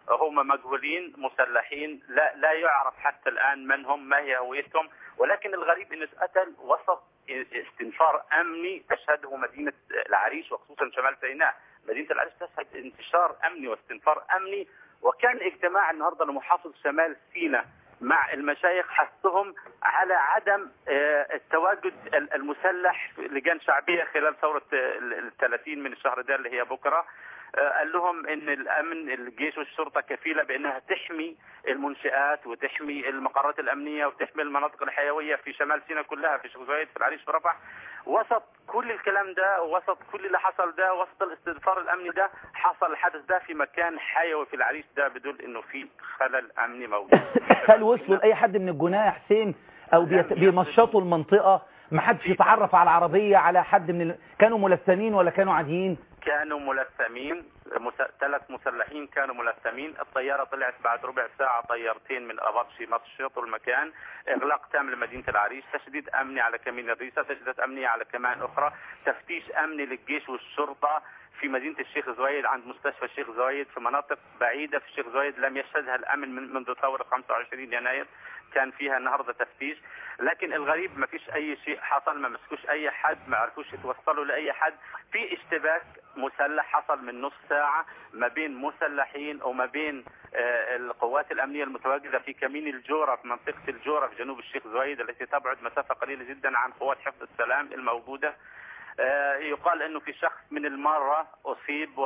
هم مجهولين مسلحين لا لا يعرف حتى الان من هم ما هي هويتهم ولكن الغريب انه اتقتل وسط استنفار امني تشهده مدينه العريش وخصوصا شمال سيناء مدينه العريش تشهد انتشار امني واستنفار امني وكان اجتماع النهارده لمحافظ شمال سيناء مع المشايخ حثهم على عدم آه، التواجد ال- المسلح في لجان شعبيه خلال ثوره ال 30 من الشهر ده اللي هي بكره آه، قال لهم ان الامن الجيش والشرطه كفيله بانها تحمي المنشات وتحمي المقرات الامنيه وتحمي المناطق الحيويه في شمال سيناء كلها في شيخ زايد في العريش في رفح وسط كل الكلام ده وسط كل اللي حصل ده وسط الاستنفار الامني ده حصل الحدث ده في مكان حيوي في العريش ده بدل انه في خلل امني موجود هل وصلوا لاي حد من الجناه يا حسين او بيت- بيمشطوا المنطقه ما حدش يتعرف على العربيه على حد من ال... كانوا ملثمين ولا كانوا عاديين كانوا ملثمين مس... ثلاث مسلحين كانوا ملثمين الطيارة طلعت بعد ربع ساعة طيارتين من أبطشي مشيطوا المكان إغلاق تام لمدينة العريش تشديد أمني على كمين الريسة تشديدات أمنية على كمان أخرى تفتيش أمني للجيش والشرطة في مدينة الشيخ زويد عند مستشفى الشيخ زويد في مناطق بعيدة في الشيخ زويد لم يشهدها الأمن من منذ ثورة 25 يناير كان فيها النهارده تفتيش لكن الغريب ما فيش اي شيء حصل ما مسكوش اي حد ما عرفوش يتوصلوا لاي حد في اشتباك مسلح حصل من نص ساعه ما بين مسلحين وما بين آه، القوات الامنيه المتواجده في كمين الجوره في منطقه الجوره في جنوب الشيخ زويد التي تبعد مسافه قليله جدا عن قوات حفظ السلام الموجوده آه، يقال انه في شخص من الماره اصيب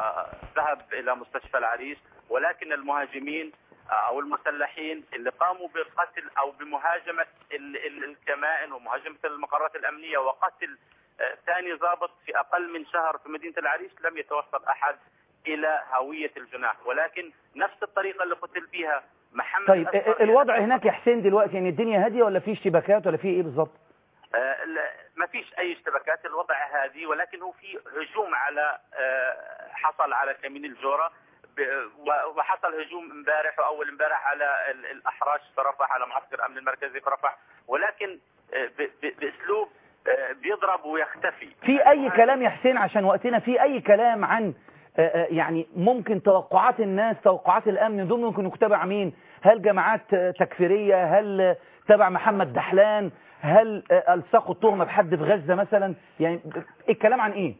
وذهب الى مستشفى العريش ولكن المهاجمين او المسلحين اللي قاموا بقتل او بمهاجمه ال- ال- الكمائن ومهاجمه المقرات الامنيه وقتل آه، ثاني ضابط في اقل من شهر في مدينه العريش لم يتوصل احد الى هويه الجناح ولكن نفس الطريقه اللي قتل بها محمد طيب أسرى ال- الوضع هناك يا حسين دلوقتي يعني الدنيا هاديه ولا في اشتباكات ولا في ايه بالظبط آه، لا، ما فيش اي اشتباكات الوضع هادي ولكن هو في هجوم على آه، حصل على كمين الجوره ب- و- وحصل هجوم امبارح واول امبارح على ال- الاحراش في رفح على معسكر الامن المركزي في رفح ولكن آه، ب- ب- باسلوب آه، بيضرب ويختفي في اي كلام يا حسين عشان وقتنا في اي كلام عن آه، آه، يعني ممكن توقعات الناس توقعات الامن دول ممكن يكونوا تبع مين هل جماعات آه، تكفيريه هل آه، تبع محمد دحلان هل آه، الصقوا التهمه بحد في غزه مثلا يعني الكلام عن ايه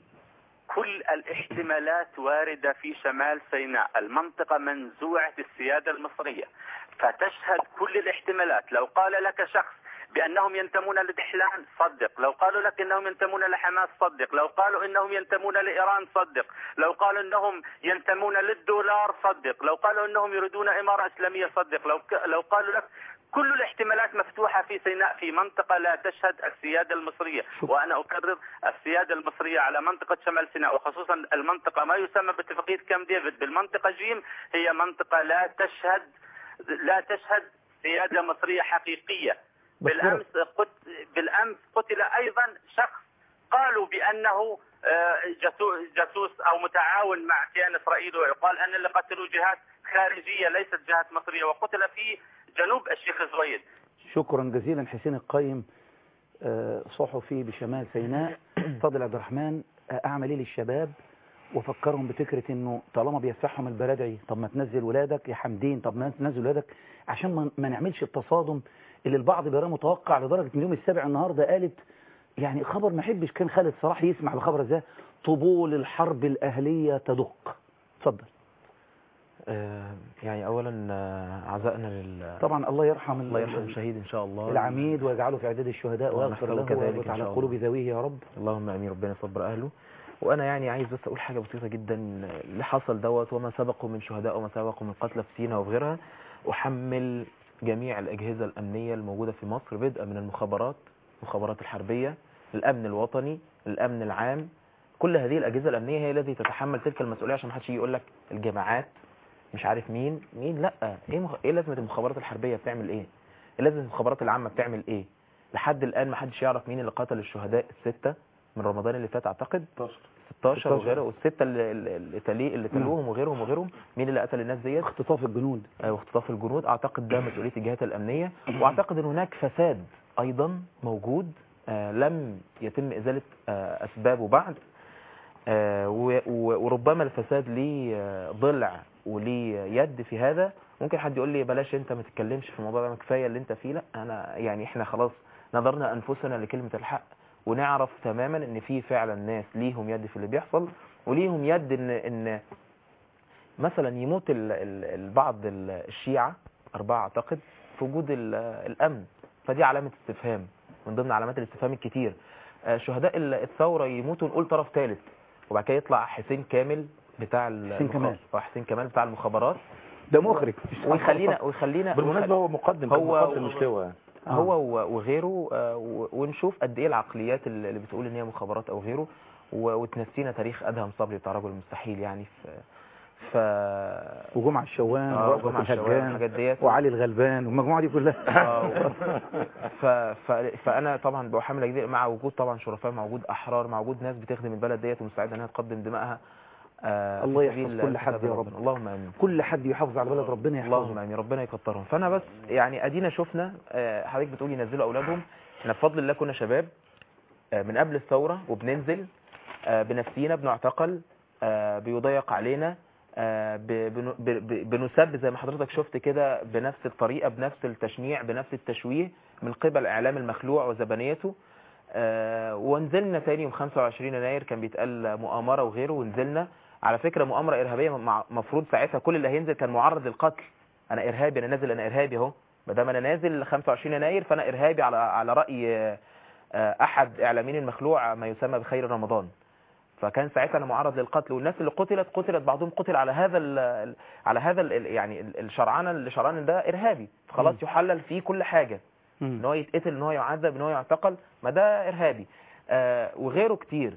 كل الاحتمالات واردة في شمال سيناء المنطقة منزوعة السيادة المصرية فتشهد كل الاحتمالات لو قال لك شخص بأنهم ينتمون لدحلان صدق لو قالوا لك أنهم ينتمون لحماس صدق لو قالوا أنهم ينتمون لإيران صدق لو قالوا أنهم ينتمون للدولار صدق لو قالوا أنهم يريدون إمارة إسلامية صدق لو, ك... لو قالوا لك كل الاحتمالات مفتوحة في سيناء في منطقة لا تشهد السيادة المصرية وأنا أكرر السيادة المصرية على منطقة شمال سيناء وخصوصا المنطقة ما يسمى باتفاقية كام ديفيد بالمنطقة جيم هي منطقة لا تشهد لا تشهد سيادة مصرية حقيقية بالأمس قت... بالأمس قتل أيضا شخص قالوا بأنه آه، جاسو- جاسوس أو متعاون مع كيان إسرائيل ويقال أن اللي قتلوا جهات خارجية ليست جهات مصرية وقتل في جنوب الشيخ زويد شكرا جزيلا حسين القيم آه، صحفي بشمال سيناء فاضل عبد الرحمن آه، اعمل ايه للشباب وافكرهم بفكره انه طالما بيسحهم البلدعي طب ما تنزل ولادك يا حمدين طب ما تنزل ولادك عشان ما, ما نعملش التصادم اللي البعض بيراه متوقع لدرجه ان اليوم السابع النهارده قالت يعني خبر ما يحبش كان خالد صلاح يسمع بخبر ده طبول الحرب الاهليه تدق اتفضل آه، يعني اولا آه، عزائنا لل طبعا الله يرحم ال- الله يرحم الشهيد ان شاء الله العميد ويجعله في اعداد الشهداء ويغفر ونحفظه له كذلك ويربط إن على شاء الله. قلوب ذويه يا رب اللهم امين ربنا يصبر اهله وانا يعني عايز بس اقول حاجه بسيطه جدا اللي حصل دوت وما سبقه من شهداء وما سبقه من قتلى في سينا وفي غيرها احمل جميع الاجهزه الامنيه الموجوده في مصر بدءا من المخابرات المخابرات الحربيه الامن الوطني الامن العام كل هذه الاجهزه الامنيه هي التي تتحمل تلك المسؤوليه عشان ما حدش يجي يقول لك الجماعات مش عارف مين مين لا ايه مخ... ايه لازمه المخابرات الحربيه بتعمل ايه ايه لازمه المخابرات العامه بتعمل ايه لحد الان ما حدش يعرف مين اللي قتل الشهداء السته من رمضان اللي فات اعتقد 16 16 وغيره والسته اللي اللي تلي اللي نعم. تلوهم وغيرهم وغيرهم مين اللي قتل الناس ديت اختطاف الجنود آه، واختطاف الجنود اعتقد ده مسؤوليه الجهات الامنيه واعتقد ان هناك فساد ايضا موجود آه، لم يتم ازاله آه، اسبابه بعد آه، و- و- وربما الفساد ليه آه، ضلع وليه يد في هذا ممكن حد يقول لي بلاش انت ما تتكلمش في الموضوع ده ما كفايه اللي انت فيه لا انا يعني احنا خلاص نظرنا انفسنا لكلمه الحق ونعرف تماما ان في فعلا ناس ليهم يد في اللي بيحصل وليهم يد ان ان مثلا يموت ال- ال- البعض ال- الشيعة أربعة أعتقد في وجود ال- الأمن فدي علامة استفهام من ضمن علامات الاستفهام الكتير آه، شهداء ال- الثورة يموتوا نقول طرف ثالث وبعد كده يطلع حسين كامل بتاع ال- حسين كمال. المخ- آه، حسين كمال بتاع المخابرات ده مخرج ويخلينا ويخلينا بالمناسبة هو مقدم كان هو مقدم مش لواء يعني. هو و- وغيره آه، و- ونشوف قد ايه العقليات اللي اللي بتقول ان هي مخابرات او غيره و- وتنسينا تاريخ ادهم صبري بتاع رجل المستحيل يعني ف ف وجمعة الشوان آه، ورأفت وجمعة الشوان الهجان والحاجات ديت. وعلي الغلبان والمجموعة دي كلها آه، ف... ف... فانا طبعا بحمل جديد مع وجود طبعا شرفاء مع وجود احرار مع وجود ناس بتخدم البلد ديت ومستعده انها تقدم دمائها آه، الله في يحفظ سبيل- كل في حد سبيل يا رب. ربنا. اللهم امين كل حد يحافظ على البلد ربنا اللهم يحفظه امين ربنا يكترهم فانا بس يعني ادينا شفنا آه، حضرتك بتقول ينزلوا اولادهم احنا بفضل الله كنا شباب آه، من قبل الثوره وبننزل آه، بنفسينا بنعتقل آه، بيضيق علينا آه، ب- بن- ب- ب- بنسب زي ما حضرتك شفت كده بنفس الطريقه بنفس التشنيع بنفس التشويه من قبل اعلام المخلوع وزبانيته آه، ونزلنا تاني يوم 25 يناير كان بيتقال مؤامره وغيره ونزلنا على فكره مؤامره ارهابيه مع- مفروض ساعتها كل اللي هينزل كان معرض للقتل انا ارهابي انا نازل انا ارهابي اهو ما دام انا نازل 25 يناير فانا ارهابي على على راي آه، آه، احد اعلاميين المخلوع ما يسمى بخير رمضان فكان ساعتها انا معرض للقتل والناس اللي قتلت قتلت بعضهم قتل على هذا ال على هذا ال يعني ال- الشرعنه اللي شرعان ده ارهابي فخلاص يحلل فيه كل حاجه ان هو يتقتل ان هو يعذب ان هو يعتقل ما ده ارهابي آه وغيره كتير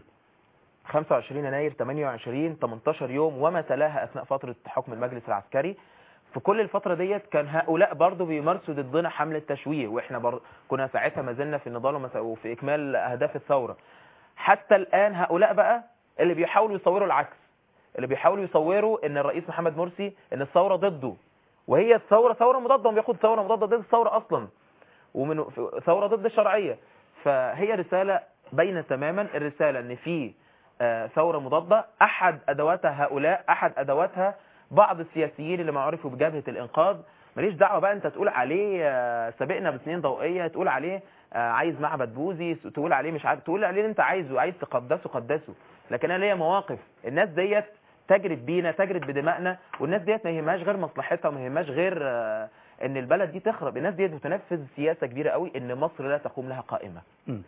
25 يناير 28 18 يوم وما تلاها اثناء فتره حكم المجلس العسكري في كل الفترة ديت كان هؤلاء برضو بيمارسوا ضدنا حملة تشويه واحنا بر... كنا ساعتها ما زلنا في النضال ومس- وفي اكمال اهداف الثورة حتى الان هؤلاء بقى اللي بيحاولوا يصوروا العكس اللي بيحاولوا يصوروا ان الرئيس محمد مرسي ان الثورة ضده وهي الثورة ثورة مضادة بياخد ثورة مضادة ضد الثورة اصلا ومن ثورة ضد الشرعية فهي رسالة باينة تماما الرسالة ان في آه، ثورة مضادة احد ادواتها هؤلاء احد ادواتها بعض السياسيين اللي معروفوا بجبهة الانقاذ ماليش دعوة بقى انت تقول عليه آه، سابقنا بسنين ضوئية تقول عليه آه، عايز معبد بوذي تقول عليه مش عارف تقول عليه اللي انت عايزه عايز تقدسه قدسه لكن انا ليا مواقف الناس ديت تجرد بينا تجرد بدمائنا والناس ديت ما يهمهاش غير مصلحتها وما يهمهاش غير آه، ان البلد دي تخرب الناس ديت بتنفذ سياسة كبيرة قوي ان مصر لا تقوم لها قائمة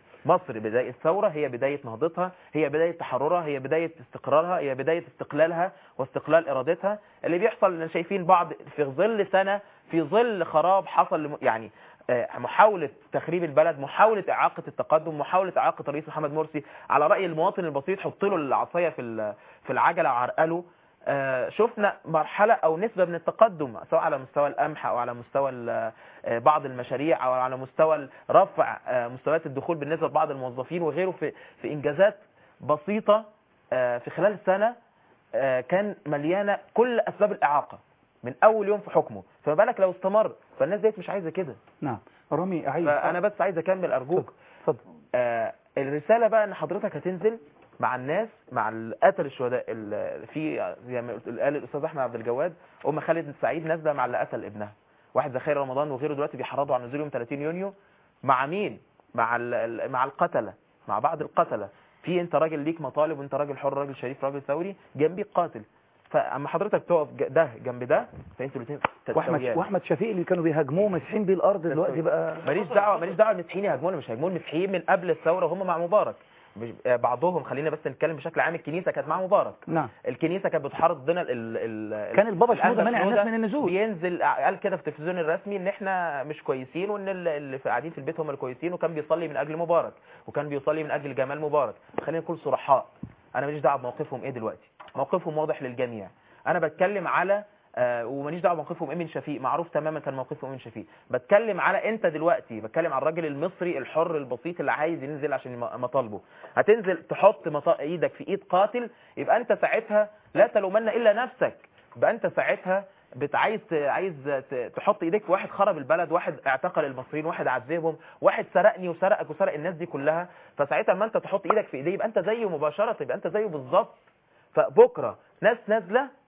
مصر بداية الثورة هي بداية نهضتها هي بداية تحررها هي بداية استقرارها هي بداية استقلالها واستقلال إرادتها اللي بيحصل إن شايفين بعض في ظل سنة في ظل خراب حصل لم- يعني آه، محاولة تخريب البلد محاولة إعاقة التقدم محاولة إعاقة الرئيس محمد مرسي على رأي المواطن البسيط حط له العصاية في ال- في العجلة وعرقله آه، شفنا مرحلة أو نسبة من التقدم سواء على مستوى القمح أو على مستوى ال- آه، بعض المشاريع أو على مستوى رفع آه، مستويات الدخول بالنسبة لبعض الموظفين وغيره في في إنجازات بسيطة آه، في خلال سنة آه، كان مليانة كل أسباب الإعاقة من أول يوم في حكمه فما بالك لو استمر فالناس ديت مش عايزة كده نعم رامي عايز فأنا بس عايز أكمل أرجوك اتفضل آه الرسالة بقى ان حضرتك هتنزل مع الناس مع قتل الشهداء ال- في زي ما قلت- قال الاستاذ احمد عبد الجواد ام خالد سعيد نازله مع اللي قتل ابنها واحد زي خير رمضان وغيره دلوقتي بيحرضوا على نزول يوم 30 يونيو مع مين مع ال- ال- مع القتله مع بعض القتله في انت راجل ليك مطالب وانت راجل حر راجل شريف راجل ثوري جنبيك قاتل فاما حضرتك تقف ج- ده جنب ده فانتوا الاثنين واحمد واحمد شفيق اللي كانوا بيهاجموه مسحين بيه الارض دلوقتي بقى ماليش دعوه ماليش دعوه المسيحيين يهاجمونا مش هيهاجمون المسيحيين من قبل الثوره وهم مع مبارك مش آه، بعضهم خلينا بس نتكلم بشكل عام الكنيسه كانت مع مبارك نعم الكنيسه كانت بتحرض ضدنا ال ال ال كان البابا الأنبا شنودة منع الناس شنودة من النزول. بينزل قال كده في التلفزيون الرسمي ان احنا مش كويسين وان ال- اللي في- قاعدين في البيت هم اللي كويسين وكان بيصلي من اجل مبارك وكان بيصلي من اجل جمال مبارك خلينا نكون صرحاء انا ماليش دعوه بموقفهم ايه دلوقتي موقفهم واضح للجميع انا بتكلم على آه وماليش دعوه بموقفهم امين شفيق معروف تماما كان موقفه امين شفيق بتكلم على انت دلوقتي بتكلم على الراجل المصري الحر البسيط اللي عايز ينزل عشان يم- مطالبه هتنزل تحط مطا- ايدك في ايد قاتل يبقى انت ساعتها لا تلومن الا نفسك يبقى انت ساعتها بت- عايز ت- عايز ت- تحط ايديك في واحد خرب البلد واحد اعتقل المصريين واحد عذبهم واحد سرقني وسرقك وسرق الناس دي كلها فساعتها اما انت تحط ايدك في ايديه يبقى انت زيه مباشره يبقى انت زيه بالظبط فبكره ناس نازله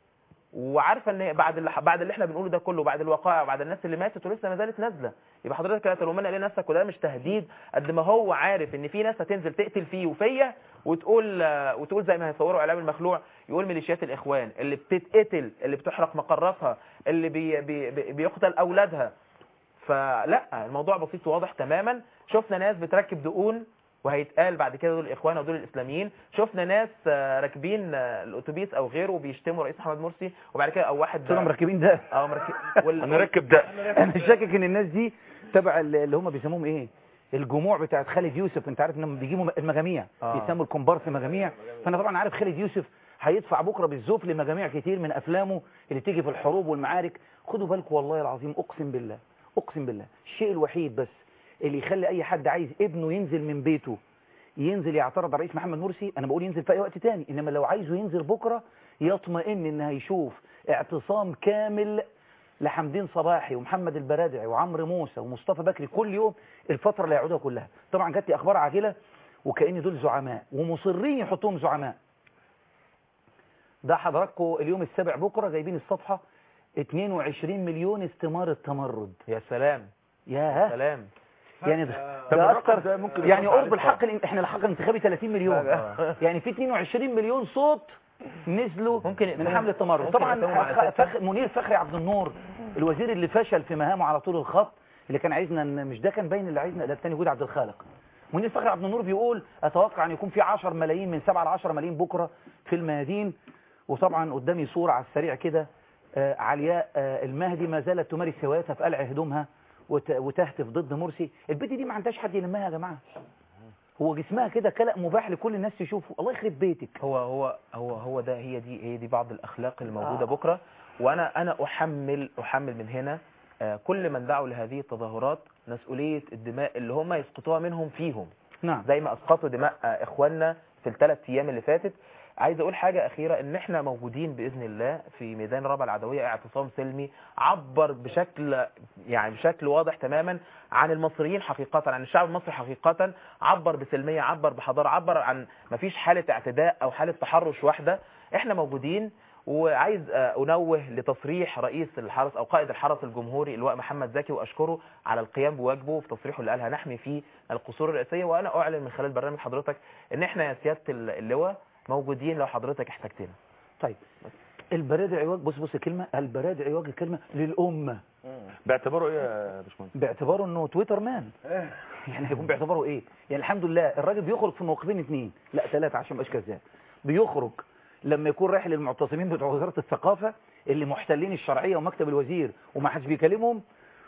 وعارفه ان هي بعد اللي بعد اللي احنا بنقوله ده كله بعد الوقائع وبعد الناس اللي ماتت ولسه ما زالت نازله يبقى حضرتك لا تلومن عليه نفسك وده مش تهديد قد ما هو عارف ان في ناس هتنزل تقتل فيه وفيا وتقول آه، وتقول زي ما هيصوروا اعلام المخلوع يقول ميليشيات الاخوان اللي بتتقتل اللي بتحرق مقراتها اللي بي بي بي بيقتل اولادها فلا الموضوع بسيط وواضح تماما شفنا ناس بتركب دقون وهيتقال بعد كده دول الاخوان ودول الاسلاميين شفنا ناس آه، راكبين آه، الاتوبيس او غيره وبيشتموا رئيس محمد مرسي وبعد كده او واحد طلعوا مركبين ده اه مركب وال... نركب ده انا شاكك ان الناس دي تبع اللي هم بيسموهم ايه الجموع بتاعت خالد يوسف انت عارف انهم بيجيبوا المجاميع آه. بيسموا الكومبارس مجاميع فانا طبعا عارف خالد يوسف هيدفع بكره بالزوف لمجاميع كتير من افلامه اللي تيجي في الحروب والمعارك خدوا بالكم والله العظيم اقسم بالله اقسم بالله الشيء الوحيد بس اللي يخلي اي حد عايز ابنه ينزل من بيته ينزل يعترض على الرئيس محمد مرسي انا بقول ينزل في اي وقت تاني انما لو عايزه ينزل بكره يطمئن ان هيشوف اعتصام كامل لحمدين صباحي ومحمد البرادعي وعمرو موسى ومصطفى بكري كل يوم الفتره اللي هيقعدوها كلها طبعا جات لي اخبار عاجله وكأن دول زعماء ومصرين يحطوهم زعماء ده حضراتكم اليوم السابع بكره جايبين الصفحه 22 مليون استمارة تمرد يا سلام يا سلام يعني ده, طب ده الرقم اكتر ده ممكن يعني يرفع قرب عليه الحق الان- احنا الحق الانتخابي 30 مليون آه. يعني في 22 مليون صوت نزلوا ممكن من يقسموا- حمله التمرد ممكن طبعا يقسموا على أخ- ستة. فخ... منير فخري عبد النور الوزير اللي فشل في مهامه على طول الخط اللي كان عايزنا إن- مش ده كان باين اللي عايزنا ده الثاني جود عبد الخالق منير فخري عبد النور بيقول اتوقع ان يكون في 10 ملايين من 7 ل 10 ملايين بكره في الميادين وطبعا قدامي صوره على السريع كده آه، علياء آه، المهدي ما زالت تمارس هوايتها في قلع هدومها وت- وتهتف ضد مرسي البنت دي ما عندهاش حد يلمها يا جماعه هو جسمها كده كلأ مباح لكل الناس تشوفه الله يخرب بيتك هو هو هو هو ده هي دي هي دي بعض الاخلاق الموجوده آه. بكره وانا انا احمل احمل من هنا آه، كل من دعوا لهذه التظاهرات مسؤوليه الدماء اللي هم يسقطوها منهم فيهم نعم زي ما اسقطوا دماء آه، اخواننا في الثلاث ايام اللي فاتت عايز اقول حاجه اخيره ان احنا موجودين باذن الله في ميدان رابعه العدويه اعتصام سلمي عبر بشكل يعني بشكل واضح تماما عن المصريين حقيقه عن الشعب المصري حقيقه عبر بسلميه عبر بحضاره عبر عن مفيش حاله اعتداء او حاله تحرش واحده احنا موجودين وعايز آه، انوه لتصريح رئيس الحرس او قائد الحرس الجمهوري اللواء محمد زكي واشكره على القيام بواجبه في تصريحه اللي قالها نحمي في القصور الرئاسيه وانا اعلن من خلال برنامج حضرتك ان احنا يا سياده اللواء موجودين لو حضرتك احتجتنا طيب البرادع عواج بص بص كلمه البرادع عواج كلمه للامه باعتباره ايه يا باشمهندس باعتباره انه تويتر مان يعني هيكون باعتباره ايه يعني الحمد لله الراجل بيخرج في موقفين اثنين لا ثلاثه عشان ما ابقاش كذاب بيخرج لما يكون رايح للمعتصمين بتوع وزاره الثقافه اللي محتلين الشرعيه ومكتب الوزير وما حدش بيكلمهم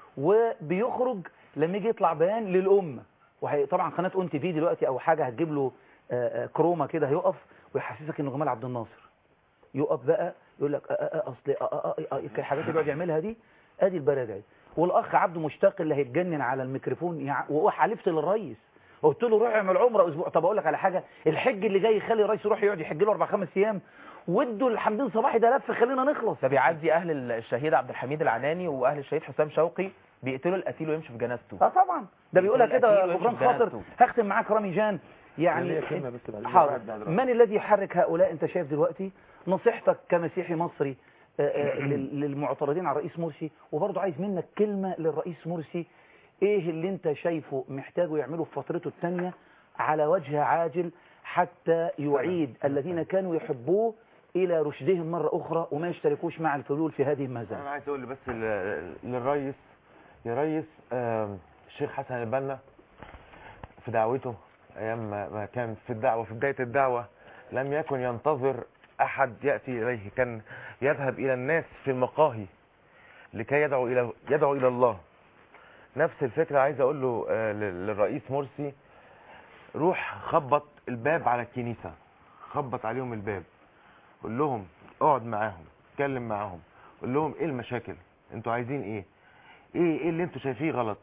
وبيخرج لما يجي يطلع بيان للامه وهي طبعا قناه اون تي في دلوقتي او حاجه هتجيب له آه، آه، كروما كده هيقف ويحسسك انه جمال عبد الناصر يقف بقى يقول لك آه، آه، آه، اصل آه، آه، آه، آه، الحاجات اللي بيقعد يعملها دي ادي البرادعي والاخ عبده مشتاق اللي هيتجنن على الميكروفون يع... وحلفت للرئيس قلت له روح اعمل عمره اسبوع طب اقول لك على حاجه الحج اللي جاي يخلي الرئيس يروح يقعد يحج له اربع خمس ايام وادوا لحمدين صباحي ده لف خلينا نخلص ده بيعدي اهل الشهيد عبد الحميد العناني واهل الشهيد حسام شوقي بيقتلوا القتيل ويمشوا في جنازته اه طبعا ده بيقولها كده القتيل ويمشي جبران في خاطر جنازته. هختم معاك رامي جان يعني ليا كلمة بس بعد- حاضر بعد- بعد- من الذي يحرك هؤلاء انت شايف دلوقتي نصيحتك كمسيحي مصري آه، آه، لل- للمعترضين على الرئيس مرسي وبرضه عايز منك كلمة للرئيس مرسي ايه اللي انت شايفه محتاجه يعمله في فترته الثانية على وجه عاجل حتى يعيد الذين كانوا يحبوه الى رشدهم مرة اخرى وما يشتركوش مع الفلول في هذه المهزلة انا عايز اقول بس ل- للريس يا ريس آم، الشيخ حسن البنا في دعوته ايام ما ما كان في الدعوه في بدايه الدعوه لم يكن ينتظر احد ياتي اليه كان يذهب الى الناس في المقاهي لكي يدعو الى يدعو الى الله نفس الفكره عايز اقول له آه، لل- للرئيس مرسي روح خبط الباب على الكنيسه خبط عليهم الباب قول لهم اقعد معاهم اتكلم معاهم قول لهم ايه المشاكل انتوا عايزين ايه ايه ايه اللي انتوا شايفيه غلط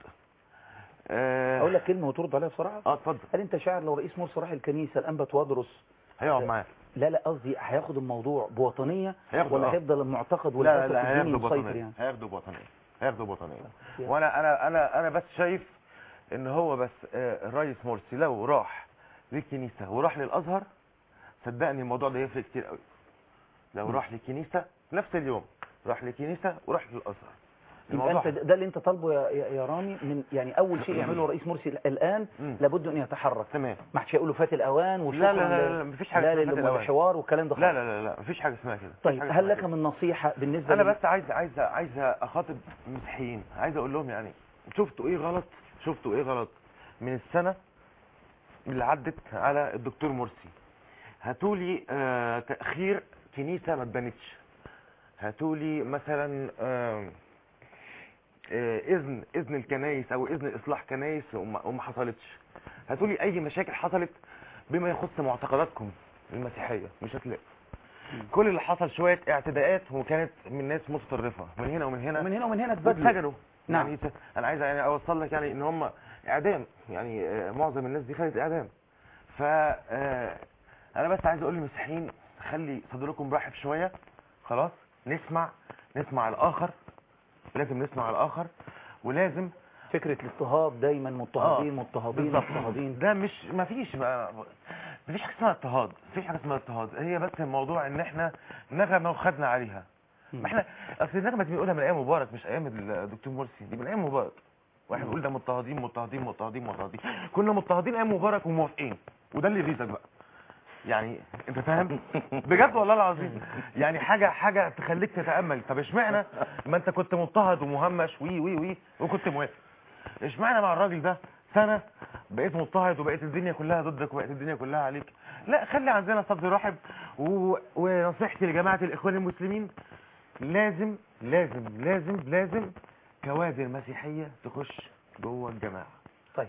آه اقول لك كلمة وترد عليها بصراحة اه اتفضل هل انت شاعر لو رئيس مرسي راح الكنيسة الانبا توادرس هيقعد معاه لا لا قصدي هياخد الموضوع بوطنية هياخده ولا آه. هيفضل المعتقد لا والاسف لا الديني هياخده مسيطر بوطنيه يعني هياخده بوطنيه هياخده بوطنيه يا. وانا انا انا انا بس شايف ان هو بس آه، الرئيس مرسي لو راح للكنيسه وراح للازهر صدقني الموضوع ده يفرق كتير قوي لو راح للكنيسه نفس اليوم راح لكنيسه وراح للازهر يبقى انت ده اللي انت طالبه يا, يا يا رامي من يعني اول شيء يعمله الرئيس مرسي الان مم. لابد ان يتحرك تمام ما حدش هيقول له فات الاوان وشكرا لا لا لا, لا مفيش حاجه لا اسمها فات الأوان. للحوار والكلام ده لا خالص. لا لا لا مفيش حاجه اسمها كده طيب مفيش حاجة هل اسمها لك كده. من نصيحه بالنسبه انا لل- بس عايز عايز عايز اخاطب مسيحيين عايز اقول لهم يعني شفتوا ايه غلط شفتوا ايه غلط من السنه اللي عدت على الدكتور مرسي هاتولي آه تاخير كنيسه ما اتبنتش هاتولي مثلا آه آه اذن اذن الكنايس او اذن اصلاح كنايس وما وما حصلتش هاتولي اي مشاكل حصلت بما يخص معتقداتكم المسيحيه مش هتلاقي كل اللي حصل شويه اعتداءات وكانت من ناس متطرفه من هنا ومن هنا ومن هنا ومن هنا اتبدلوا. واتسجنوا نعم. يعني ت- انا عايز يعني اوصل لك يعني ان هم اعدام يعني آه، معظم الناس دي خدت اعدام ف آه، انا بس عايز اقول للمسيحيين خلي صدركم رحب شويه خلاص نسمع نسمع الاخر لازم نسمع الاخر ولازم فكره الاضطهاد دايما مضطهدين مضطهدين بالظبط. مضطهدين ده مش ما فيش ما فيش حاجه اسمها اضطهاد مفيش حاجه اسمها اضطهاد هي بس الموضوع ان احنا نغمه وخدنا عليها ما احنا اصل النغمه دي بنقولها من ايام مبارك مش ايام الدكتور مرسي دي من ايام مبارك واحنا بنقول ده مضطهدين مضطهدين مضطهدين مضطهدين كنا مضطهدين ايام مبارك وموافقين وده اللي يغيظك بقى يعني انت فاهم بجد والله العظيم يعني حاجه حاجه تخليك تتامل طب اشمعنى ما انت كنت مضطهد ومهمش وي وي وي وكنت موافق اشمعنى مع الراجل ده سنه بقيت مضطهد وبقيت الدنيا كلها ضدك وبقيت الدنيا كلها عليك لا خلي عندنا صدر رحب و... ونصيحتي لجماعه الاخوان المسلمين لازم لازم لازم لازم كوادر مسيحيه تخش جوه الجماعه طيب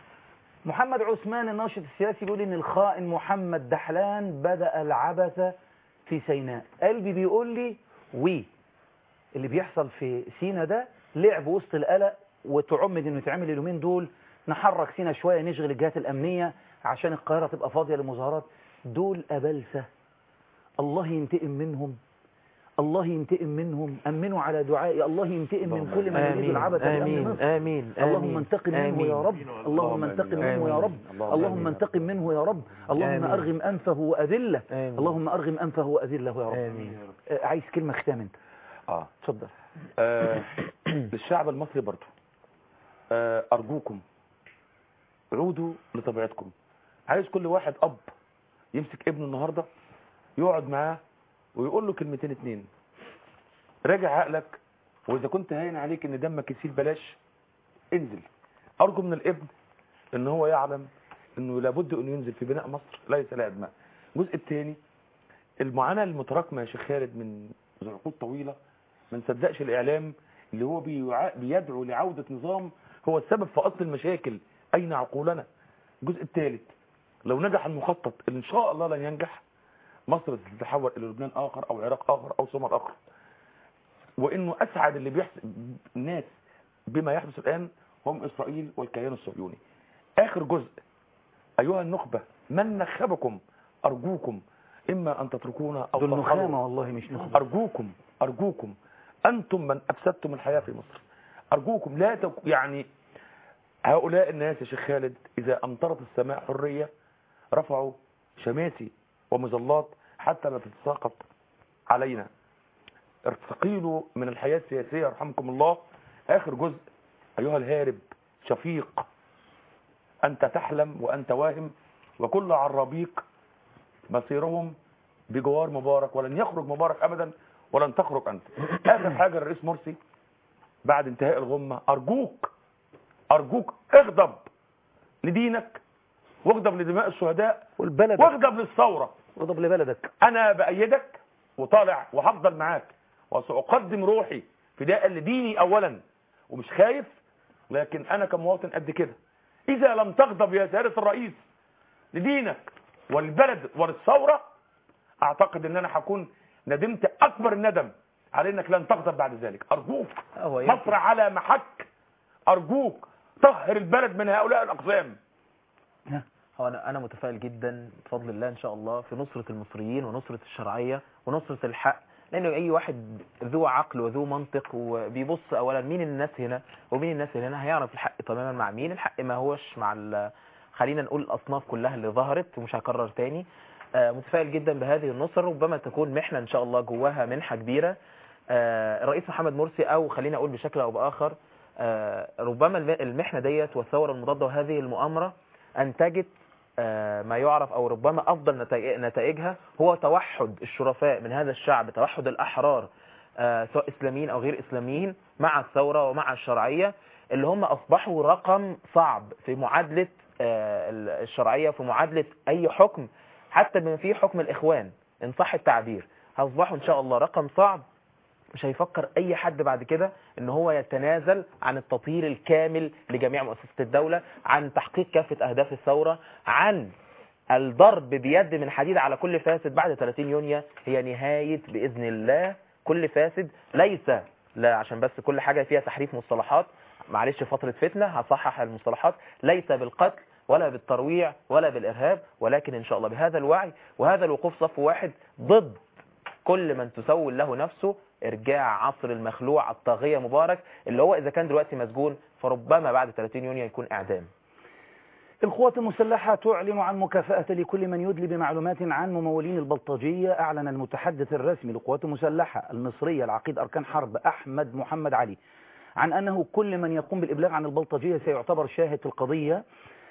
محمد عثمان الناشط السياسي بيقول ان الخائن محمد دحلان بدأ العبث في سيناء قلبي بيقول لي وي اللي بيحصل في سينا ده لعب وسط القلق وتعمد انه يتعمل اليومين دول نحرك سينا شوية نشغل الجهات الأمنية عشان القاهرة تبقى فاضية للمظاهرات دول أبلسة الله ينتقم منهم الله ينتقم منهم أمنوا على دعائي الله ينتقم من كل من يريد آمين العبث بأمن آمين مصر. آمين اللهم آمين انتقم منه آمين. يا رب اللهم انتقم منه يا رب اللهم انتقم منه يا رب اللهم آمين. أرغم أنفه وأذله آمين. اللهم أرغم أنفه وأذله يا رب آمين. آه، عايز كلمة ختام انت اه اتفضل آه، للشعب المصري برضو آه، أرجوكم عودوا لطبيعتكم عايز كل واحد أب يمسك ابنه النهاردة يقعد معاه ويقول له كلمتين اتنين راجع عقلك وإذا كنت هاين عليك إن دمك يسيل بلاش انزل أرجو من الابن إن هو يعلم إنه لابد إنه ينزل في بناء مصر ليس لا أدماء الجزء الثاني المعاناة المتراكمة يا شيخ خالد من عقود طويلة ما نصدقش الإعلام اللي هو بيوع- بيدعو لعودة نظام هو السبب في أصل المشاكل أين عقولنا الجزء الثالث لو نجح المخطط اللي إن شاء الله لن ينجح مصر تتحول إلى لبنان آخر أو عراق آخر أو صومال آخر وإنه أسعد اللي بيحصل الناس بما يحدث الآن هم إسرائيل والكيان الصهيوني آخر جزء أيها النخبة من نخبكم أرجوكم إما أن تتركونا أو دول ترحلوا. نخامة والله مش نخبة أرجوكم أرجوكم أنتم من أفسدتم الحياة في مصر أرجوكم لا تك... يعني هؤلاء الناس يا شيخ خالد إذا أمطرت السماء حرية رفعوا شماسي ومظلات حتى لا تتساقط علينا ارتقيلوا من الحياة السياسية يرحمكم الله آخر جزء أيها الهارب شفيق أنت تحلم وأنت واهم وكل عرابيك مصيرهم بجوار مبارك ولن يخرج مبارك أبدا ولن تخرج أنت آخر حاجة الرئيس مرسي بعد انتهاء الغمة أرجوك أرجوك اغضب لدينك واغضب لدماء الشهداء والبلد واغضب للثورة واغضب لبلدك أنا بأيدك وطالع وهفضل معاك وسأقدم روحي فداء لديني أولا ومش خايف لكن أنا كمواطن قد كده إذا لم تغضب يا سيادة الرئيس لدينك والبلد وللثورة أعتقد أن أنا هكون ندمت أكبر الندم على أنك لن تغضب بعد ذلك أرجوك هو يمكن- مصر على محك أرجوك طهر البلد من هؤلاء الأقسام هو انا انا متفائل جدا بفضل الله ان شاء الله في نصرة المصريين ونصرة الشرعية ونصرة الحق لان اي واحد ذو عقل وذو منطق وبيبص اولا مين الناس هنا ومين الناس هنا هيعرف الحق تماما مع مين الحق ما هوش مع ال- خلينا نقول الاصناف كلها اللي ظهرت ومش هكرر تاني آه، متفائل جدا بهذه النصر ربما تكون محنة إن شاء الله جواها منحة كبيرة آه، الرئيس محمد مرسي أو خلينا أقول بشكل أو بآخر آه، ربما الم- المحنة ديت والثورة المضادة وهذه المؤامرة أنتجت آه، ما يعرف أو ربما أفضل نتائج- نتائجها هو توحد الشرفاء من هذا الشعب توحد الأحرار آه، سواء إسلاميين أو غير إسلاميين مع الثورة ومع الشرعية اللي هم أصبحوا رقم صعب في معادلة آه، الشرعية في معادلة أي حكم حتى بما فيه حكم الإخوان إن صح التعبير هيصبحوا إن شاء الله رقم صعب مش هيفكر أي حد بعد كده إن هو يتنازل عن التطهير الكامل لجميع مؤسسات الدولة عن تحقيق كافة أهداف الثورة عن الضرب بيد من حديد على كل فاسد بعد 30 يونيو هي نهاية بإذن الله كل فاسد ليس لا عشان بس كل حاجة فيها تحريف مصطلحات معلش فترة فتنة هصحح المصطلحات ليس بالقتل ولا بالترويع ولا بالإرهاب ولكن إن شاء الله بهذا الوعي وهذا الوقوف صف واحد ضد كل من تسول له نفسه ارجاع عصر المخلوع الطاغية مبارك اللي هو إذا كان دلوقتي مسجون فربما بعد 30 يونيو يكون إعدام القوات المسلحة تعلن عن مكافأة لكل من يدلي بمعلومات عن ممولين البلطجية أعلن المتحدث الرسمي للقوات المسلحة المصرية العقيد أركان حرب أحمد محمد علي عن أنه كل من يقوم بالإبلاغ عن البلطجية سيعتبر شاهد في القضية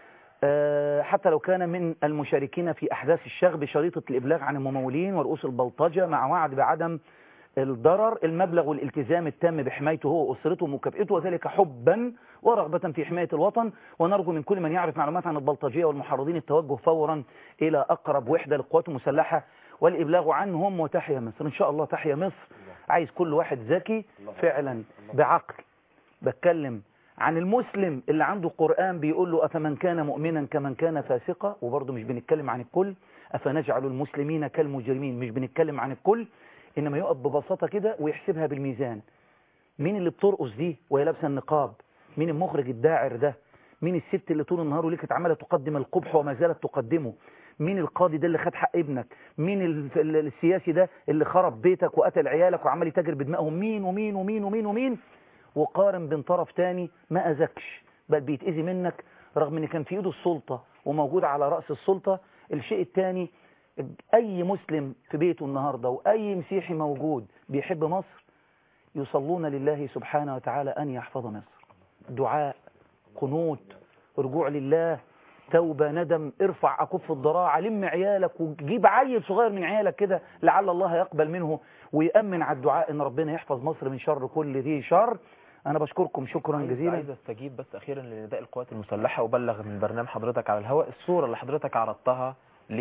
آه، حتى لو كان من المشاركين في أحداث الشغب بشريطة الإبلاغ عن الممولين ورؤوس البلطجة مع وعد بعدم الضرر المبلغ والالتزام التام بحمايته هو وأسرته ومكافئته وذلك حبا ورغبة في حماية الوطن ونرجو من كل من يعرف معلومات عن البلطجية والمحرضين التوجه فورا إلى أقرب وحدة للقوات المسلحة والإبلاغ عنهم وتحيا مصر إن شاء الله تحيا مصر عايز كل واحد ذكي فعلا بعقل بتكلم عن المسلم اللي عنده قرآن بيقول له أفمن كان مؤمنا كمن كان فاسقا وبرضه مش بنتكلم عن الكل أفنجعل المسلمين كالمجرمين مش بنتكلم عن الكل إنما يقف ببساطة كده ويحسبها بالميزان مين اللي بترقص دي وهي لابسه النقاب مين المخرج الداعر ده مين الست اللي طول النهار وليك عماله تقدم القبح وما زالت تقدمه مين القاضي ده اللي خد حق ابنك مين ال- ال- السياسي ده اللي خرب بيتك وقتل عيالك وعمال يتاجر بدمائهم مين ومين ومين ومين ومين وقارن بين طرف تاني ما اذكش بل بيتاذي منك رغم ان كان في ايده السلطه وموجود على راس السلطه الشيء الثاني اي مسلم في بيته النهارده واي مسيحي موجود بيحب مصر يصلون لله سبحانه وتعالى أن يحفظ مصر دعاء قنوت رجوع لله توبة ندم ارفع أكف الضراعة لم عيالك وجيب عيل صغير من عيالك كده لعل الله يقبل منه ويأمن على الدعاء ان ربنا يحفظ مصر من شر كل ذي شر أنا بشكركم شكرا عايز- جزيلا عايز استجيب بس اخيرا لنداء القوات المسلحه وبلغ من برنامج حضرتك على الهواء الصوره اللي حضرتك عرضتها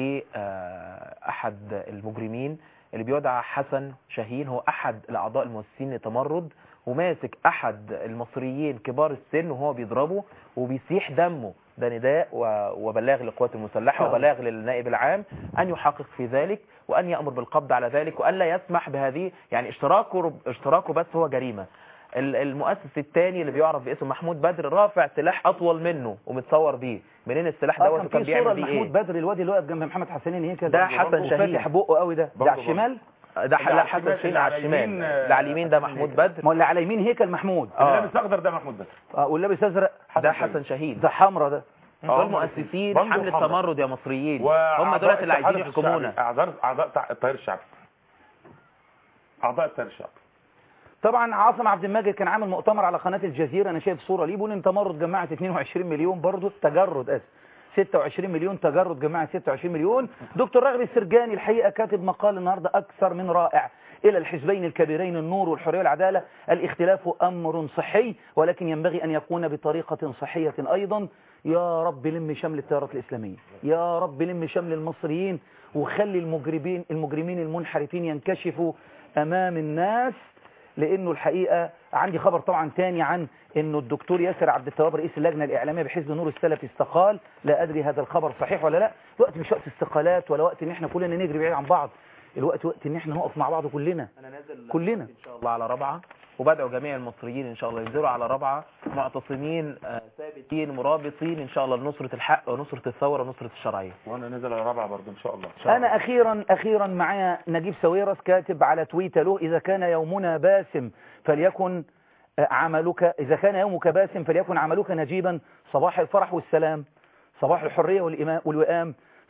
لاحد المجرمين اللي بيدعى حسن شاهين هو احد الاعضاء المؤسسين لتمرد وماسك احد المصريين كبار السن وهو بيضربه وبيسيح دمه ده نداء و- وبلاغ للقوات المسلحه وبلاغ للنائب العام ان يحقق في ذلك وان يامر بالقبض على ذلك وان لا يسمح بهذه يعني اشتراكه اشتراكه بس هو جريمه ال- المؤسس الثاني اللي بيعرف باسم محمود بدر رافع سلاح اطول منه ومتصور بيه منين السلاح آه، دوت كان وكان في صورة بيعمل بيه لمحمود ايه بدر الواد اللي واقف جنب محمد حسنين هيكل ده حسن شاهين فاتح بقه قوي ده ده برضه على الشمال ده ح- لا حسن شاهين على الشمال اللي على اليمين ده محمود بدر ما اللي على يمين هيكل محمود آه. اللي لابس اخضر ده محمود بدر اه واللابس ازرق ده حسن شاهين ده حمرا ده دول مؤسسين برضه حملة حمرا. تمرد يا مصريين هم وأعضاء دولت اللي عايزين التحالف يحكمونا الشعبي. اعضاء اعضاء تع- التيار الشعبي اعضاء التيار الشعبي طبعا عاصم عبد المجيد كان عامل مؤتمر على قناة الجزيرة انا شايف صورة ليه بيقول ان تمرد جمعت 22 مليون برضه تجرد اسف 26 مليون تجرد جمعت 26 مليون دكتور راغب السرجاني الحقيقة كاتب مقال النهاردة اكثر من رائع الى الحزبين الكبيرين النور والحرية والعدالة الاختلاف امر صحي ولكن ينبغي ان يكون بطريقة صحية ايضا يا رب لم شمل التيارات الاسلامية يا رب لم شمل المصريين وخلي المجرمين المجرمين المنحرفين ينكشفوا امام الناس لانه الحقيقه عندي خبر طبعا تاني عن انه الدكتور ياسر عبد التواب رئيس اللجنه الاعلاميه بحزب نور السلفي استقال لا ادري هذا الخبر صحيح ولا لا الوقت مش وقت استقالات ولا وقت ان احنا كلنا نجري بعيد عن بعض الوقت وقت ان احنا نقف مع بعض كلنا انا نازل كلنا ان شاء الله على رابعه وبدعو جميع المصريين ان شاء الله ينزلوا على رابعه معتصمين آه، ثابتين مرابطين ان شاء الله لنصره الحق ونصره الثوره ونصره الشرعيه وانا نازل على رابعه برضه ان شاء الله انا اخيرا اخيرا معايا نجيب ساويرس كاتب على تويتر له اذا كان يومنا باسم فليكن آه، عملك اذا كان يومك باسم فليكن عملك نجيبا صباح الفرح والسلام صباح الحريه والإما- والوئام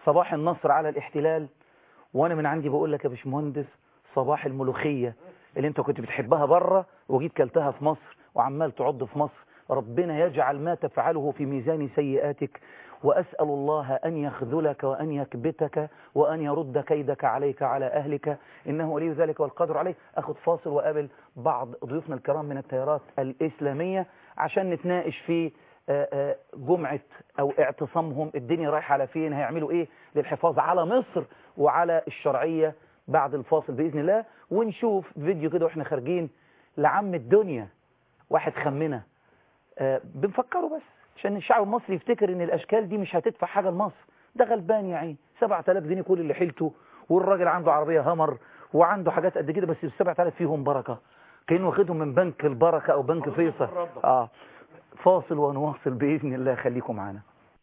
صباح النصر على الاحتلال وانا من عندي بقول لك يا باشمهندس صباح الملوخية اللي انت كنت بتحبها بره وجيت كلتها في مصر وعمال تعض في مصر ربنا يجعل ما تفعله في ميزان سيئاتك وأسأل الله أن يخذلك وأن يكبتك وأن يرد كيدك عليك على أهلك إنه ولي ذلك والقدر عليه أخذ فاصل وقابل بعض ضيوفنا الكرام من التيارات الإسلامية عشان نتناقش في آه، آه، جمعة أو اعتصامهم الدنيا رايحة على فين هيعملوا إيه للحفاظ على مصر وعلى الشرعية بعد الفاصل بإذن الله ونشوف فيديو كده وإحنا خارجين لعم الدنيا واحد خمنا آه، بنفكره بس عشان الشعب المصري يفتكر ان الاشكال دي مش هتدفع حاجه لمصر ده غلبان يا عين 7000 جنيه كل اللي حيلته والراجل عنده عربيه هامر وعنده حاجات قد كده بس ال 7000 فيهم بركه كانه واخدهم من بنك البركه او بنك فيصل اه فاصل ونواصل باذن الله خليكم معانا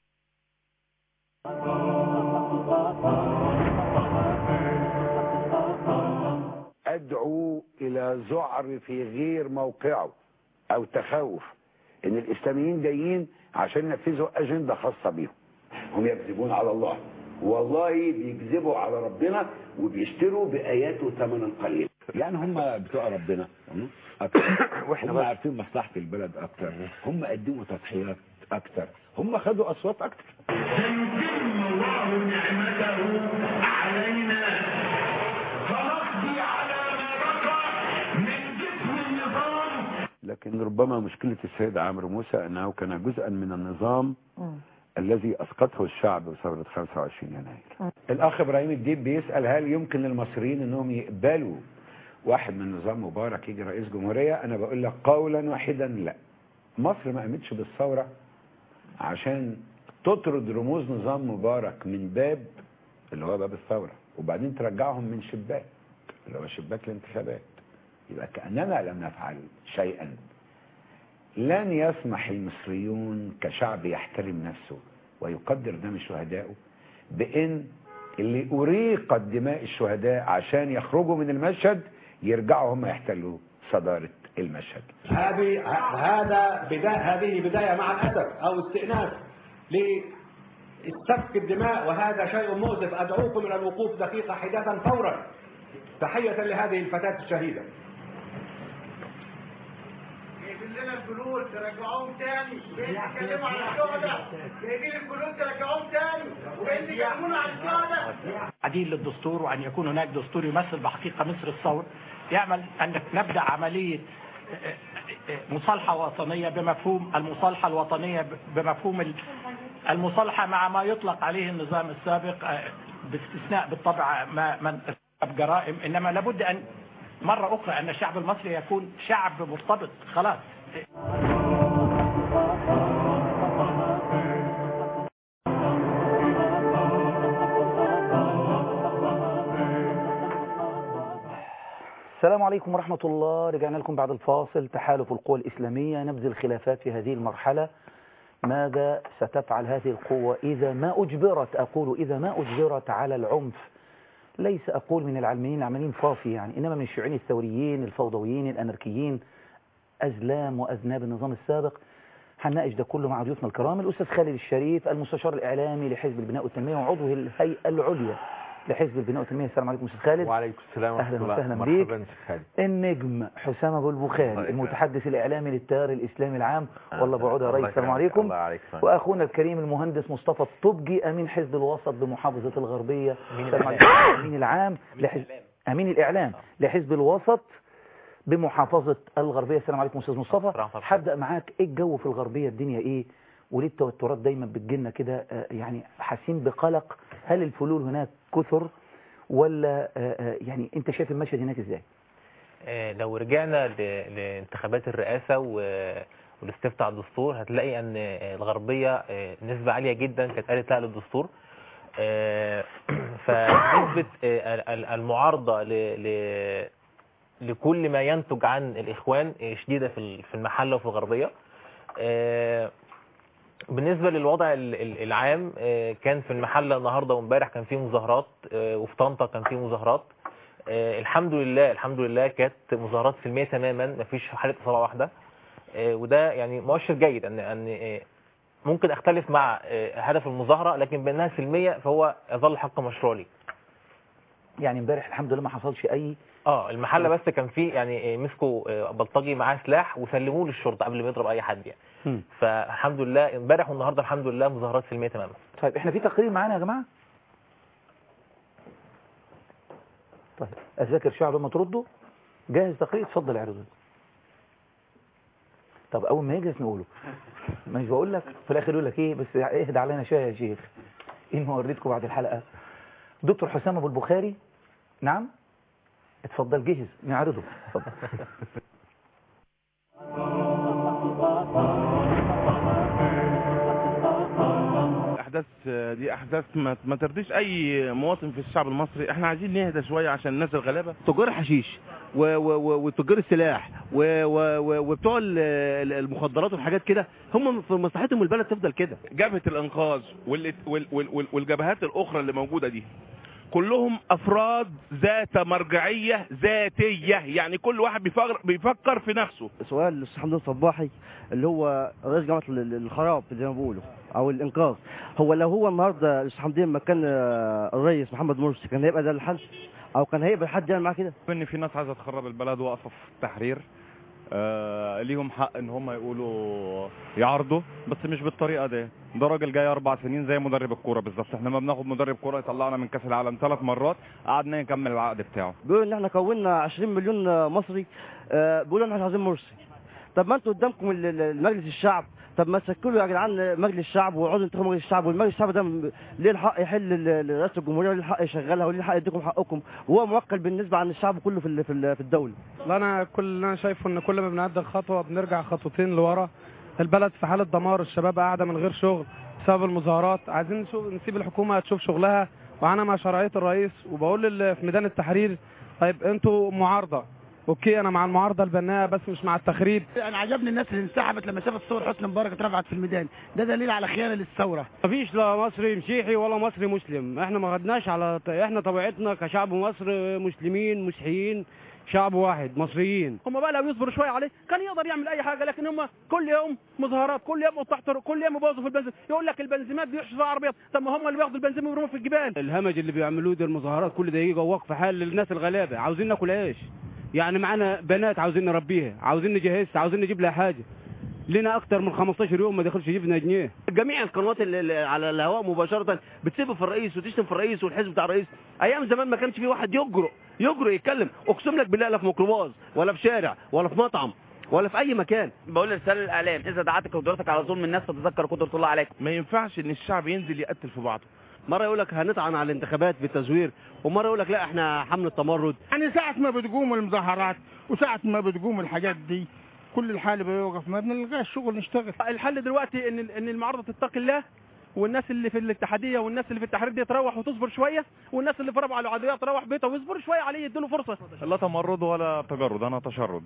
أدعو إلى ذعر في غير موقعه أو تخوف إن الإسلاميين جايين عشان ينفذوا أجندة خاصة بيهم هم يكذبون على الله والله بيكذبوا على ربنا وبيشتروا بآياته ثمنا قليلا يعني هم بتوع ربنا اكتر وإحنا هم بس. عارفين مصلحه البلد اكتر هم قدموا تضحيات اكتر هم خدوا اصوات اكتر لكن ربما مشكلة السيد عمرو موسى أنه كان جزءا من النظام الذي أسقطه الشعب بثورة 25 يناير الأخ إبراهيم الديب بيسأل هل يمكن للمصريين أنهم يقبلوا واحد من نظام مبارك يجي رئيس جمهورية أنا بقول لك قولا واحدا لا مصر ما قامتش بالثورة عشان تطرد رموز نظام مبارك من باب اللي هو باب الثورة وبعدين ترجعهم من شباك اللي هو شباك الانتخابات يبقى كأننا لم نفعل شيئا لن يسمح المصريون كشعب يحترم نفسه ويقدر دم شهدائه بأن اللي أريقت دماء الشهداء عشان يخرجوا من المشهد يرجعوا هم يحتلوا صدارة المشهد هذه هذا بداية هذه بداية مع الأسف أو استئناف لسفك الدماء وهذا شيء مؤسف أدعوكم إلى الوقوف دقيقة حدادا فورا تحية لهذه الفتاة الشهيدة جايبين لنا الجنود ترجعوهم تاني جايين تتكلموا عن الشهداء جايبين الجنود ترجعوهم تاني وجايين تكلمونا عن الشهداء عديل للدستور وأن يكون هناك دستور يمثل بحقيقة مصر الثور يعمل أن نبدأ عملية مصالحة وطنية بمفهوم المصالحة الوطنية بمفهوم ال- المصالحة مع ما يطلق عليه النظام السابق آه، باستثناء بالطبع ما من ارتكب جرائم إنما لابد أن مرة أخرى أن الشعب المصري يكون شعب مرتبط خلاص السلام عليكم ورحمة الله رجعنا لكم بعد الفاصل تحالف القوى الإسلامية نبذ الخلافات في هذه المرحلة ماذا ستفعل هذه القوة إذا ما أجبرت أقول إذا ما أجبرت على العنف ليس أقول من العلمانيين العمليين فافي يعني إنما من الشيوعيين الثوريين الفوضويين الأناركيين أزلام وأذناب النظام السابق هنناقش ده كله مع ضيوفنا الكرام الأستاذ خالد الشريف المستشار الإعلامي لحزب البناء والتنمية وعضو الهيئة العليا لحزب البناء والتنمية السلام عليكم أستاذ خالد وعليكم السلام ورحمة أهلا الله وسهلا مرحبا بيك شيخ خالد النجم حسام أبو البخاري المتحدث الإعلامي للتيار الإسلامي العام والله بعود يا ريس الله السلام يكرمك. عليكم الله عليك وأخونا الكريم المهندس مصطفى الطبجي أمين حزب الوسط بمحافظة الغربية أمين السلام الإعلام. عليكم. أمين العام لحزب أمين الإعلام لحزب الوسط بمحافظة الغربية السلام عليكم أستاذ مصطفى هبدأ معاك إيه الجو في الغربية الدنيا إيه وليه التوترات دايما بتجيلنا كده آه، يعني حاسين بقلق هل الفلول هناك كثر ولا آه، آه، يعني أنت شايف المشهد هناك إزاي آه، لو رجعنا ل- لانتخابات الرئاسة و- والاستفتاء على الدستور هتلاقي ان آه، الغربية آه، نسبة عالية جدا كانت قالت لا للدستور آه، فنسبة آه، ال- ال- المعارضة ل- ل- لكل ما ينتج عن الإخوان آه، شديدة في ال- في المحلة وفي الغربية آه، بالنسبة للوضع ال- ال- العام آه، كان في المحلة النهاردة وامبارح كان في مظاهرات آه، وفي طنطا كان في مظاهرات آه، الحمد لله الحمد لله كانت مظاهرات سلمية تماما مفيش حالة إصابة واحدة آه، وده يعني مؤشر جيد أن أن آه، ممكن اختلف مع آه، هدف المظاهره لكن بانها سلميه فهو يظل حق مشروع لي يعني امبارح الحمد لله ما حصلش اي اه المحله بس كان فيه يعني آه، مسكوا آه، بلطجي معاه سلاح وسلموه للشرطه قبل ما يضرب اي حد يعني فالحمد لله امبارح والنهارده الحمد لله مظاهرات سلميه تماما طيب احنا في تقرير معانا يا جماعه طيب اذاكر شعب لما تردوا جاهز تقرير اتفضل اعرضه طب اول ما يجهز نقوله مش بقول لك في الاخر يقول لك ايه بس اهدى علينا شويه يا شيخ ايه ما وريتكم بعد الحلقه دكتور حسام ابو البخاري نعم اتفضل جهز نعرضه اتفضل احداث دي احداث ما, ما ترضيش اي مواطن في الشعب المصري احنا عايزين نهدى شويه عشان الناس الغلابه تجار الحشيش و- و- و- وتجار السلاح و- و- و- وبتوع ال- ال- المخدرات والحاجات كده هم في مصلحتهم البلد تفضل كده جبهه الانقاذ وال- وال- وال- وال- والجبهات الاخرى اللي موجوده دي كلهم افراد ذات مرجعيه ذاتيه يعني كل واحد بيفكر, بيفكر في نفسه سؤال الاستاذ حمدان صباحي اللي هو رئيس جامعه ال- ال- الخراب زي ما بيقولوا او الانقاذ هو لو هو النهارده الاستاذ حمدان مكان آه، الرئيس محمد مرسي كان هيبقى ده الحل او كان هيبقى حد يعمل معاه كده ان في ناس عايزه تخرب البلد واقفه في التحرير آه ليهم حق ان هم يقولوا يعرضوا بس مش بالطريقه دي ده راجل جاي اربع سنين زي مدرب الكوره بالظبط احنا ما بناخد مدرب كوره يطلعنا من كاس العالم ثلاث مرات قعدنا نكمل العقد بتاعه بيقولوا ان احنا كونا 20 مليون آه، مصري آه، بيقولوا ان احنا عايزين مرسي طب ما انتوا قدامكم ال- ال- مجلس الشعب طب ما تسكلوا يا جدعان مجلس الشعب واقعدوا انتخبوا مجلس الشعب والمجلس الشعب ده م- ليه الحق يحل ال- ال- رئاسه الجمهوريه وليه الحق يشغلها وليه الحق يديكم حقكم وهو موكل بالنسبه عن الشعب كله في ال- في ال- في الدوله لا انا كل اللي انا شايفه ان كل ما بنقدم خطوه بنرجع خطوتين لورا البلد في حاله دمار الشباب قاعده من غير شغل بسبب المظاهرات عايزين نشوف نسيب الحكومه تشوف شغلها وانا مع شرعيه الرئيس وبقول لل- في ميدان التحرير طيب انتوا معارضه اوكي انا مع المعارضه البناءه بس مش مع التخريب انا عجبني الناس اللي انسحبت لما شافت صور حسني مبارك اترفعت في الميدان ده دليل على خيانه للثوره مفيش لا مصري مسيحي ولا مصري مسلم احنا ما خدناش على احنا طبيعتنا كشعب مصر مسلمين مسيحيين شعب واحد مصريين هم بقى لو يصبروا شويه عليه كان يقدر يعمل اي حاجه لكن هم كل يوم مظاهرات كل يوم تحت كل يوم يبوظوا في البنزين يقول لك البنزيمات بيحشوا فيها عربيات طب ما هم اللي بياخدوا البنزين ويرموه في الجبال الهمج اللي بيعملوه ده المظاهرات كل ده يجي وقف حال للناس الغلابه عاوزين ناكل عيش يعني معانا بنات عاوزين نربيها عاوزين نجهزها عاوزين نجيب لها حاجه لنا اكتر من 15 يوم ما دخلش جبنا جنيه جميع القنوات اللي اللي على الهواء مباشره بتسب في الرئيس وتشتم في الرئيس والحزب بتاع الرئيس ايام زمان ما كانش في واحد يجرؤ يجرؤ يتكلم اقسم لك بالله لا في ميكروباص ولا في شارع ولا في مطعم ولا في اي مكان بقول رساله للاعلام اذا دعتك قدرتك على ظلم الناس فتذكر قدره الله عليكم ما ينفعش ان الشعب ينزل يقتل في بعضه مره يقول لك هنطعن على الانتخابات بالتزوير ومره يقول لك لا احنا حمله تمرد يعني ساعة ما بتقوم المظاهرات وساعة ما بتقوم الحاجات دي كل الحال بيوقف ما بنلقاش شغل نشتغل الحل دلوقتي ان ان المعارضه تتقي الله والناس اللي في الاتحاديه والناس اللي في التحرير دي تروح وتصبر شويه والناس اللي في ربع العدويه تروح بيتها ويصبروا شويه عليه يدوا له فرصه لا تمرد ولا تجرد انا تشرد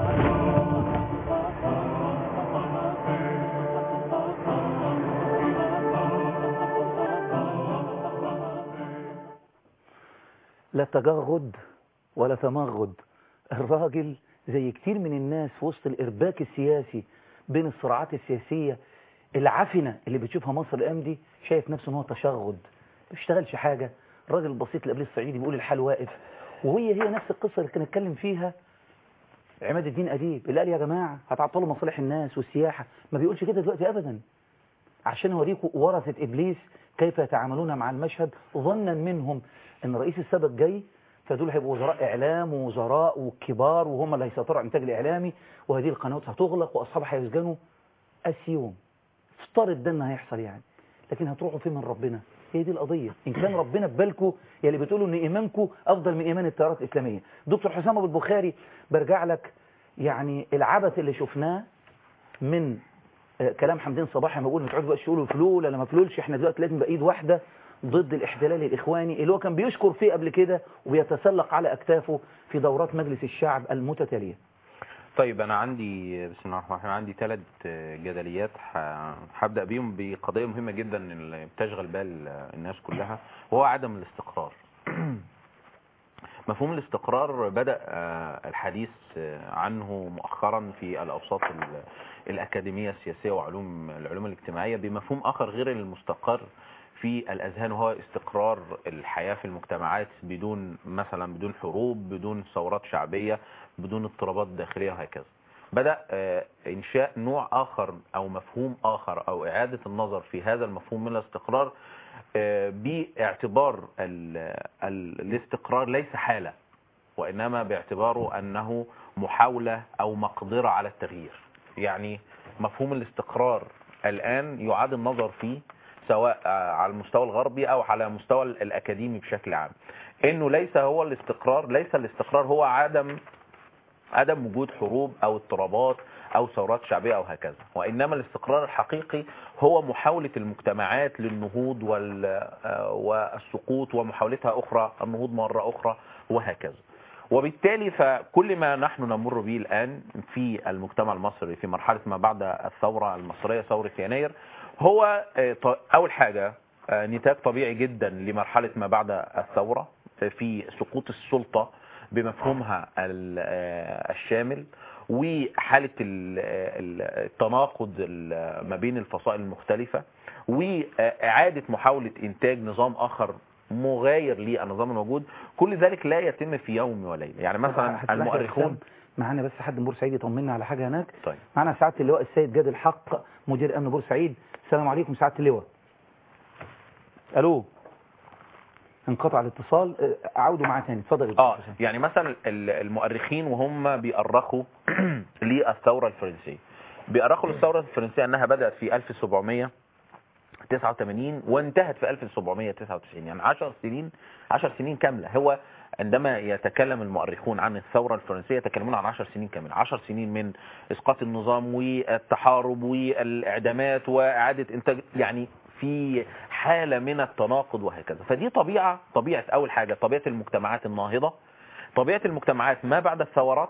لا تجرد ولا تمرد الراجل زي كتير من الناس في وسط الإرباك السياسي بين الصراعات السياسية العفنة اللي بتشوفها مصر الأيام دي شايف نفسه ان هو تشرد ما بيشتغلش حاجة الراجل البسيط اللي قبل الصعيدي بيقول الحال واقف وهي هي نفس القصة اللي كان اتكلم فيها عماد الدين أديب اللي قال يا جماعة هتعطلوا مصالح الناس والسياحة ما بيقولش كده دلوقتي أبدا عشان اوريكم ورثة إبليس كيف يتعاملون مع المشهد ظنا منهم ان الرئيس السابق جاي فدول هيبقوا وزراء اعلام ووزراء وكبار وهم اللي هيسيطروا على الانتاج الاعلامي وهذه القنوات هتغلق واصحابها هيسجنوا اسيوم افترض ده ان هيحصل يعني لكن هتروحوا فين من ربنا هي دي القضيه ان كان ربنا في بالكم يا اللي بتقولوا ان ايمانكم افضل من ايمان التيارات الاسلاميه دكتور حسام ابو البخاري برجع لك يعني العبث اللي شفناه من آه، كلام حمدين صباحي لما بيقول ما تقعدوا بقى تقولوا فلول ولا ما فلولش احنا دلوقتي لازم نبقى ايد واحده ضد الاحتلال الاخواني اللي هو كان بيشكر فيه قبل كده وبيتسلق على اكتافه في دورات مجلس الشعب المتتاليه طيب انا عندي بسم الله الرحمن الرحيم عندي ثلاث جدليات ه- هبدا بيهم بقضيه مهمه جدا اللي بتشغل بال الناس كلها وهو عدم الاستقرار مفهوم الاستقرار بدأ آه، الحديث آه، عنه مؤخرا في الأوساط ال- الأكاديمية السياسية وعلوم العلوم الاجتماعية بمفهوم آخر غير المستقر في الأذهان وهو استقرار الحياة في المجتمعات بدون مثلا بدون حروب بدون ثورات شعبية بدون اضطرابات داخلية وهكذا بدأ آه، إنشاء نوع آخر أو مفهوم آخر أو إعادة النظر في هذا المفهوم من الاستقرار آه، باعتبار ال- ال- الاستقرار ليس حالة وإنما باعتباره أنه محاولة أو مقدرة على التغيير يعني مفهوم الاستقرار الآن يعاد النظر فيه سواء آه، على المستوى الغربي أو على المستوى الأكاديمي بشكل عام إنه ليس هو الاستقرار ليس الاستقرار هو عدم عدم وجود حروب او اضطرابات او ثورات شعبيه او هكذا وانما الاستقرار الحقيقي هو محاوله المجتمعات للنهوض وال آه، والسقوط ومحاولتها اخرى النهوض مره اخرى وهكذا وبالتالي فكل ما نحن نمر به الان في المجتمع المصري في مرحله ما بعد الثوره المصريه ثوره يناير هو آه، ط- اول حاجه آه، نتاج طبيعي جدا لمرحله ما بعد الثوره آه، في سقوط السلطه بمفهومها ال- آه، الشامل وحالة ال- ال- التناقض ال- ما بين الفصائل المختلفة وإعادة محاولة إنتاج نظام آخر مغاير للنظام الموجود كل ذلك لا يتم في يوم وليلة يعني مثلا هتسمح لي يا المؤرخون حسام، معانا بس حد من بورسعيد يطمنا على حاجة هناك طيب معانا سعادة اللواء السيد جاد الحق مدير أمن بورسعيد السلام عليكم سعادة اللواء ألو انقطع الاتصال اه، عودوا معاه تاني اتفضل يا اه يعني مثلا ال- المؤرخين وهم بيأرخوا للثورة الفرنسية بيأرخوا للثورة الفرنسية أنها بدأت في 1789 وانتهت في 1799 يعني 10 سنين 10 سنين كاملة هو عندما يتكلم المؤرخون عن الثورة الفرنسية يتكلمون عن 10 سنين كاملة 10 سنين من إسقاط النظام والتحارب والإعدامات وإعادة إنتاج يعني في حالة من التناقض وهكذا فدي طبيعة طبيعة أول حاجة طبيعة المجتمعات الناهضة طبيعة المجتمعات ما بعد الثورات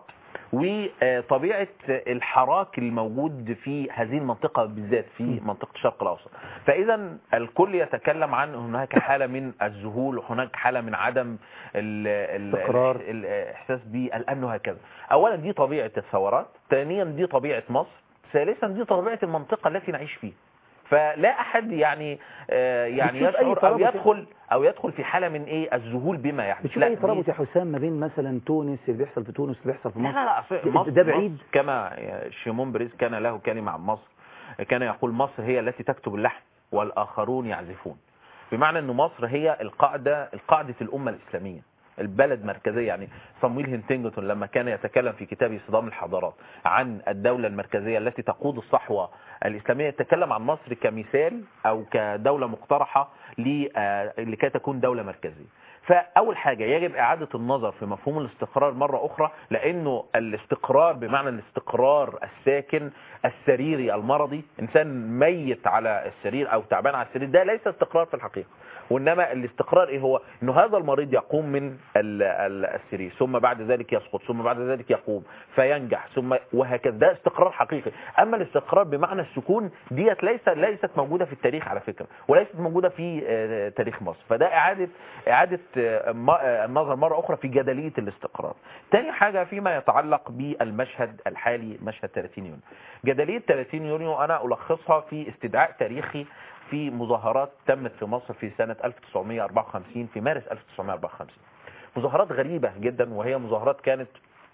وطبيعة الحراك الموجود في هذه المنطقة بالذات في منطقة الشرق الأوسط فإذا الكل يتكلم عن هناك حالة من الذهول وهناك حالة من عدم ال- ال- استقرار. الإحساس بالأمن وهكذا أولا دي طبيعة الثورات ثانيا دي طبيعة مصر ثالثا دي طبيعة المنطقة التي نعيش فيها فلا احد يعني آه يعني بتشوف أي يشعر او ترابط يا- يدخل او يدخل في حاله من ايه الذهول بما يحدث بتشوف لا أي دي- ترابط يا حسام ما بين مثلا تونس اللي بيحصل في تونس اللي بيحصل في لا مصر لا لا أصل ده- مصر ده بعيد مصر كما شيمون بريز كان له كلمة عن مصر كان يقول مصر هي التي تكتب اللحن والآخرون يعزفون بمعنى أن مصر هي القاعدة القاعدة الأمة الإسلامية البلد مركزية يعني صمويل هنتنجتون لما كان يتكلم في كتابه صدام الحضارات عن الدولة المركزية التي تقود الصحوة الإسلامية يتكلم عن مصر كمثال أو كدولة مقترحة ل- آه، لكي تكون دولة مركزية فأول حاجة يجب إعادة النظر في مفهوم الاستقرار مرة أخرى لأنه الاستقرار بمعنى الاستقرار الساكن السريري المرضي إنسان ميت على السرير أو تعبان على السرير ده ليس استقرار في الحقيقة وإنما الاستقرار إيه هو إنه هذا المريض يقوم من ال- ال- السرير ثم بعد ذلك يسقط ثم بعد ذلك يقوم فينجح ثم وهكذا ده استقرار حقيقي أما الاستقرار بمعنى السكون ديت ليس ليست موجودة في التاريخ على فكرة وليست موجودة في آه، تاريخ مصر فده إعادة إعادة آه، م- آه، النظر مرة أخرى في جدلية الاستقرار تاني حاجة فيما يتعلق بالمشهد الحالي مشهد 30 يونيو جدلية 30 يونيو أنا ألخصها في استدعاء تاريخي في مظاهرات تمت في مصر في سنة 1954 في مارس 1954 مظاهرات غريبة جدا وهي مظاهرات كانت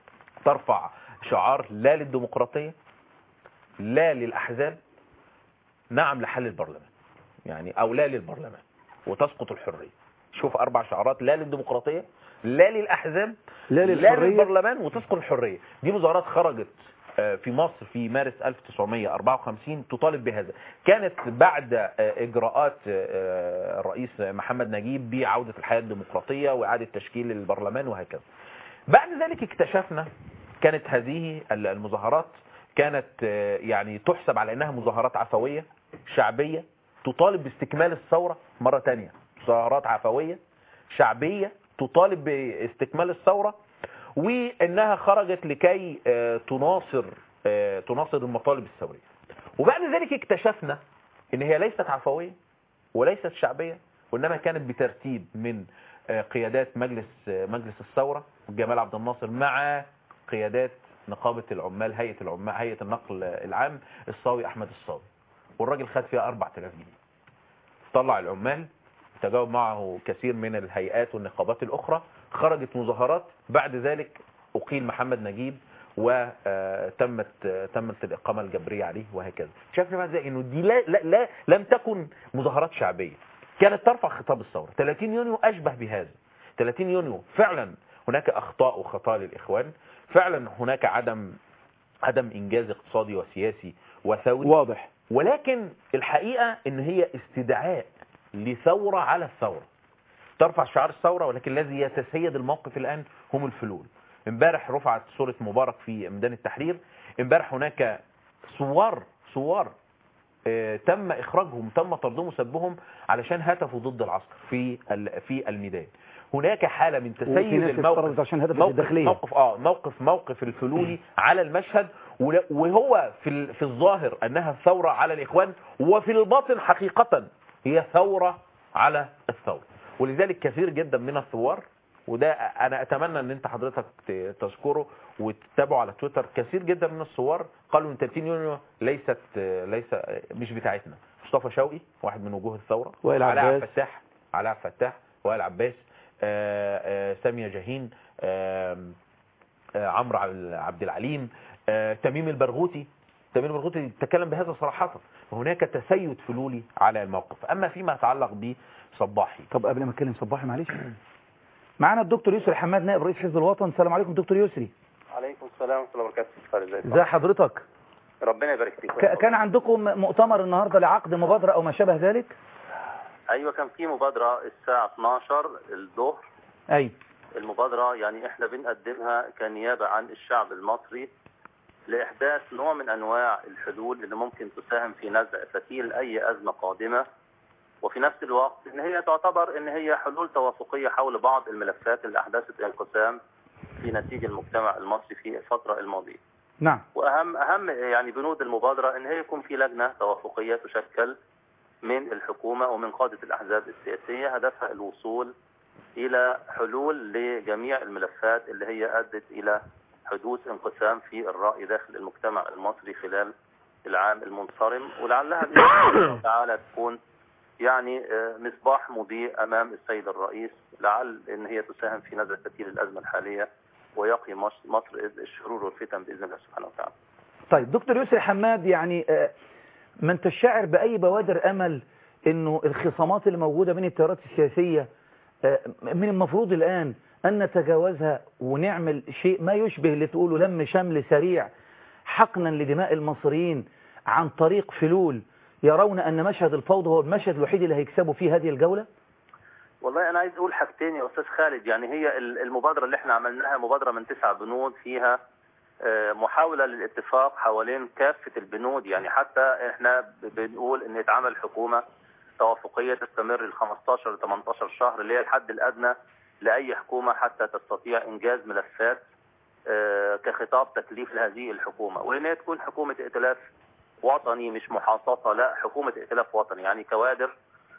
ترفع شعار لا للديمقراطية لا للأحزاب نعم لحل البرلمان يعني أو لا للبرلمان وتسقط الحرية شوف أربع شعارات لا للديمقراطية لا للأحزاب لا لا للحرية. للبرلمان وتسقط الحرية دي مظاهرات خرجت آه، في مصر في مارس 1954 تطالب بهذا كانت بعد آه، إجراءات آه، الرئيس محمد نجيب بعودة الحياة الديمقراطية وإعادة تشكيل البرلمان وهكذا بعد ذلك اكتشفنا كانت هذه المظاهرات كانت آه، يعني تحسب على أنها مظاهرات عفوية شعبية تطالب باستكمال الثورة مرة تانية مظاهرات عفوية شعبية تطالب باستكمال الثورة وانها خرجت لكي آه، تناصر آه، تناصر المطالب الثوريه وبعد ذلك اكتشفنا ان هي ليست عفويه وليست شعبيه وانما كانت بترتيب من آه، قيادات مجلس آه، مجلس الثوره جمال عبد الناصر مع قيادات نقابه العمال هيئه العمال هيئه النقل العام الصاوي احمد الصاوي والراجل خد فيها 4000 جنيه طلع العمال تجاوب معه كثير من الهيئات والنقابات الاخرى خرجت مظاهرات بعد ذلك اقيل محمد نجيب وتمت تمت الاقامه الجبريه عليه وهكذا شايف بقى ازاي انه دي لا, لا, لا لم تكن مظاهرات شعبيه كانت ترفع خطاب الثوره 30 يونيو اشبه بهذا 30 يونيو فعلا هناك اخطاء وخطايا للاخوان فعلا هناك عدم عدم انجاز اقتصادي وسياسي وثوري واضح ولكن الحقيقه ان هي استدعاء لثوره على الثوره ترفع شعار الثوره ولكن الذي يتسيد الموقف الان هم الفلول امبارح رفعت صوره مبارك في ميدان التحرير امبارح هناك صور صور آه، تم اخراجهم تم طردهم وسبهم علشان هتفوا ضد العسكر في ال- في الميدان هناك حاله من وفي تسيد ناس الموقف اتطردت عشان هدف موقف الداخلية. موقف اه موقف موقف الفلولي على المشهد ول- وهو في ال- في الظاهر انها ثوره على الاخوان وفي الباطن حقيقه هي ثوره على الثوره ولذلك كثير جدا من الثوار وده انا اتمنى ان انت حضرتك ت- تذكره وتتابعه على تويتر كثير جدا من الثوار قالوا ان 30 يونيو ليست ليس مش بتاعتنا مصطفى شوقي واحد من وجوه الثوره وائل علاء عبد عباس. الفتاح علاء عبد الفتاح وائل عباس آه، آه، ساميه جاهين آم، آه، عمرو عبد- عبد العليم آه، تميم البرغوثي تميم البرغوثي تكلم بهذا صراحة وهناك تسيد فلولي على الموقف أما فيما يتعلق بصباحي طب قبل ما اتكلم صباحي معلش معانا الدكتور يسري حماد نائب رئيس حزب الوطن السلام عليكم دكتور يسري عليكم السلام ورحمه الله وبركاته ازي حضرتك ربنا يبارك فيك ك- كان عندكم مؤتمر النهارده لعقد مبادره او ما شابه ذلك ايوه كان في مبادره الساعه 12 الظهر اي المبادره يعني احنا بنقدمها كنيابه عن الشعب المصري لاحداث نوع من انواع الحلول اللي ممكن تساهم في نزع فتيل اي ازمه قادمه وفي نفس الوقت ان هي تعتبر ان هي حلول توافقيه حول بعض الملفات اللي احدثت انقسام في نتيجه المجتمع المصري في الفتره الماضيه نعم واهم اهم يعني بنود المبادره ان هي يكون في لجنه توافقيه تشكل من الحكومه ومن قاده الاحزاب السياسيه هدفها الوصول الى حلول لجميع الملفات اللي هي ادت الى حدوث انقسام في الراي داخل المجتمع المصري خلال العام المنصرم ولعلها باذن الله تعالى تكون يعني آه، مصباح مضيء امام السيد الرئيس لعل ان هي تساهم في نزع فتيل الازمه الحاليه ويقي مصر مصر الشرور والفتن باذن الله سبحانه وتعالى. طيب دكتور يسري حماد يعني آه، ما انت الشاعر باي بوادر امل انه الخصامات اللي موجوده بين التيارات السياسيه آه، من المفروض الان ان نتجاوزها ونعمل شيء ما يشبه اللي تقوله لم شمل سريع حقنا لدماء المصريين عن طريق فلول يرون ان مشهد الفوضى هو المشهد الوحيد اللي هيكسبوا فيه هذه الجوله والله انا عايز اقول حاجتين يا استاذ خالد يعني هي ال- المبادره اللي احنا عملناها مبادره من تسع بنود فيها آه، محاوله للاتفاق حوالين كافه البنود يعني حتى احنا ب- بنقول ان يتعمل حكومه توافقيه تستمر ل 15 ل 18 شهر اللي هي الحد الادنى لاي حكومه حتى تستطيع انجاز ملفات آه، كخطاب تكليف لهذه الحكومه وان هي تكون حكومه ائتلاف وطني مش محاصصه لا حكومه ائتلاف وطني يعني كوادر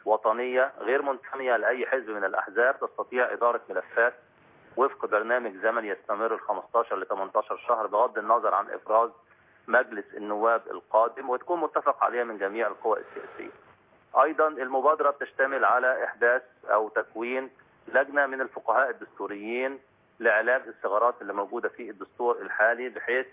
وطنيه غير منتميه لاي حزب من الاحزاب تستطيع اداره ملفات وفق برنامج زمني يستمر ال 15 ل 18 شهر بغض النظر عن افراز مجلس النواب القادم وتكون متفق عليها من جميع القوى السياسيه. ايضا المبادره بتشتمل على احداث او تكوين لجنه من الفقهاء الدستوريين لعلاج الثغرات اللي موجوده في الدستور الحالي بحيث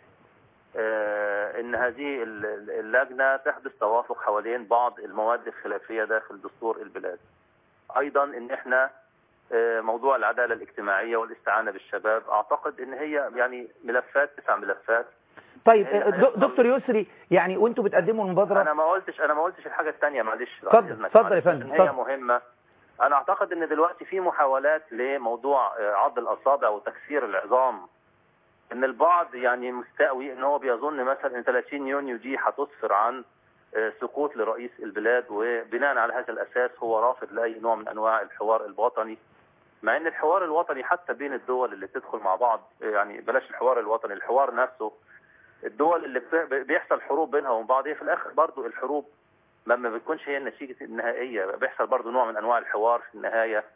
آه، ان هذه ال- ال- اللجنه تحدث توافق حوالين بعض المواد الخلافيه داخل دستور البلاد. ايضا ان احنا آه، موضوع العداله الاجتماعيه والاستعانه بالشباب اعتقد ان هي يعني ملفات تسع ملفات طيب آه، د- دكتور يسري يعني وانتوا بتقدموا المبادره انا ما قلتش انا ما قلتش الحاجه الثانيه معلش بعد اتفضل، إذنك، اتفضل يا معلش، فندم، عشان هي اتفضل. مهمه انا اعتقد ان دلوقتي في محاولات لموضوع آه، عض الاصابع وتكسير العظام ان البعض يعني مستقوي ان هو بيظن مثلا ان 30 يونيو دي هتسفر عن آه، سقوط لرئيس البلاد وبناء على هذا الاساس هو رافض لاي نوع من انواع الحوار الوطني مع ان الحوار الوطني حتى بين الدول اللي بتدخل مع بعض آه، يعني بلاش الحوار الوطني الحوار نفسه الدول اللي بت- بيحصل حروب بينها وبين بعض هي في الاخر برضو الحروب ما ما بتكونش هي النتيجه النهائيه بيحصل برضو نوع من انواع الحوار في النهايه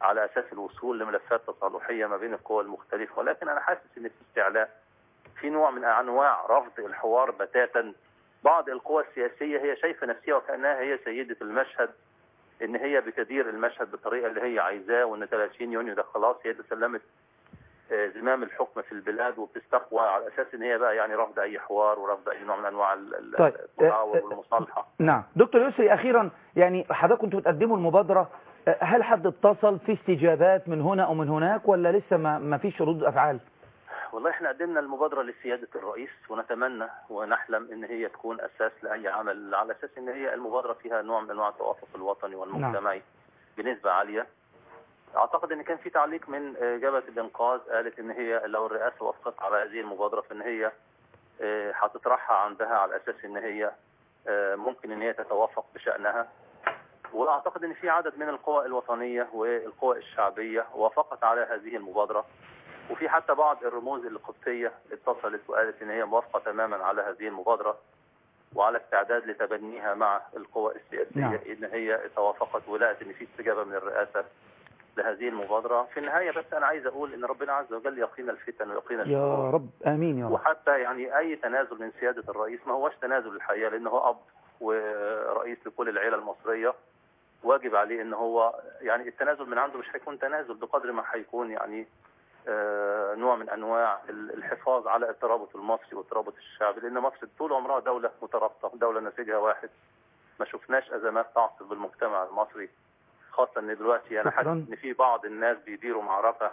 على اساس الوصول لملفات تصالحيه ما بين القوى المختلفه ولكن انا حاسس ان في استعلاء في نوع من انواع رفض الحوار بتاتا بعض القوى السياسيه هي شايفه نفسها وكانها هي سيده المشهد ان هي بتدير المشهد بالطريقه اللي هي عايزاه وان 30 يونيو ده خلاص هي تسلمت آه، زمام الحكم في البلاد وبتستقوى على اساس ان هي بقى يعني رفض اي حوار ورفض اي نوع من انواع ال- ال- طيب. التعاون آه، آه، والمصالحه نعم دكتور يسري أخيرا يعني حضرتك كنتوا بتقدموا المبادرة آه، هل حد اتصل في استجابات من هنا أو من هناك ولا لسه ما, ما فيش ردود أفعال والله احنا قدمنا المبادرة لسيادة الرئيس ونتمنى ونحلم ان هي تكون اساس لاي عمل على اساس ان هي المبادرة فيها نوع من انواع التوافق الوطني والمجتمعي بنسبة عالية اعتقد ان كان في تعليق من آه، جبهة الانقاذ قالت ان هي لو الرئاسة وافقت على هذه المبادرة فان هي آه، هتطرحها عندها على اساس ان هي آه، ممكن ان هي تتوافق بشأنها واعتقد ان في عدد من القوى الوطنية والقوى الشعبية وافقت على هذه المبادرة وفي حتى بعض الرموز القبطية اتصلت وقالت ان هي موافقة تماما على هذه المبادرة وعلى استعداد لتبنيها مع القوى السياسية نعم. ان هي توافقت ولقت ان في استجابة من الرئاسة لهذه المبادرة في النهاية بس انا عايز اقول ان ربنا عز وجل يقينا الفتن ويقينا يا الشرور رب آمين يا رب وحتى يعني اي تنازل من سيادة الرئيس ما هوش تنازل الحقيقة لانه هو اب ورئيس لكل العيلة المصرية واجب عليه ان هو يعني التنازل من عنده مش هيكون تنازل بقدر ما هيكون يعني آه، نوع من انواع ال- الحفاظ على الترابط المصري والترابط الشعبي لان مصر طول عمرها دوله مترابطه دوله نسيجها واحد ما شفناش ازمات تعصف بالمجتمع المصري خاصه ان دلوقتي انا حاسس شكراً. ان في بعض الناس بيديروا معركه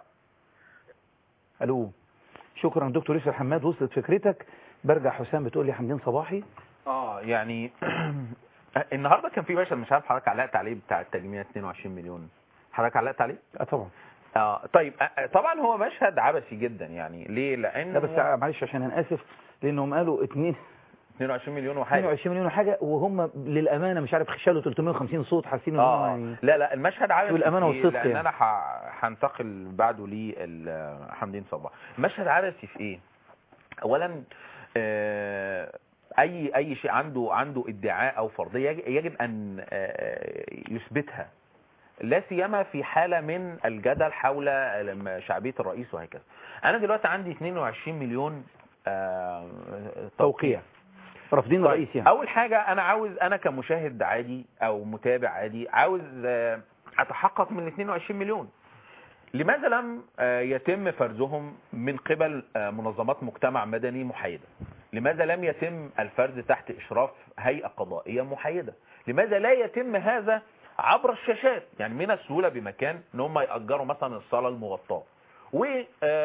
ألو شكرا دكتور يسري حماد وصلت فكرتك برجع حسام بتقول لي حمدين صباحي اه يعني النهارده كان في مشهد مش عارف حضرتك علقت عليه بتاع التجميع 22 مليون حضرتك علقت عليه؟ اه طبعا اه طيب آه، طبعا هو مشهد عبثي جدا يعني ليه؟ لان لا بس معلش عشان انا اسف لانهم قالوا 2 22 مليون وحاجه 22 مليون وحاجه وهم للامانه مش عارف شالوا 350 صوت حاسين ان هم اه يعني لا لا المشهد عبثي والأمانة في إيه؟ والصدق لان يعني. انا ح- هنتقل بعده لحمدين صباح المشهد عبثي في ايه اولا آه، اي اي شيء عنده عنده ادعاء او فرضيه يج- يجب ان آه، يثبتها لا سيما في حاله من الجدل حول لما شعبيه الرئيس وهكذا انا دلوقتي عندي 22 مليون آه، توقيع رافضين طيب، الرئيس يعني اول حاجه انا عاوز انا كمشاهد عادي او متابع عادي عاوز آه، اتحقق من ال 22 مليون لماذا لم آه، يتم فرزهم من قبل آه، منظمات مجتمع مدني محايده لماذا لم يتم الفرز تحت اشراف هيئه قضائيه محايده لماذا لا يتم هذا عبر الشاشات يعني من السهوله بمكان ان هم ياجروا مثلا الصاله المغطاه وال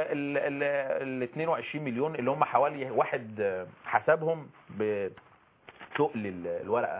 ال 22 مليون اللي هم حوالي واحد آه، حسبهم بتقل ال- الورقه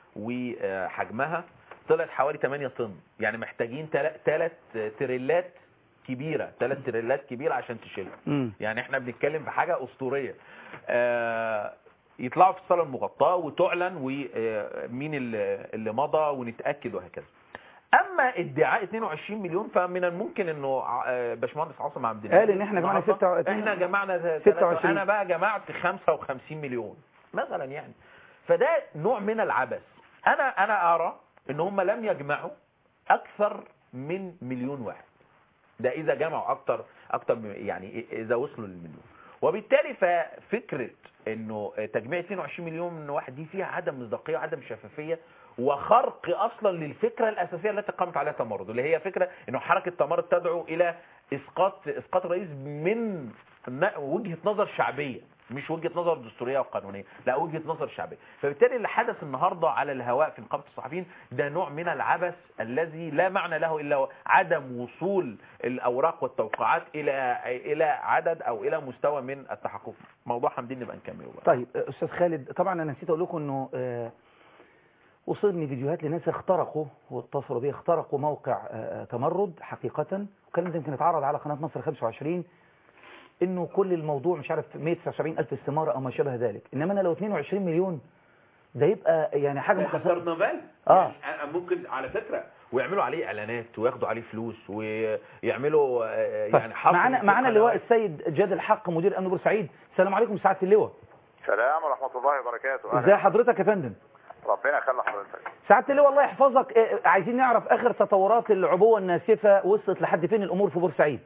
وحجمها طلعت حوالي 8 طن يعني محتاجين ثلاث تريلات كبيره ثلاث تريلات كبيره عشان تشيلها مم. يعني احنا بنتكلم في حاجه اسطوريه آه، يطلعوا في الصاله المغطاه وتعلن ومين اللي اللي مضى ونتاكد وهكذا اما ادعاء 22 مليون فمن الممكن انه آه، باشمهندس عاصم عبد الهادي قال إن إحنا جمعنا النهاردة 26 احنا جمعنا 26. 26 انا بقى جمعت 55 مليون مثلا يعني فده نوع من العبث انا انا ارى ان هم لم يجمعوا اكثر من مليون واحد ده اذا جمعوا اكتر اكتر من- يعني اذا وصلوا للمليون وبالتالي ففكره انه تجميع 22 مليون من واحد دي فيها عدم مصداقيه وعدم شفافيه وخرق اصلا للفكره الاساسيه التي قامت عليها تمرد اللي هي فكره انه حركه تمرد تدعو الى اسقاط اسقاط الرئيس من ن- وجهه نظر شعبيه مش وجهه نظر دستوريه وقانونيه لا وجهه نظر شعبيه فبالتالي اللي حدث النهارده على الهواء في نقابه الصحفيين ده نوع من العبث الذي لا معنى له الا عدم وصول الاوراق والتوقيعات الى الى عدد او الى مستوى من التحقق موضوع حمدين نبقى نكمله بقى طيب آه، استاذ خالد طبعا انا نسيت اقول لكم انه آه، وصلني فيديوهات لناس اخترقوا واتصلوا بي اخترقوا موقع آه، آه، تمرد حقيقة وكان ده يمكن اتعرض على قناة مصر 25 انه كل الموضوع مش عارف 179 الف استمارة او ما شابه ذلك انما انا لو 22 مليون ده يبقى يعني حاجة مخسرة كرنفال اه يعني ممكن على فكره ويعملوا عليه اعلانات وياخدوا عليه فلوس ويعملوا آه، طيب، يعني حظر معانا في معانا اللواء قنوات. السيد جاد الحق مدير امن بورسعيد السلام عليكم سعاده اللواء سلام ورحمة الله وبركاته ازي حضرتك يا فندم ربنا يخلي حضرتك سعاده اللواء الله يحفظك آه، عايزين نعرف اخر تطورات العبوه الناسفه وصلت لحد فين الامور في بورسعيد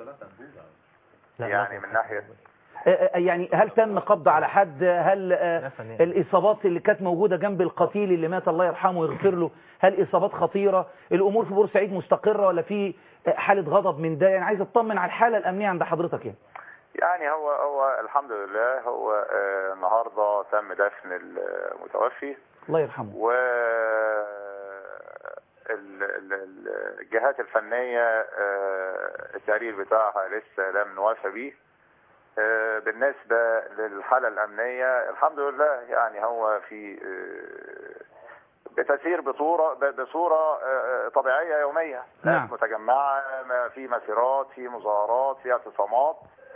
يعني من ناحيه آه، آه، يعني هل تم قبض على حد هل آه، الاصابات اللي كانت موجوده جنب القتيل اللي مات الله يرحمه ويغفر له هل اصابات خطيره الامور في بورسعيد مستقره ولا في آه، حاله غضب من ده يعني عايز اطمن على الحاله الامنيه عند حضرتك يعني يعني هو هو الحمد لله هو آه، النهارده تم دفن المتوفي الله يرحمه و ال- ال- ال- الجهات الفنية آه، التقرير بتاعها لسه لم نوافى به آه، بالنسبة للحالة الأمنية الحمد لله يعني هو في آه، بتسير بصورة ب- بصورة آه، طبيعية يومية نعم. ناس متجمعة ما في مسيرات في مظاهرات في اعتصامات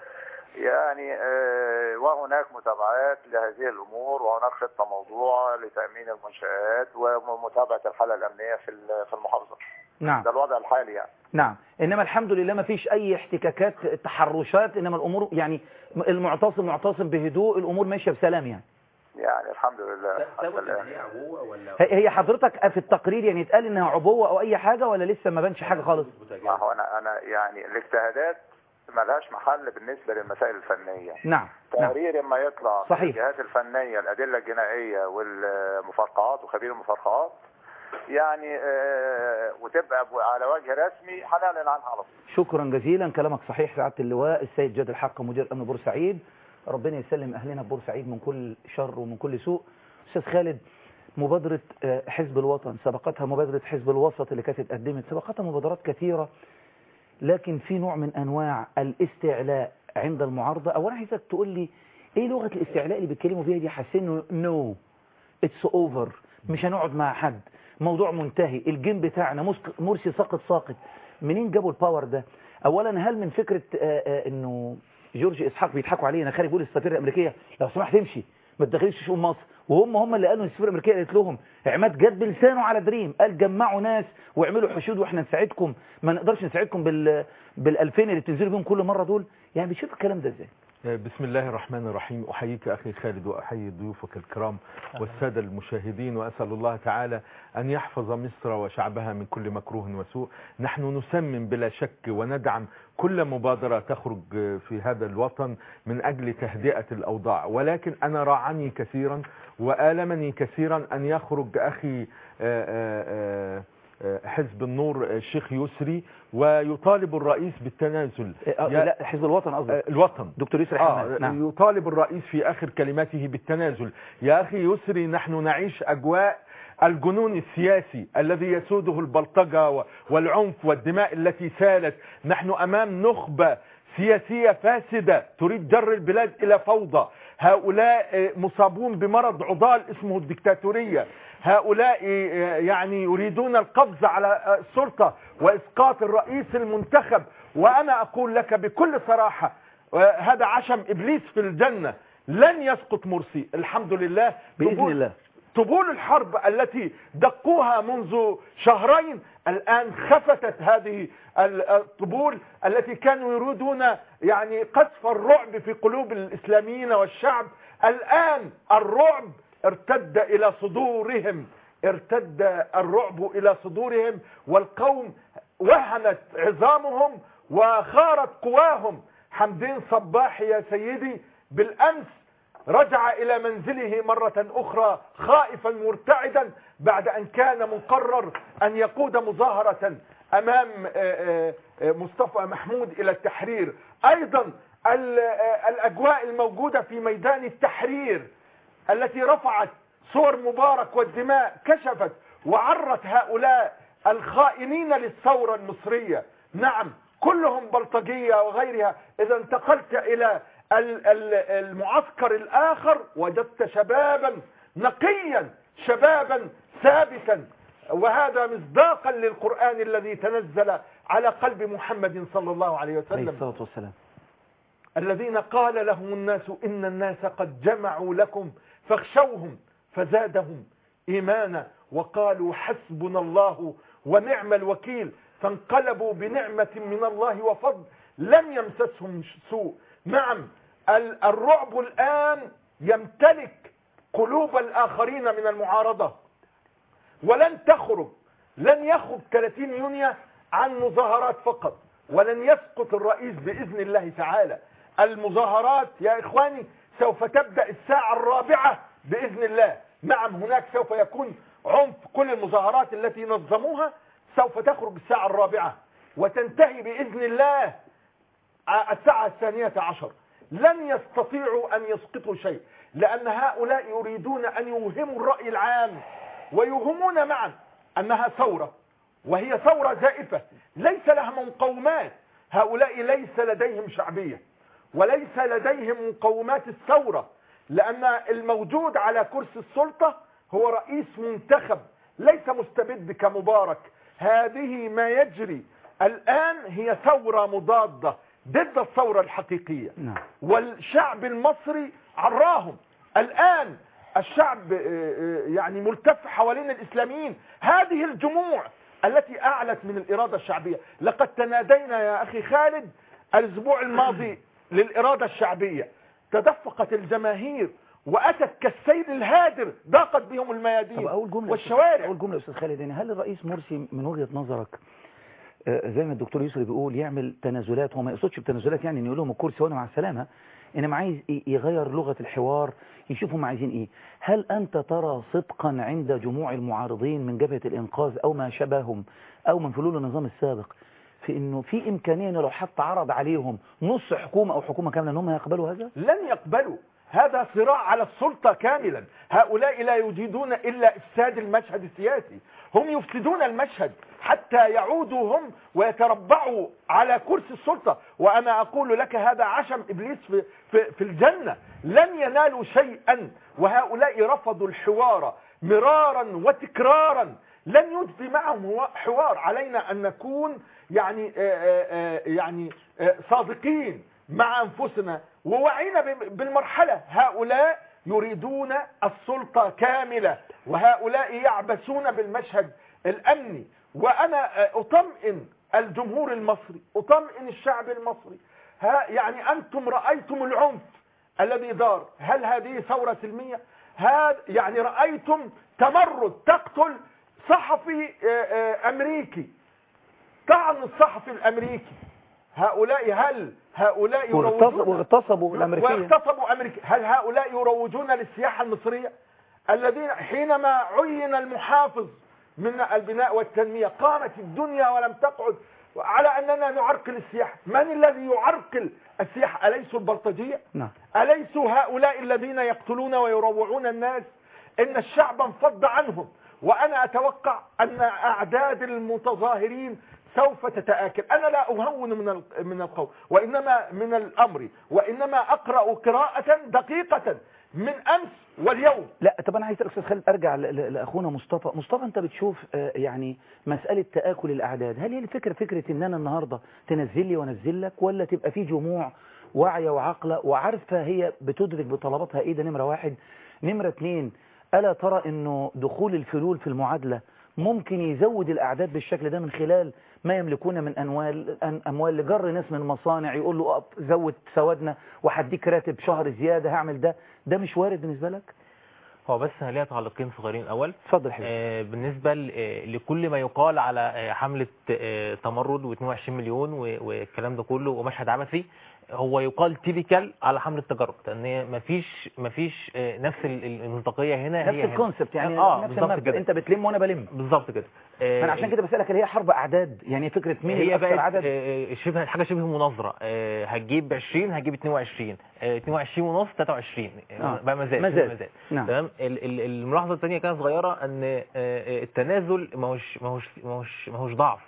يعني آه، وهناك متابعات لهذه الامور وهناك خطه موضوعه لتامين المنشات ومتابعه الحاله الامنيه في ال- في المحافظه. نعم ده الوضع الحالي يعني. نعم انما الحمد لله ما فيش اي احتكاكات تحرشات انما الامور يعني المعتصم معتصم بهدوء الامور ماشيه بسلام يعني يعني الحمد لله حتى الان. هي هي حضرتك في التقرير يعني اتقال انها عبوه او اي حاجه ولا لسه ما بانش حاجه خالص ما هو انا انا يعني الاجتهادات ملهاش محل بالنسبه للمسائل الفنيه. نعم نعم تقرير اما يطلع صحيح. من الجهات الفنيه الادله الجنائيه والمفرقعات وخبير المفرقعات يعني آه، وتبقى ب- على وجه رسمي هنعلن عنها على طول. شكرا جزيلا كلامك صحيح سعاده اللواء السيد جاد الحق مدير امن بورسعيد ربنا يسلم اهلنا بورسعيد من كل شر ومن كل سوء استاذ خالد مبادرة آه، حزب الوطن سبقتها مبادرة حزب الوسط اللي كانت اتقدمت سبقتها مبادرات كثيرة لكن في نوع من انواع الاستعلاء عند المعارضة اولا عايزك تقول لي ايه لغة الاستعلاء اللي بيتكلموا فيها دي حاسين انه نو اتس اوفر مش هنقعد مع حد موضوع منتهي الجيم بتاعنا مسك- مرسي ساقط ساقط منين جابوا الباور ده اولا هل من فكرة آه، آه، انه جورج اسحاق بيضحكوا علينا خارج يقول السفير الامريكيه لو سمحت امشي ما تدخليش شؤون مصر وهم هم اللي قالوا السفير الامريكيه قالت لهم عماد جد بلسانه على دريم قال جمعوا ناس واعملوا حشود واحنا نساعدكم ما نقدرش نساعدكم بال بال2000 اللي بتنزلوا بيهم كل مره دول يعني بتشوف الكلام ده ازاي بسم الله الرحمن الرحيم أحييك أخي خالد وأحيي ضيوفك الكرام والسادة المشاهدين وأسأل الله تعالى أن يحفظ مصر وشعبها من كل مكروه وسوء نحن نسمم بلا شك وندعم كل مبادرة تخرج في هذا الوطن من أجل تهدئة الأوضاع ولكن أنا راعني كثيرا وآلمني كثيرا أن يخرج أخي آه، آه، آه، حزب النور الشيخ يسري ويطالب الرئيس بالتنازل آه، لا حزب الوطن قصدي آه، الوطن دكتور يسري آه حماد نعم يطالب الرئيس في آخر كلماته بالتنازل يا أخي يسري نحن نعيش أجواء الجنون السياسي الذي يسوده البلطجة و- والعنف والدماء التي سالت نحن أمام نخبة سياسية فاسدة تريد جر البلاد إلى فوضى هؤلاء آه، مصابون بمرض عضال اسمه الدكتاتورية هؤلاء آه، يعني يريدون القبض على آه، السلطة وإسقاط الرئيس المنتخب وأنا أقول لك بكل صراحة آه، هذا عشم إبليس في الجنة لن يسقط مرسي الحمد لله بإذن طبول- الله. طبول الحرب التي دقوها منذ شهرين الآن خفتت هذه ال- الطبول التي كانوا يريدون يعني قذف الرعب في قلوب الإسلاميين والشعب الآن الرعب ارتد إلى صدورهم ارتد الرعب إلى صدورهم والقوم وهنت عظامهم وخارت قواهم حمدين صباح يا سيدي بالأمس رجع إلى منزله مرة أخرى خائفا مرتعدا بعد أن كان مقرر أن يقود مظاهرة أمام آه، آه، مصطفى محمود إلى التحرير أيضا ال- آه، الأجواء الموجودة في ميدان التحرير التي رفعت صور مبارك والدماء كشفت وعرت هؤلاء الخائنين للثورة المصرية نعم كلهم بلطجية وغيرها إذا انتقلت إلى ال- ال- المعسكر الآخر وجدت شبابا نقيا شبابا ثابتا وهذا مصداقا للقرآن الذي تنزل على قلب محمد صلى الله عليه عليه وسلم الصلاه والسلام الذين قال لهم الناس إن الناس قد جمعوا لكم فاخشوهم فزادهم إيمانا وقالوا حسبنا الله ونعم الوكيل فانقلبوا بنعمة من الله وفضل لم يمسسهم سوء نعم ال- الرعب الآن يمتلك قلوب الآخرين من المعارضة ولن تخرج لن يخرج 30 يونيو عن مظاهرات فقط ولن يسقط الرئيس بإذن الله تعالى المظاهرات يا إخواني سوف تبدأ الساعة الرابعة بإذن الله نعم هناك سوف يكون عنف كل المظاهرات التي نظموها سوف تخرج الساعة الرابعة وتنتهي بإذن الله الساعة الثانية عشر لن يستطيعوا أن يسقطوا شيء لأن هؤلاء يريدون أن يوهموا الرأي العام ويوهمون معا أنها ثورة وهي ثورة زائفة ليس لها مقومات هؤلاء ليس لديهم شعبية وليس لديهم مقومات الثورة لأن الموجود على كرسي السلطة هو رئيس منتخب ليس مستبد كمبارك هذه ما يجري الآن هي ثورة مضادة ضد الثورة الحقيقية نعم والشعب المصري عراهم الآن الشعب آه، آه، يعني ملتف حوالين الإسلاميين هذه الجموع التي أعلت من الإرادة الشعبية لقد تنادينا يا أخي خالد الأسبوع الماضي للإرادة الشعبية تدفقت الجماهير وأتت كالسيل الهادر ضاقت بهم الميادين طب أول جملة والشوارع أول جملة يا أستاذ خالد يعني هل الرئيس مرسي من وجهة نظرك آه، زي ما الدكتور يسري بيقول يعمل تنازلات هو ما يقصدش بتنازلات يعني ان يقول لهم الكرسي وانا مع السلامه انما عايز ي- يغير لغه الحوار يشوفوا هم عايزين ايه هل انت ترى صدقا عند جموع المعارضين من جبهه الانقاذ او ما شبههم او من فلول النظام السابق في انه في امكانيه انه لو حتى عرض عليهم نص حكومه او حكومه كامله ان هم يقبلوا هذا لن يقبلوا هذا صراع على السلطة كاملا هؤلاء لا يجيدون إلا إفساد المشهد السياسي هم يفسدون المشهد حتى يعودوا هم ويتربعوا على كرسي السلطة وأنا أقول لك هذا عشم إبليس في, في, في الجنة لن ينالوا شيئا وهؤلاء رفضوا الحوار مرارا وتكرارا لن يجدي معهم هو- حوار علينا أن نكون يعني آه، آه، آه، يعني آه، صادقين مع أنفسنا ووعينا ب- بالمرحلة هؤلاء يريدون السلطة كاملة وهؤلاء يعبثون بالمشهد الأمني وأنا آه، أطمئن الجمهور المصري أطمئن الشعب المصري ها يعني أنتم رأيتم العنف الذي دار هل هذه ثورة سلمية هذا يعني رأيتم تمرد تقتل صحفي آه، آه، أمريكي طعن الصحفي الأمريكي هؤلاء هل هؤلاء واغتص- يروجون واغتصبوا الامريكيه واغتصبوا أمريكا هل هؤلاء يروجون للسياحة المصرية الذين حينما عين المحافظ من البناء والتنمية قامت الدنيا ولم تقعد على أننا نعرقل السياحة من الذي يعرقل السياحة أليسوا البلطجية نعم أليسوا هؤلاء الذين يقتلون ويروعون الناس إن الشعب انفض عنهم وأنا أتوقع أن أعداد المتظاهرين سوف تتآكل أنا لا أهون من ال- من القول وإنما من الأمر وإنما أقرأ قراءة دقيقة من أمس واليوم لا طب انا عايز استاذ خالد ارجع ل- ل- لاخونا مصطفى مصطفى انت بتشوف آه، يعني مساله تاكل الاعداد هل هي الفكره فكره ان انا النهارده تنزل لي وانزل لك ولا تبقى في جموع واعيه وعاقله وعارفه هي بتدرك بطلباتها ايه ده نمره واحد نمره اتنين الا ترى انه دخول الفلول في المعادله ممكن يزود الاعداد بالشكل ده من خلال ما يملكون من اموال أن- اموال لجر ناس من مصانع يقول له اقف زود سوادنا وهديك راتب شهر زياده هعمل ده ده مش وارد بالنسبه لك هو بس انا ليا تعليقين صغيرين اول اتفضل حبيبي آه بالنسبه ل- آه، لكل ما يقال على آه، حمله آه، تمرد و22 مليون و- والكلام ده كله ومشهد عبثي هو يقال تيبيكال على حمله تجرب لان مفيش مفيش آه، نفس ال- ال- المنطقيه هنا نفس هي هنا. الكونسبت يعني اه نفس بالظبط المبدأ كده انت بتلم وانا بلم بالظبط كده آه، انا عشان كده بسالك هل هي حرب اعداد يعني فكره مين هي الاكثر بقت عدد آه، شبه حاجه شبه مناظره آه، هتجيب 20 هتجيب 22 آه، 22 ونص 23 آه، آه. بقى مزاد مزاد. مزاد نعم. تمام ال- ال- الملاحظه الثانيه كانت صغيره ان آه، آه، التنازل ما هوش ما هوش ما هوش ما هوش ضعف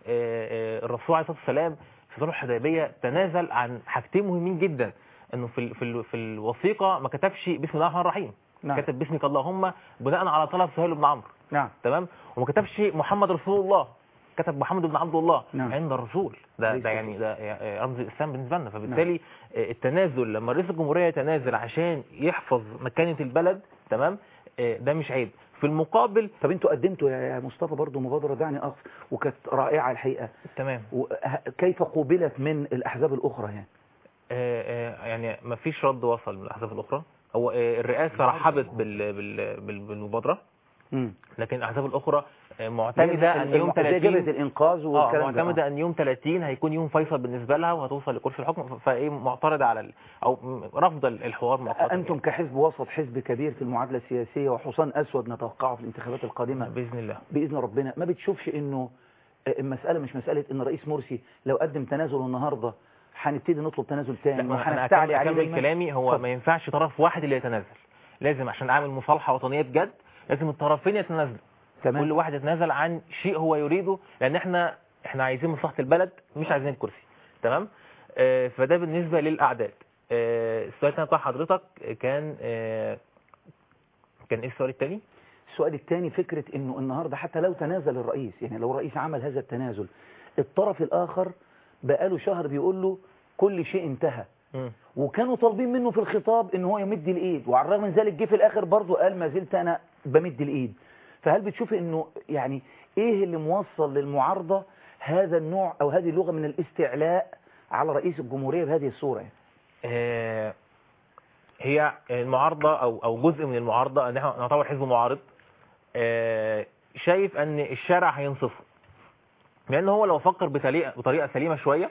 آه، آه، الرسول عليه الصلاه والسلام في صلح الحديبيه تنازل عن حاجتين مهمين جدا انه في ال- في ال- في الوثيقه ما كتبش بسم الله الرحمن الرحيم نعم. كتب باسمك اللهم بناء على طلب سهيل بن عمرو نعم تمام وما كتبش محمد رسول الله كتب محمد بن عبد الله نعم. عند الرسول ده ليس ده يعني ده يعني رمز الاسلام بالنسبه لنا فبالتالي آه، التنازل لما رئيس الجمهوريه يتنازل عشان يحفظ مكانه البلد تمام آه، ده مش عيب في المقابل طب انتوا قدمتوا يا يا مصطفى برضو مبادره دعني اقف وكانت رائعه الحقيقه تمام و- ه- كيف قوبلت من الاحزاب الاخرى يعني آه، آه، يعني ما فيش رد وصل من الاحزاب الاخرى هو آه، الرئاسه رحبت بال... بال... بال... بالمبادره مم. لكن الاحزاب الاخرى آه، معتمده ان يوم زي 30 جبهة الإنقاذ اه والكلام ده معتمده ان يوم 30 هيكون يوم فيصل بالنسبه لها وهتوصل لكرسي الحكم ف- فايه معترضه على ال... او م- رافضه الحوار مؤقتا أنتم كحزب وسط حزب كبير في المعادلة السياسية وحصان أسود نتوقعه في الانتخابات القادمة باذن الله بإذن ربنا ما بتشوفش إنه المسألة مش مسألة إن رئيس مرسي لو قدم تنازل النهاردة هنبتدي نطلب تنازل لا تاني ما انا وهنستعلي أكمل- عليه اكمل دايما كلامي هو اتفضل. ما ينفعش طرف واحد اللي يتنازل لازم عشان اعمل مصالحه وطنيه بجد لازم الطرفين يتنازلوا تمام. كل واحد يتنازل عن شيء هو يريده لان احنا احنا عايزين مصلحه البلد مش عايزين الكرسي تمام آه فده بالنسبه للاعداد آه السؤال الثاني بتاع حضرتك كان آه كان ايه السؤال الثاني السؤال الثاني فكرة انه النهاردة حتى لو تنازل الرئيس يعني لو الرئيس عمل هذا التنازل الطرف الاخر بقاله شهر بيقول له كل شيء انتهى وكانوا طالبين منه في الخطاب ان هو يمد الايد وعلى الرغم من ذلك جه في الاخر برضه قال ما زلت انا بمد الايد فهل بتشوف انه يعني ايه اللي موصل للمعارضة هذا النوع او هذه اللغة من الاستعلاء على رئيس الجمهورية بهذه الصورة يعني؟ آه، هي المعارضة أو أو جزء من المعارضة أن احنا نعتبر حزب معارض آه، شايف أن الشارع هينصفه لأن هو لو فكر بطريقة بطريقة سليمة شوية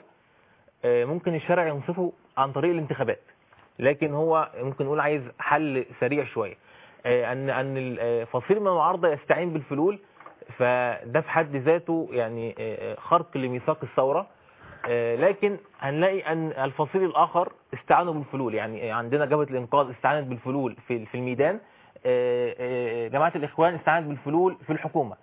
آه، ممكن الشارع ينصفه عن طريق الانتخابات لكن هو ممكن نقول عايز حل سريع شوية آه، أن أن آه، فصيل من المعارضة يستعين بالفلول فده في حد ذاته يعني آه، آه، خرق لميثاق الثورة آه، لكن هنلاقي ان الفصيل الاخر استعانوا بالفلول يعني عندنا جبهه الانقاذ استعانت بالفلول في في الميدان آه، آه، جماعه الاخوان استعانت بالفلول في الحكومه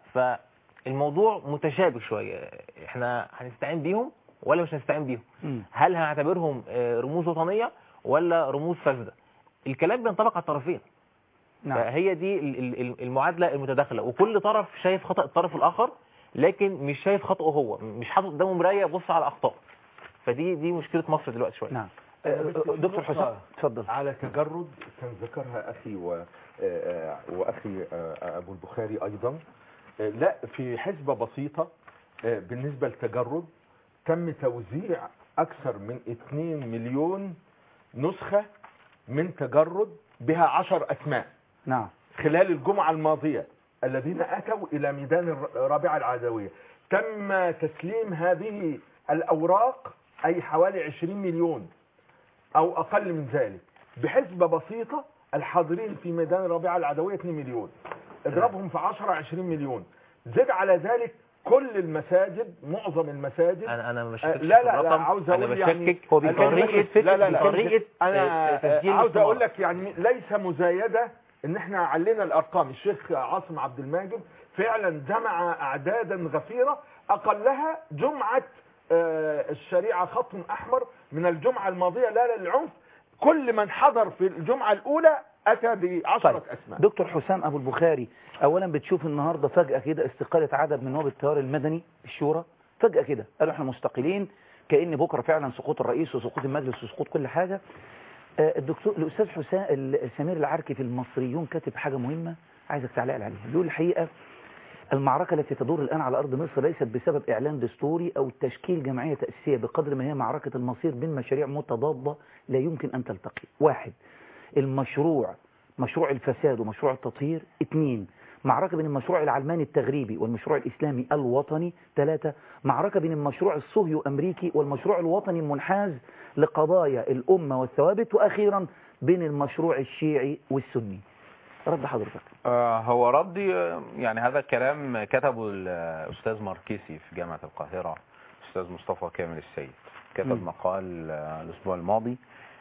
فالموضوع متشابه شويه احنا هنستعين بيهم ولا مش هنستعين بيهم هل هنعتبرهم آه، رموز وطنيه ولا رموز فاسده الكلام بينطبق على الطرفين نعم. فهي دي ال- ال- ال- المعادله المتداخله وكل طرف شايف خطا الطرف الاخر لكن مش شايف خطأه هو مش حاطط قدامه مرايه يبص على اخطائه فدي دي مشكله مصر دلوقتي شويه نعم دكتور حسام اتفضل على تجرد كان ذكرها اخي و... آه، آه، واخي آه، ابو البخاري ايضا آه، لا في حسبة بسيطة آه، بالنسبة للتجرد تم توزيع اكثر من 2 مليون نسخة من تجرد بها عشر اسماء نعم خلال الجمعة الماضية الذين أتوا إلى ميدان الر- الرابعة العدوية تم تسليم هذه الأوراق أي حوالي 20 مليون أو أقل من ذلك بحسبة بسيطة الحاضرين في ميدان الرابعة العدوية 2 مليون اضربهم في 10 20 مليون زد على ذلك كل المساجد معظم المساجد انا انا مش آه، لا لا لا عاوز انا اقول يعني بشكك هو بطريقه لا لا لا بطريقه انا آه، تسجيل عاوز الثمار. اقول لك يعني ليس مزايده ان احنا علينا الارقام الشيخ عاصم عبد الماجد فعلا جمع اعدادا غفيره اقلها جمعه آه، الشريعه خط احمر من الجمعه الماضيه لا للعنف كل من حضر في الجمعه الاولى اتى بعشره طيب. اسماء دكتور حسام ابو البخاري اولا بتشوف النهارده فجاه كده استقاله عدد من نواب التيار المدني الشورى فجاه كده قالوا احنا مستقلين كان بكره فعلا سقوط الرئيس وسقوط المجلس وسقوط كل حاجه آه، الدكتور الاستاذ حسام ال- سمير العركي في المصريون كاتب حاجه مهمه عايزك تعلق عليها بيقول الحقيقه المعركة التي تدور الآن على أرض مصر ليست بسبب إعلان دستوري أو تشكيل جمعية تأسيسية بقدر ما هي معركة المصير بين مشاريع متضادة لا يمكن أن تلتقي واحد المشروع مشروع الفساد ومشروع التطهير اثنين معركة بين المشروع العلماني التغريبي والمشروع الإسلامي الوطني ثلاثة معركة بين المشروع الصهيو أمريكي والمشروع الوطني المنحاز لقضايا الأمة والثوابت وأخيرا بين المشروع الشيعي والسني رد حضرتك آه، هو ردي آه، يعني هذا الكلام كتبه الأستاذ ماركيسي في جامعة القاهرة الأستاذ مصطفى كامل السيد كتب مم. مقال آه، الأسبوع الماضي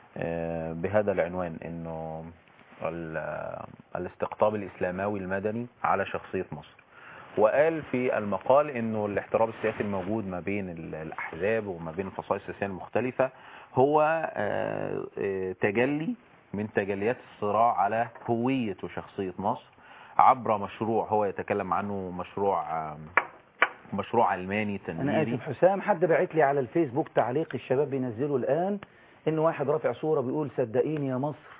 آه، بهذا العنوان إنه ال- آه، الاستقطاب الإسلاموي المدني على شخصية مصر وقال في المقال انه الاحتراب السياسي الموجود ما بين ال- الاحزاب وما بين الفصائل السياسيه المختلفه هو آه، آه، تجلي من تجليات الصراع على هويه وشخصيه مصر عبر مشروع هو يتكلم عنه مشروع آه، مشروع علماني أنا تنميري آسف حسام حد بعت لي على الفيسبوك تعليق الشباب بينزله الآن إن واحد رافع صورة بيقول صدقيني يا مصر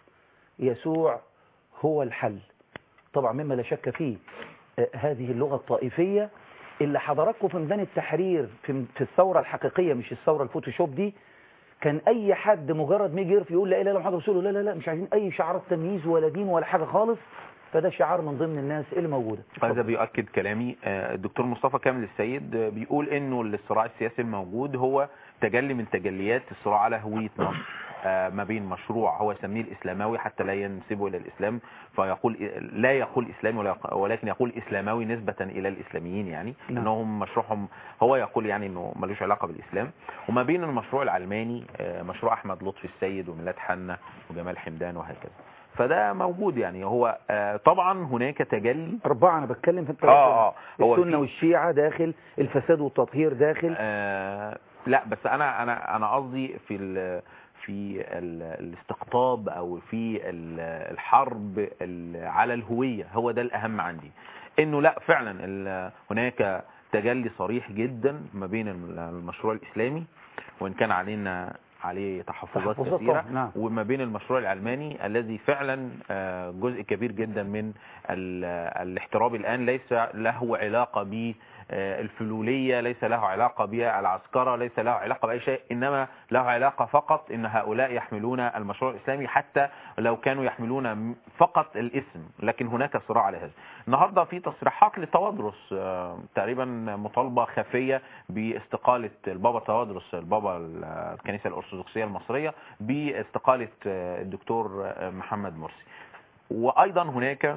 يسوع هو الحل طبعا مما لا شك فيه آه، هذه اللغة الطائفية اللي حضراتكم في ميدان التحرير في في الثورة الحقيقية مش الثورة الفوتوشوب دي كان اي حد مجرد ما يجي يرفع يقول لا اله الا الله محمد رسول الله لا لا لا مش عايزين اي شعارات تمييز ولا دين ولا حاجه خالص فده شعار من ضمن الناس اللي موجوده هذا بيؤكد كلامي آه، الدكتور مصطفى كامل السيد آه، بيقول انه الصراع السياسي الموجود هو تجلي من تجليات الصراع على هوية مصر آه، ما بين مشروع هو يسميه الإسلاموي حتى لا ينسبه إلى الإسلام فيقول لا يقول إسلامي ولا يق- ولكن يقول إسلاموي نسبة إلى الإسلاميين يعني نعم. أنهم مشروعهم هو يقول يعني أنه ملوش علاقة بالإسلام وما بين المشروع العلماني آه، مشروع أحمد لطفي السيد وميلاد حنا وجمال حمدان وهكذا فده موجود يعني هو آه، طبعا هناك تجلي أربعة أنا بتكلم في اه اه هو السنة في- والشيعة داخل الفساد والتطهير داخل آه لا بس انا انا انا قصدي في ال في ال الاستقطاب او في ال- الحرب ال- على الهويه هو ده الاهم عندي انه لا فعلا ال- هناك تجلي صريح جدا ما بين الم- المشروع الاسلامي وان كان علينا عليه تحفظات تحفظات كثيره طبعاً، نعم. وما بين المشروع العلماني الذي فعلا آه، جزء كبير جدا من ال- الاحتراب الآن ليس له علاقة ب آه، الفلولية ليس له علاقة بالعسكرة ليس له علاقة بأي شيء إنما له علاقة فقط إن هؤلاء يحملون المشروع الإسلامي حتى لو كانوا يحملون م- فقط الاسم لكن هناك صراع على هذا النهاردة في تصريحات لتوادرس آه، تقريبا مطالبة خفية باستقالة البابا توادرس البابا ال- الكنيسة الأرثوذكسية المصرية باستقالة آه، الدكتور آه، محمد مرسي وأيضا هناك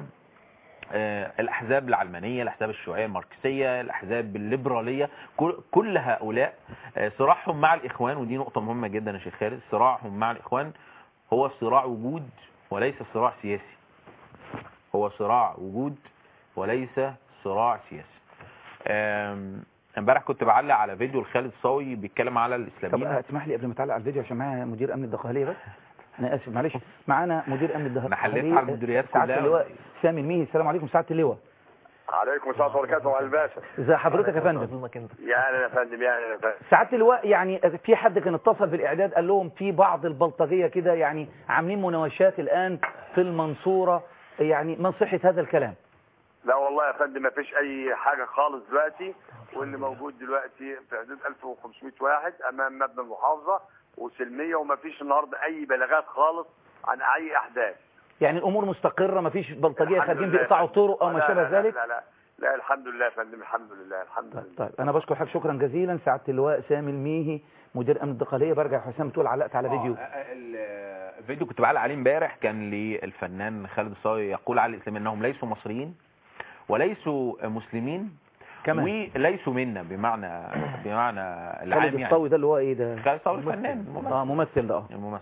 آه، الأحزاب العلمانية الأحزاب الشيوعية الماركسية الأحزاب الليبرالية كل- كل هؤلاء آه، صراعهم مع الإخوان ودي نقطة مهمة جدا يا شيخ خالد صراعهم مع الإخوان هو صراع وجود وليس صراع سياسي هو صراع وجود وليس صراع سياسي آم، امبارح كنت بعلق على فيديو لخالد صاوي بيتكلم على طب الإسلاميين اسمح لي قبل ما تعلق على الفيديو عشان معايا مدير امن الدقهليه بس انا اسف معلش معانا مدير امن الدقهليه أنا حليت على المديريات سعاده كلها. اللواء سامي الميهي السلام عليكم سعاده اللواء عليكم السلام ورحمه الله وبركاته وعلى الباشا ازي حضرتك يا فندم يا اهلا يا فندم يا اهلا يا فندم سعاده اللواء يعني في حد كان اتصل بالاعداد قال لهم في بعض البلطجيه كده يعني عاملين مناوشات الان في المنصوره يعني ما صحه هذا الكلام لا والله يا فندم ما فيش اي حاجه خالص دلوقتي واللي موجود دلوقتي في حدود 1500 واحد امام مبنى المحافظه وسلميه وما فيش النهارده اي بلاغات خالص عن اي احداث يعني الامور مستقره ما فيش بلطجيه الحمد خارجين لله. بيقطعوا طرق او ما لا، شابه لا، لا، ذلك لا لا لا الحمد لله يا فندم الحمد لله الحمد لله طيب انا بشكر حضرتك شكرا جزيلا سعاده اللواء سامي الميهي مدير امن الدقهليه برجع حسام تقول علقت على فيديو الفيديو كنت بعلق عليه امبارح كان للفنان خالد صاوي يقول على الاسلام انهم ليسوا مصريين وليسوا مسلمين كمان. وليسوا منا بمعنى بمعنى العام خالد يعني الصاوي ده اللي هو ايه ده خالد الصاوي الفنان اه ممثل ده اه الممثل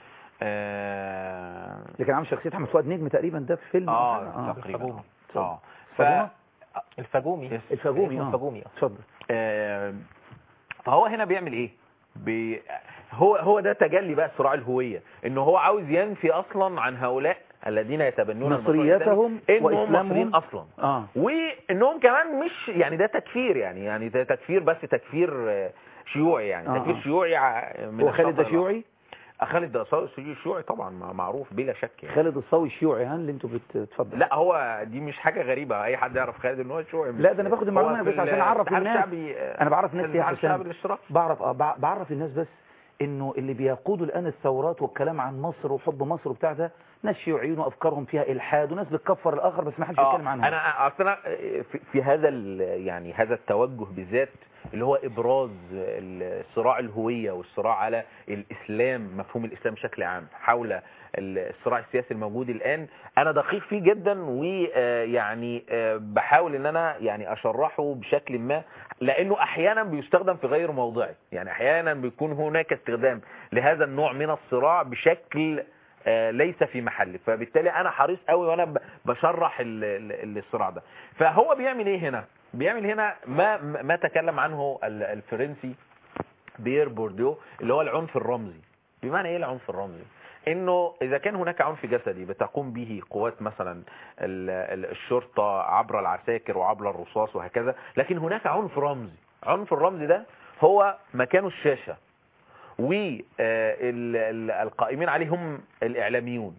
آه اللي كان عامل شخصيه احمد فؤاد نجم تقريبا ده في فيلم اه تقريبا اه ف فاطمة؟ الفاجومي الفاجومي اه الفاجومي اتفضل آه، فهو هنا بيعمل ايه بي هو هو ده تجلي بقى صراع الهويه انه هو عاوز ينفي اصلا عن هؤلاء الذين يتبنون المشروع مصريتهم الإسلامي انهم وإسلامهم. مصريين اصلا اه وانهم كمان مش يعني ده تكفير يعني يعني ده تكفير بس تكفير آه، شيوعي يعني آه، تكفير آه. شيوعي ع- من هو خالد ده الشطر شيوعي الآخر. خالد ده صا- شيوعي طبعا مع- معروف بلا شك يعني خالد الصاوي الشيوعي ها اللي انتوا بتتفضل لا هو دي مش حاجه غريبه اي حد يعرف خالد ان هو شيوعي لا ده انا باخد المعلومه هو بس في عشان اعرف الاتحاد الناس الشعبي، آه، انا بعرف الناس في ايه يا الاتحاد حسام الشعبي الاشتراكي بعرف اه بع- بعرف الناس بس انه اللي بيقودوا الان الثورات والكلام عن مصر وحب مصر وبتاع ده ناس شيوعيين وافكارهم فيها الحاد وناس بتكفر الاخر بس ما حدش آه، يتكلم عنهم انا اصل انا في, في هذا ال- يعني هذا التوجه بالذات اللي هو ابراز الصراع الهويه والصراع على الاسلام مفهوم الاسلام بشكل عام حول الصراع السياسي الموجود الان انا دقيق فيه جدا ويعني بحاول ان انا يعني اشرحه بشكل ما لانه احيانا بيستخدم في غير موضعه يعني احيانا بيكون هناك استخدام لهذا النوع من الصراع بشكل آه، ليس في محله فبالتالي انا حريص قوي وانا ب- بشرح ال- ال- الصراع ده فهو بيعمل ايه هنا بيعمل هنا ما ما تكلم عنه ال- الفرنسي بيير بورديو اللي هو العنف الرمزي بمعنى ايه العنف الرمزي انه اذا كان هناك عنف جسدي بتقوم به قوات مثلا ال- ال- الشرطه عبر العساكر وعبر الرصاص وهكذا لكن هناك عنف رمزي عنف الرمزي ده هو مكانه الشاشه والقائمين عليه هم الإعلاميون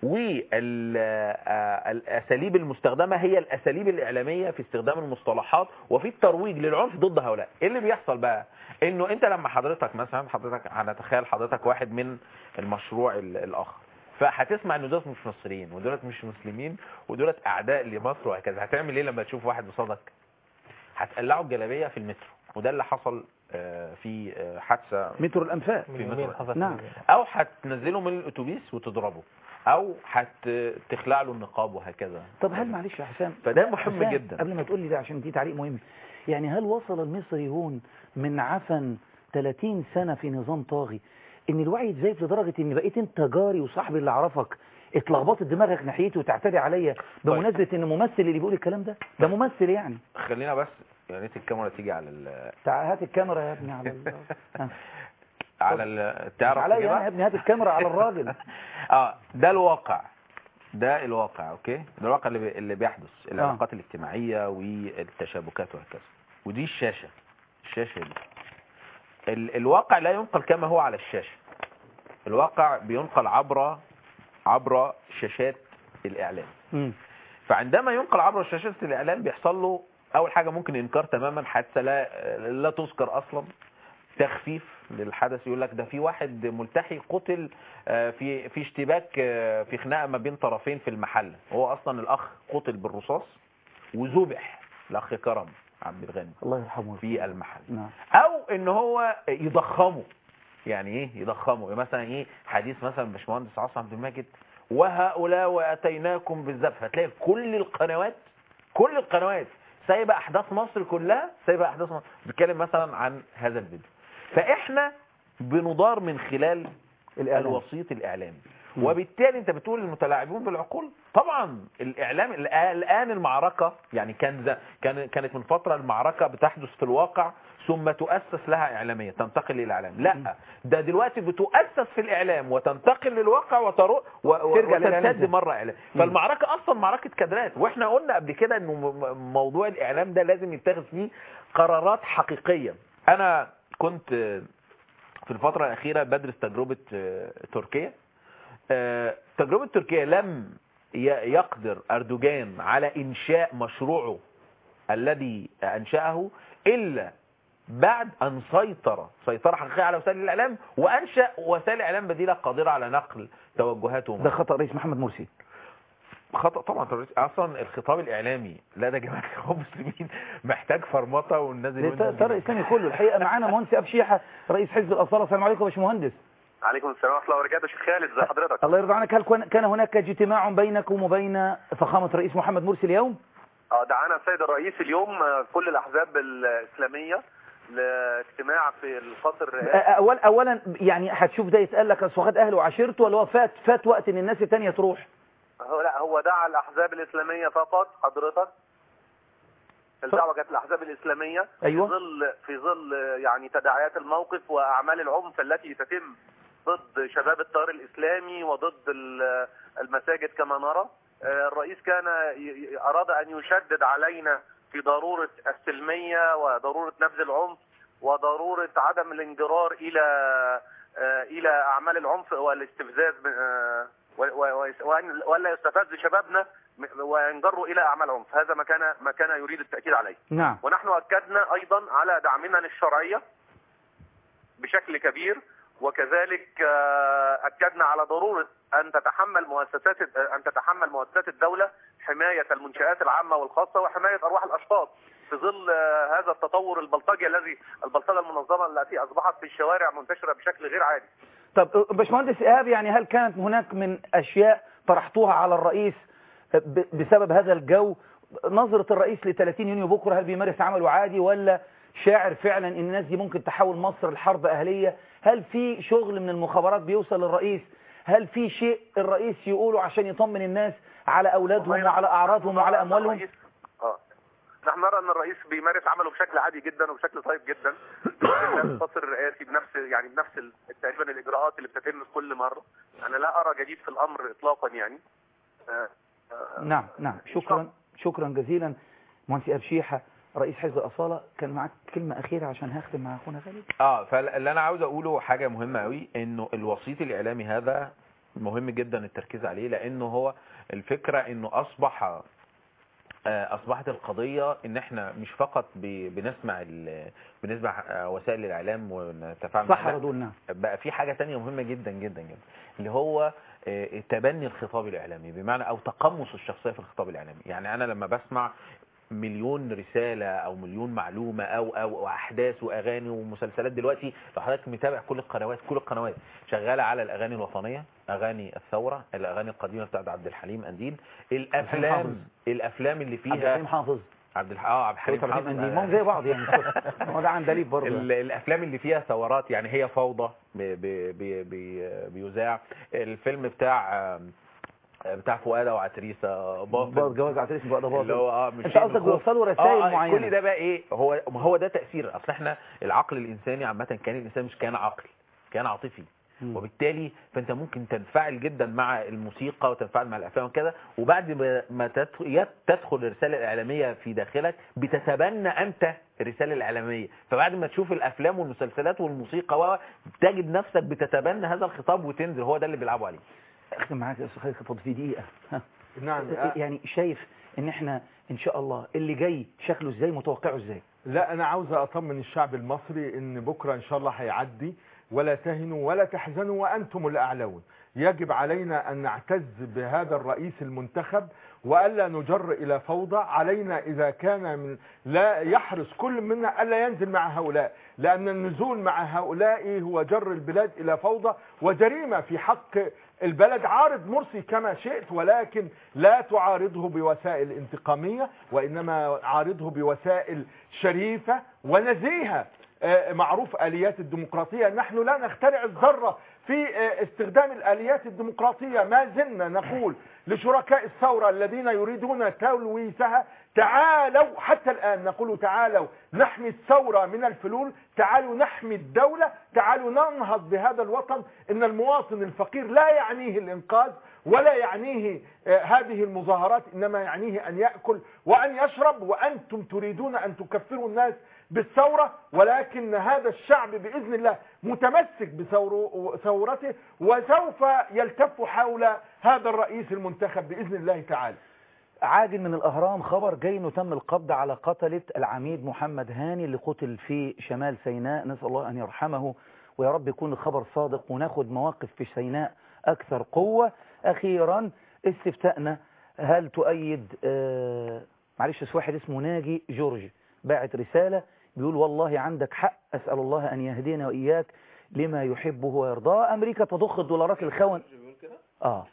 والاساليب المستخدمه هي الاساليب الاعلاميه في استخدام المصطلحات وفي الترويج للعنف ضد هؤلاء ايه اللي بيحصل بقى انه انت لما حضرتك مثلا حضرتك هنتخيل حضرتك واحد من المشروع ال- الاخر فهتسمع ان دولت مش مصريين ودولت مش مسلمين ودولت اعداء لمصر وهكذا هتعمل ايه لما تشوف واحد قصادك هتقلعه الجلابيه في المترو وده اللي حصل آه، في آه، حادثه مترو الانفاق في مترو نعم او هتنزله من الاتوبيس وتضربه او هتخلع له النقاب وهكذا طب هل معلش يا حسام فده مهم حسام، جدا. قبل ما تقول لي ده عشان دي تعليق مهم يعني هل وصل المصري هون من عفن 30 سنة في نظام طاغي ان الوعي يتزايد لدرجة ان بقيت انت جاري وصاحبي اللي اعرفك اتلخبطت دماغك ناحيتي وتعتدي عليا بمناسبة ان ممثل اللي بيقول الكلام ده ده ممثل يعني خلينا بس يا ريت الكاميرا تيجي على ال تعال هات الكاميرا يا ابني على ال... ها. على ال تعرف عليا تجيبها؟ انا يا ابني هات الكاميرا على الراجل اه ده الواقع ده الواقع اوكي ده الواقع اللي, بي... اللي بيحدث العلاقات الاجتماعيه والتشابكات وهكذا ودي الشاشه الشاشه دي ال... الواقع لا ينقل كما هو على الشاشه الواقع بينقل عبر عبر شاشات الاعلام مم. فعندما ينقل عبر شاشات الاعلام بيحصل له اول حاجه ممكن انكار تماما حتى لا لا تذكر اصلا تخفيف للحدث يقول لك ده في واحد ملتحي قتل آه، في في اشتباك آه، في خناقه ما بين طرفين في المحل هو اصلا الاخ قتل بالرصاص وذبح الاخ كرم عبد الغني الله يرحمه في المحل نعم او ان هو يضخمه يعني ايه يضخمه مثلا ايه حديث مثلا باشمهندس عاصم عبد الماجد وهؤلاء واتيناكم بالذبح هتلاقي كل القنوات كل القنوات سايبه احداث مصر كلها سايبه احداث مصر بتتكلم مثلا عن هذا الفيديو فاحنا بنضار من خلال الإعلام. الوسيط الاعلامي مم. وبالتالي انت بتقول المتلاعبون بالعقول طبعا الاعلام الآ- الان المعركه يعني كان ز- كان كانت من فتره المعركه بتحدث في الواقع ثم تؤسس لها اعلاميه تنتقل للاعلام لا ده دلوقتي بتؤسس في الاعلام وتنتقل للواقع وترو و- و- ترجع للإعلام وترتد تاني. مره اعلام مم. فالمعركه اصلا معركه كادرات واحنا قلنا قبل كده انه م- م- موضوع الاعلام ده لازم يتخذ فيه قرارات حقيقيه انا كنت في الفتره الاخيره بدرس تجربه آه، تركيا آه، تجربة تركيا لم ي- يقدر أردوغان على إنشاء مشروعه الذي أنشأه إلا بعد أن سيطر سيطرة حقيقية على وسائل الإعلام وأنشأ وسائل إعلام بديلة قادرة على نقل توجهاته ده خطأ رئيس محمد مرسي خطأ طبعا ترى اصلا الخطاب الاعلامي لا ده جماعه الاخوان المسلمين محتاج فرمطه والناس ده ترى الاسلامي كله الحقيقه معانا مهندس اب شيحه رئيس حزب الاصاله السلام عليكم يا باشمهندس عليكم السلام ورحمه الله وبركاته شيخ خالد ازي حضرتك الله يرضى عنك هل كان- كان هناك اجتماع بينكم وبين فخامه الرئيس محمد مرسي اليوم اه دعانا السيد الرئيس اليوم آه، كل الاحزاب الاسلاميه لاجتماع في القصر الرئاسي أول اولا يعني هتشوف ده يتقال لك اصل واخد اهله وعشيرته ولا هو فات فات وقت ان الناس التانية تروح هو لا هو دعا الاحزاب الاسلاميه فقط حضرتك الدعوه كانت الاحزاب الاسلاميه أيوة. في ظل في ظل آه، يعني تداعيات الموقف واعمال العنف التي تتم ضد شباب التيار الاسلامي وضد ال- المساجد كما نرى آه، الرئيس كان ي- ي- اراد ان يشدد علينا في ضروره السلميه وضروره نبذ العنف وضروره عدم الانجرار الى آه، الى اعمال العنف والاستفزاز آه، و- و- و- وأن- ولا يستفز شبابنا م- وينجروا الى اعمال عنف هذا ما كان ما كان يريد التاكيد عليه نعم ونحن اكدنا ايضا على دعمنا للشرعيه بشكل كبير وكذلك آه، اكدنا على ضروره ان تتحمل مؤسسات ان تتحمل مؤسسات الدوله حمايه المنشات العامه والخاصه وحمايه ارواح الاشخاص في ظل آه، هذا التطور البلطجي الذي البلطجه المنظمه التي اصبحت في الشوارع منتشره بشكل غير عادي طب باشمهندس ايهاب يعني هل كانت هناك من اشياء طرحتوها على الرئيس ب- بسبب هذا الجو نظرة الرئيس ل 30 يونيو بكره هل بيمارس عمله عادي ولا شاعر فعلا ان الناس دي ممكن تحول مصر لحرب اهليه هل في شغل من المخابرات بيوصل للرئيس هل في شيء الرئيس يقوله عشان يطمن الناس على اولادهم وعلى اعراضهم وعلى اموالهم اه نحن نرى ان الرئيس بيمارس عمله بشكل عادي جدا وبشكل طيب جدا في القصر الرئاسي بنفس يعني بنفس ال- تقريبا الاجراءات اللي بتتم في كل مره انا لا ارى جديد في الامر اطلاقا يعني آه، آه، نعم نعم شكرا شكرا جزيلا مهندس ايهاب شيحه رئيس حزب الاصاله كان معاك كلمه اخيره عشان هختم مع اخونا خالد اه فاللي انا عاوز اقوله حاجه مهمه قوي انه الوسيط الاعلامي هذا مهم جدا التركيز عليه لانه هو الفكره انه اصبح آه، اصبحت القضيه ان احنا مش فقط ب- بنسمع ال- بنسمع آه، وسائل الاعلام ونتفاعل صح معاها. ردول نعم بقى في حاجه تانية مهمه جدا جدا جدا اللي هو آه، تبني الخطاب الاعلامي بمعنى او تقمص الشخصيه في الخطاب الاعلامي يعني انا لما بسمع مليون رسالة او مليون معلومة او او أو احداث واغاني ومسلسلات دلوقتي لو حضرتك متابع كل القنوات كل القنوات شغالة على الاغاني الوطنية اغاني الثورة الاغاني القديمة بتاعت عبد الحليم انديل حافظ. الافلام الافلام اللي فيها عبد الحليم حافظ عبد الح... اه عبد الحليم عبد الحليم حافظ أنديل. ما هم زي بعض يعني هو ده عندليب برضه ال- الافلام اللي فيها ثورات يعني هي فوضى بي بي بي بي بيذاع الفيلم بتاع بتاع فؤاد وعتريسه باطل جواز عتريس بقى ده باطل اللي هو اه مش انت قصدك بيوصلوا رسائل آه آه معينه كل ده بقى ايه هو ما هو ده تاثير اصل احنا العقل الانساني عامه كان الانسان مش كان عقل كان عاطفي مم. وبالتالي فانت ممكن تنفعل جدا مع الموسيقى وتنفعل مع الافلام وكذا وبعد ما- ما تدخ- يت- تدخل الرساله الاعلاميه في داخلك بتتبنى انت الرساله الاعلاميه فبعد ما تشوف الافلام والمسلسلات والموسيقى و- تجد نفسك بتتبنى هذا الخطاب وتنزل هو ده اللي بيلعبوا عليه اختم معاك يا استاذ خالد فضل في دقيقه ها. نعم يعني شايف ان احنا ان شاء الله اللي جاي شكله ازاي متوقعه ازاي لا انا عاوز اطمن الشعب المصري ان بكره ان شاء الله هيعدي ولا تهنوا ولا تحزنوا وانتم الاعلون يجب علينا ان نعتز بهذا الرئيس المنتخب والا نجر الى فوضى علينا اذا كان من لا يحرص كل منا الا ينزل مع هؤلاء لان النزول مع هؤلاء هو جر البلاد الى فوضى وجريمه في حق البلد عارض مرسي كما شئت ولكن لا تعارضه بوسائل انتقامية وإنما عارضه بوسائل شريفة ونزيهة آه، معروف آليات الديمقراطية نحن لا نخترع الذرة في آه، استخدام الآليات الديمقراطية ما زلنا نقول لشركاء الثورة الذين يريدون تلويثها تعالوا حتى الآن نقول تعالوا نحمي الثورة من الفلول تعالوا نحمي الدولة تعالوا ننهض بهذا الوطن إن المواطن الفقير لا يعنيه الإنقاذ ولا يعنيه آه، هذه المظاهرات إنما يعنيه أن يأكل وأن يشرب وأنتم تريدون أن تكفروا الناس بالثورة ولكن هذا الشعب بإذن الله متمسك بثورته وسوف يلتف حول هذا الرئيس المنتخب بإذن الله تعالى عاجل من الأهرام خبر جاي انه تم القبض على قتلة العميد محمد هاني اللي قتل في شمال سيناء نسأل الله أن يرحمه ويا رب يكون الخبر صادق وناخد مواقف في سيناء أكثر قوة أخيرا استفتاءنا هل تؤيد آه معلش بس واحد اسمه ناجي جورج باعت رسالة بيقول والله عندك حق أسأل الله أن يهدينا وإياك لما يحبه ويرضاه أمريكا تضخ الدولارات الخون آه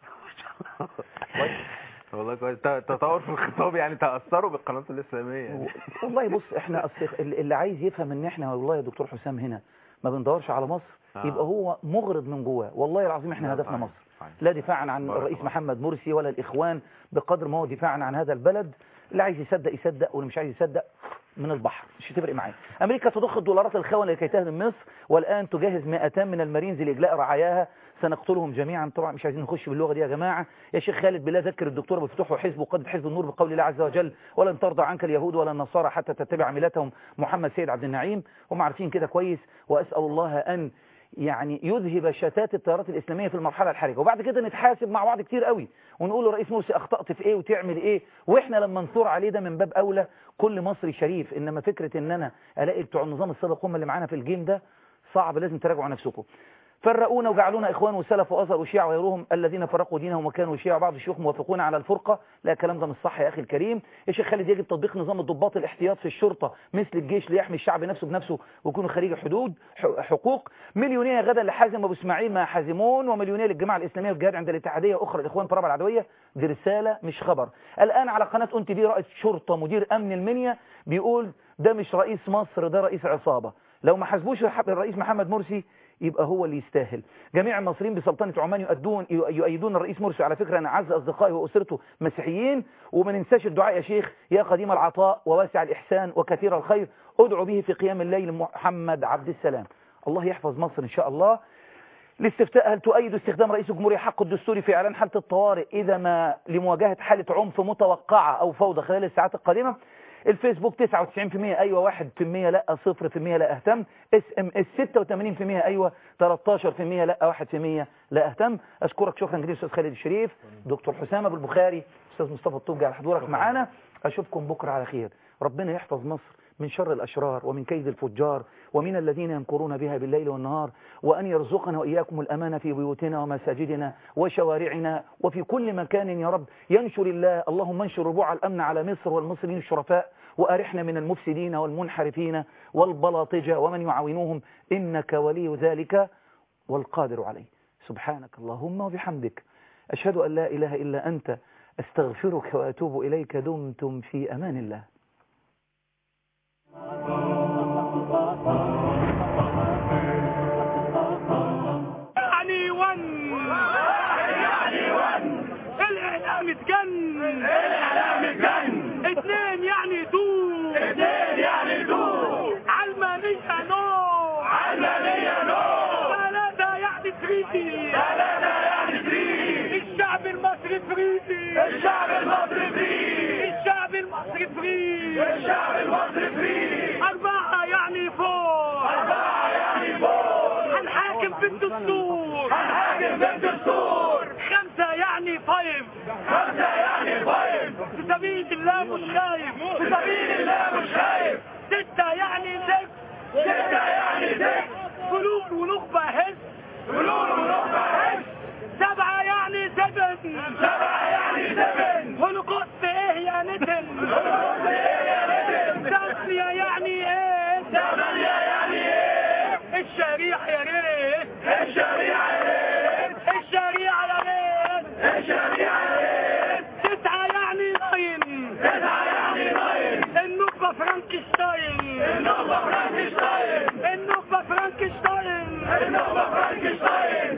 والله كويس ت- تطور في الخطاب يعني تاثروا بالقناه الاسلاميه يعني. والله بص احنا أصل اللي عايز يفهم ان احنا والله يا دكتور حسام هنا ما بندورش على مصر آه. يبقى هو مغرض من جواه والله العظيم احنا لا، هدفنا صحيح، مصر صحيح. لا دفاعا عن بارك الرئيس الله. محمد مرسي ولا الاخوان بقدر ما هو دفاعا عن هذا البلد اللي عايز يصدق يصدق واللي مش عايز يصدق من البحر مش هتفرق معايا امريكا تضخ الدولارات الخونه لكي تهدم مصر والان تجهز 200 من المارينز لاجلاء رعاياها سنقتلهم جميعا طبعا مش عايزين نخش باللغه دي يا جماعه يا شيخ خالد بالله ذكر الدكتور مفتوح وحزبه قد حزب النور بقول الله عز وجل ولن ترضى عنك اليهود ولا النصارى حتى تتبع ملتهم محمد سيد عبد النعيم هم عارفين كده كويس واسال الله ان يعني يذهب شتات التيارات الإسلامية في المرحلة الحرجة وبعد كده نتحاسب مع بعض كتير قوي ونقول له رئيس مرسي أخطأت في إيه وتعمل إيه وإحنا لما نثور عليه ده من باب أولى كل مصري شريف إنما فكرة إن أنا ألاقي بتوع النظام السابق هم اللي معانا في الجيم ده صعب لازم تراجعوا نفسكم فرقونا وجعلونا إخوان وسلف وأزهر وشيعة وغيرهم الذين فرقوا دينهم وكانوا شيعة بعض الشيوخ موافقون على الفرقة لا الكلام ده مش صح يا أخي الكريم يا شيخ خالد يجب تطبيق نظام الضباط الاحتياط في الشرطة مثل الجيش ليحمي الشعب نفسه بنفسه ويكونوا خارج حدود ح- حقوق مليونية غدا لحازم أبو إسماعيل مع حازمون ومليونية للجماعة الإسلامية والجهاد عند الاتحادية أخرى الإخوان طلب العدوية دي رسالة مش خبر الآن على قناة أنت دي رئيس شرطة مدير أمن المنيا بيقول ده مش رئيس مصر ده رئيس عصابة لو ما حاسبوش الرئيس محمد مرسي يبقى هو اللي يستاهل جميع المصريين بسلطنة عمان يؤدون يؤيدون الرئيس مرسي على فكرة أنا أعز أصدقائي وأسرته مسيحيين وما ننساش الدعاء يا شيخ يا قديم العطاء وواسع الإحسان وكثير الخير ادعو به في قيام الليل محمد عبد السلام الله يحفظ مصر إن شاء الله الاستفتاء هل تؤيد استخدام رئيس الجمهورية حقه الدستوري في إعلان حالة الطوارئ إذا ما لمواجهة حالة عنف متوقعة أو فوضى خلال الساعات القادمة الفيسبوك 99% ايوه 1% لا 0% لا اهتم اس ام اس 86% ايوه 13% لا 1% لا اهتم اشكرك شكرا جزيلا استاذ خالد الشريف دكتور حسام ابو البخاري استاذ مصطفى الطوبي على حضورك معانا اشوفكم بكره على خير ربنا يحفظ مصر من شر الأشرار ومن كيد الفجار ومن الذين يمكرون بها بالليل والنهار وأن يرزقنا وإياكم الأمان في بيوتنا ومساجدنا وشوارعنا وفي كل مكان يا رب ينشر الله اللهم انشر ربوع الأمن على مصر والمصريين الشرفاء وأرحنا من المفسدين والمنحرفين والبلاطجة ومن يعاونوهم إنك ولي ذلك والقادر عليه سبحانك اللهم وبحمدك أشهد أن لا إله إلا أنت أستغفرك وأتوب إليك دمتم في أمان الله يعني ون يعني ون الاعلام اتجن الاعلام اتجن اتنين يعني دو اتنين يعني دو علمانية نو علمانية نو ثلاثة يعني فريدي ثلاثة يعني فريدي الشعب المصري فريدي الشعب المصري فريدي الشعب المصري فريدي الشعب المصري فريدي أربعة يعني فوق أربعة يعني فوق هنحاكم في الدستور هنحاكم في الدستور خمسة يعني فايف خمسة يعني فايف في سبيل الله مش خايف في سبيل الله مش خايف ستة يعني سكس ستة يعني سكس فلول ونخبة هس فلول ونخبة هس سبعة يعني سبن سبعة يعني سبن هولوكوست ايه يا نتن هولوكوست ايه يا نتن ثمانية يعني ايه ثمانية يعني ايه الشريعة يا ريت الشريعة يا ريت الشريعة يا ريت الشريعة يا ريت تسعة يعني ناين تسعة يعني ناين النخبة فرانكشتاين النخبة فرانكشتاين النخبة فرانكشتاين النخبة فرانكشتاين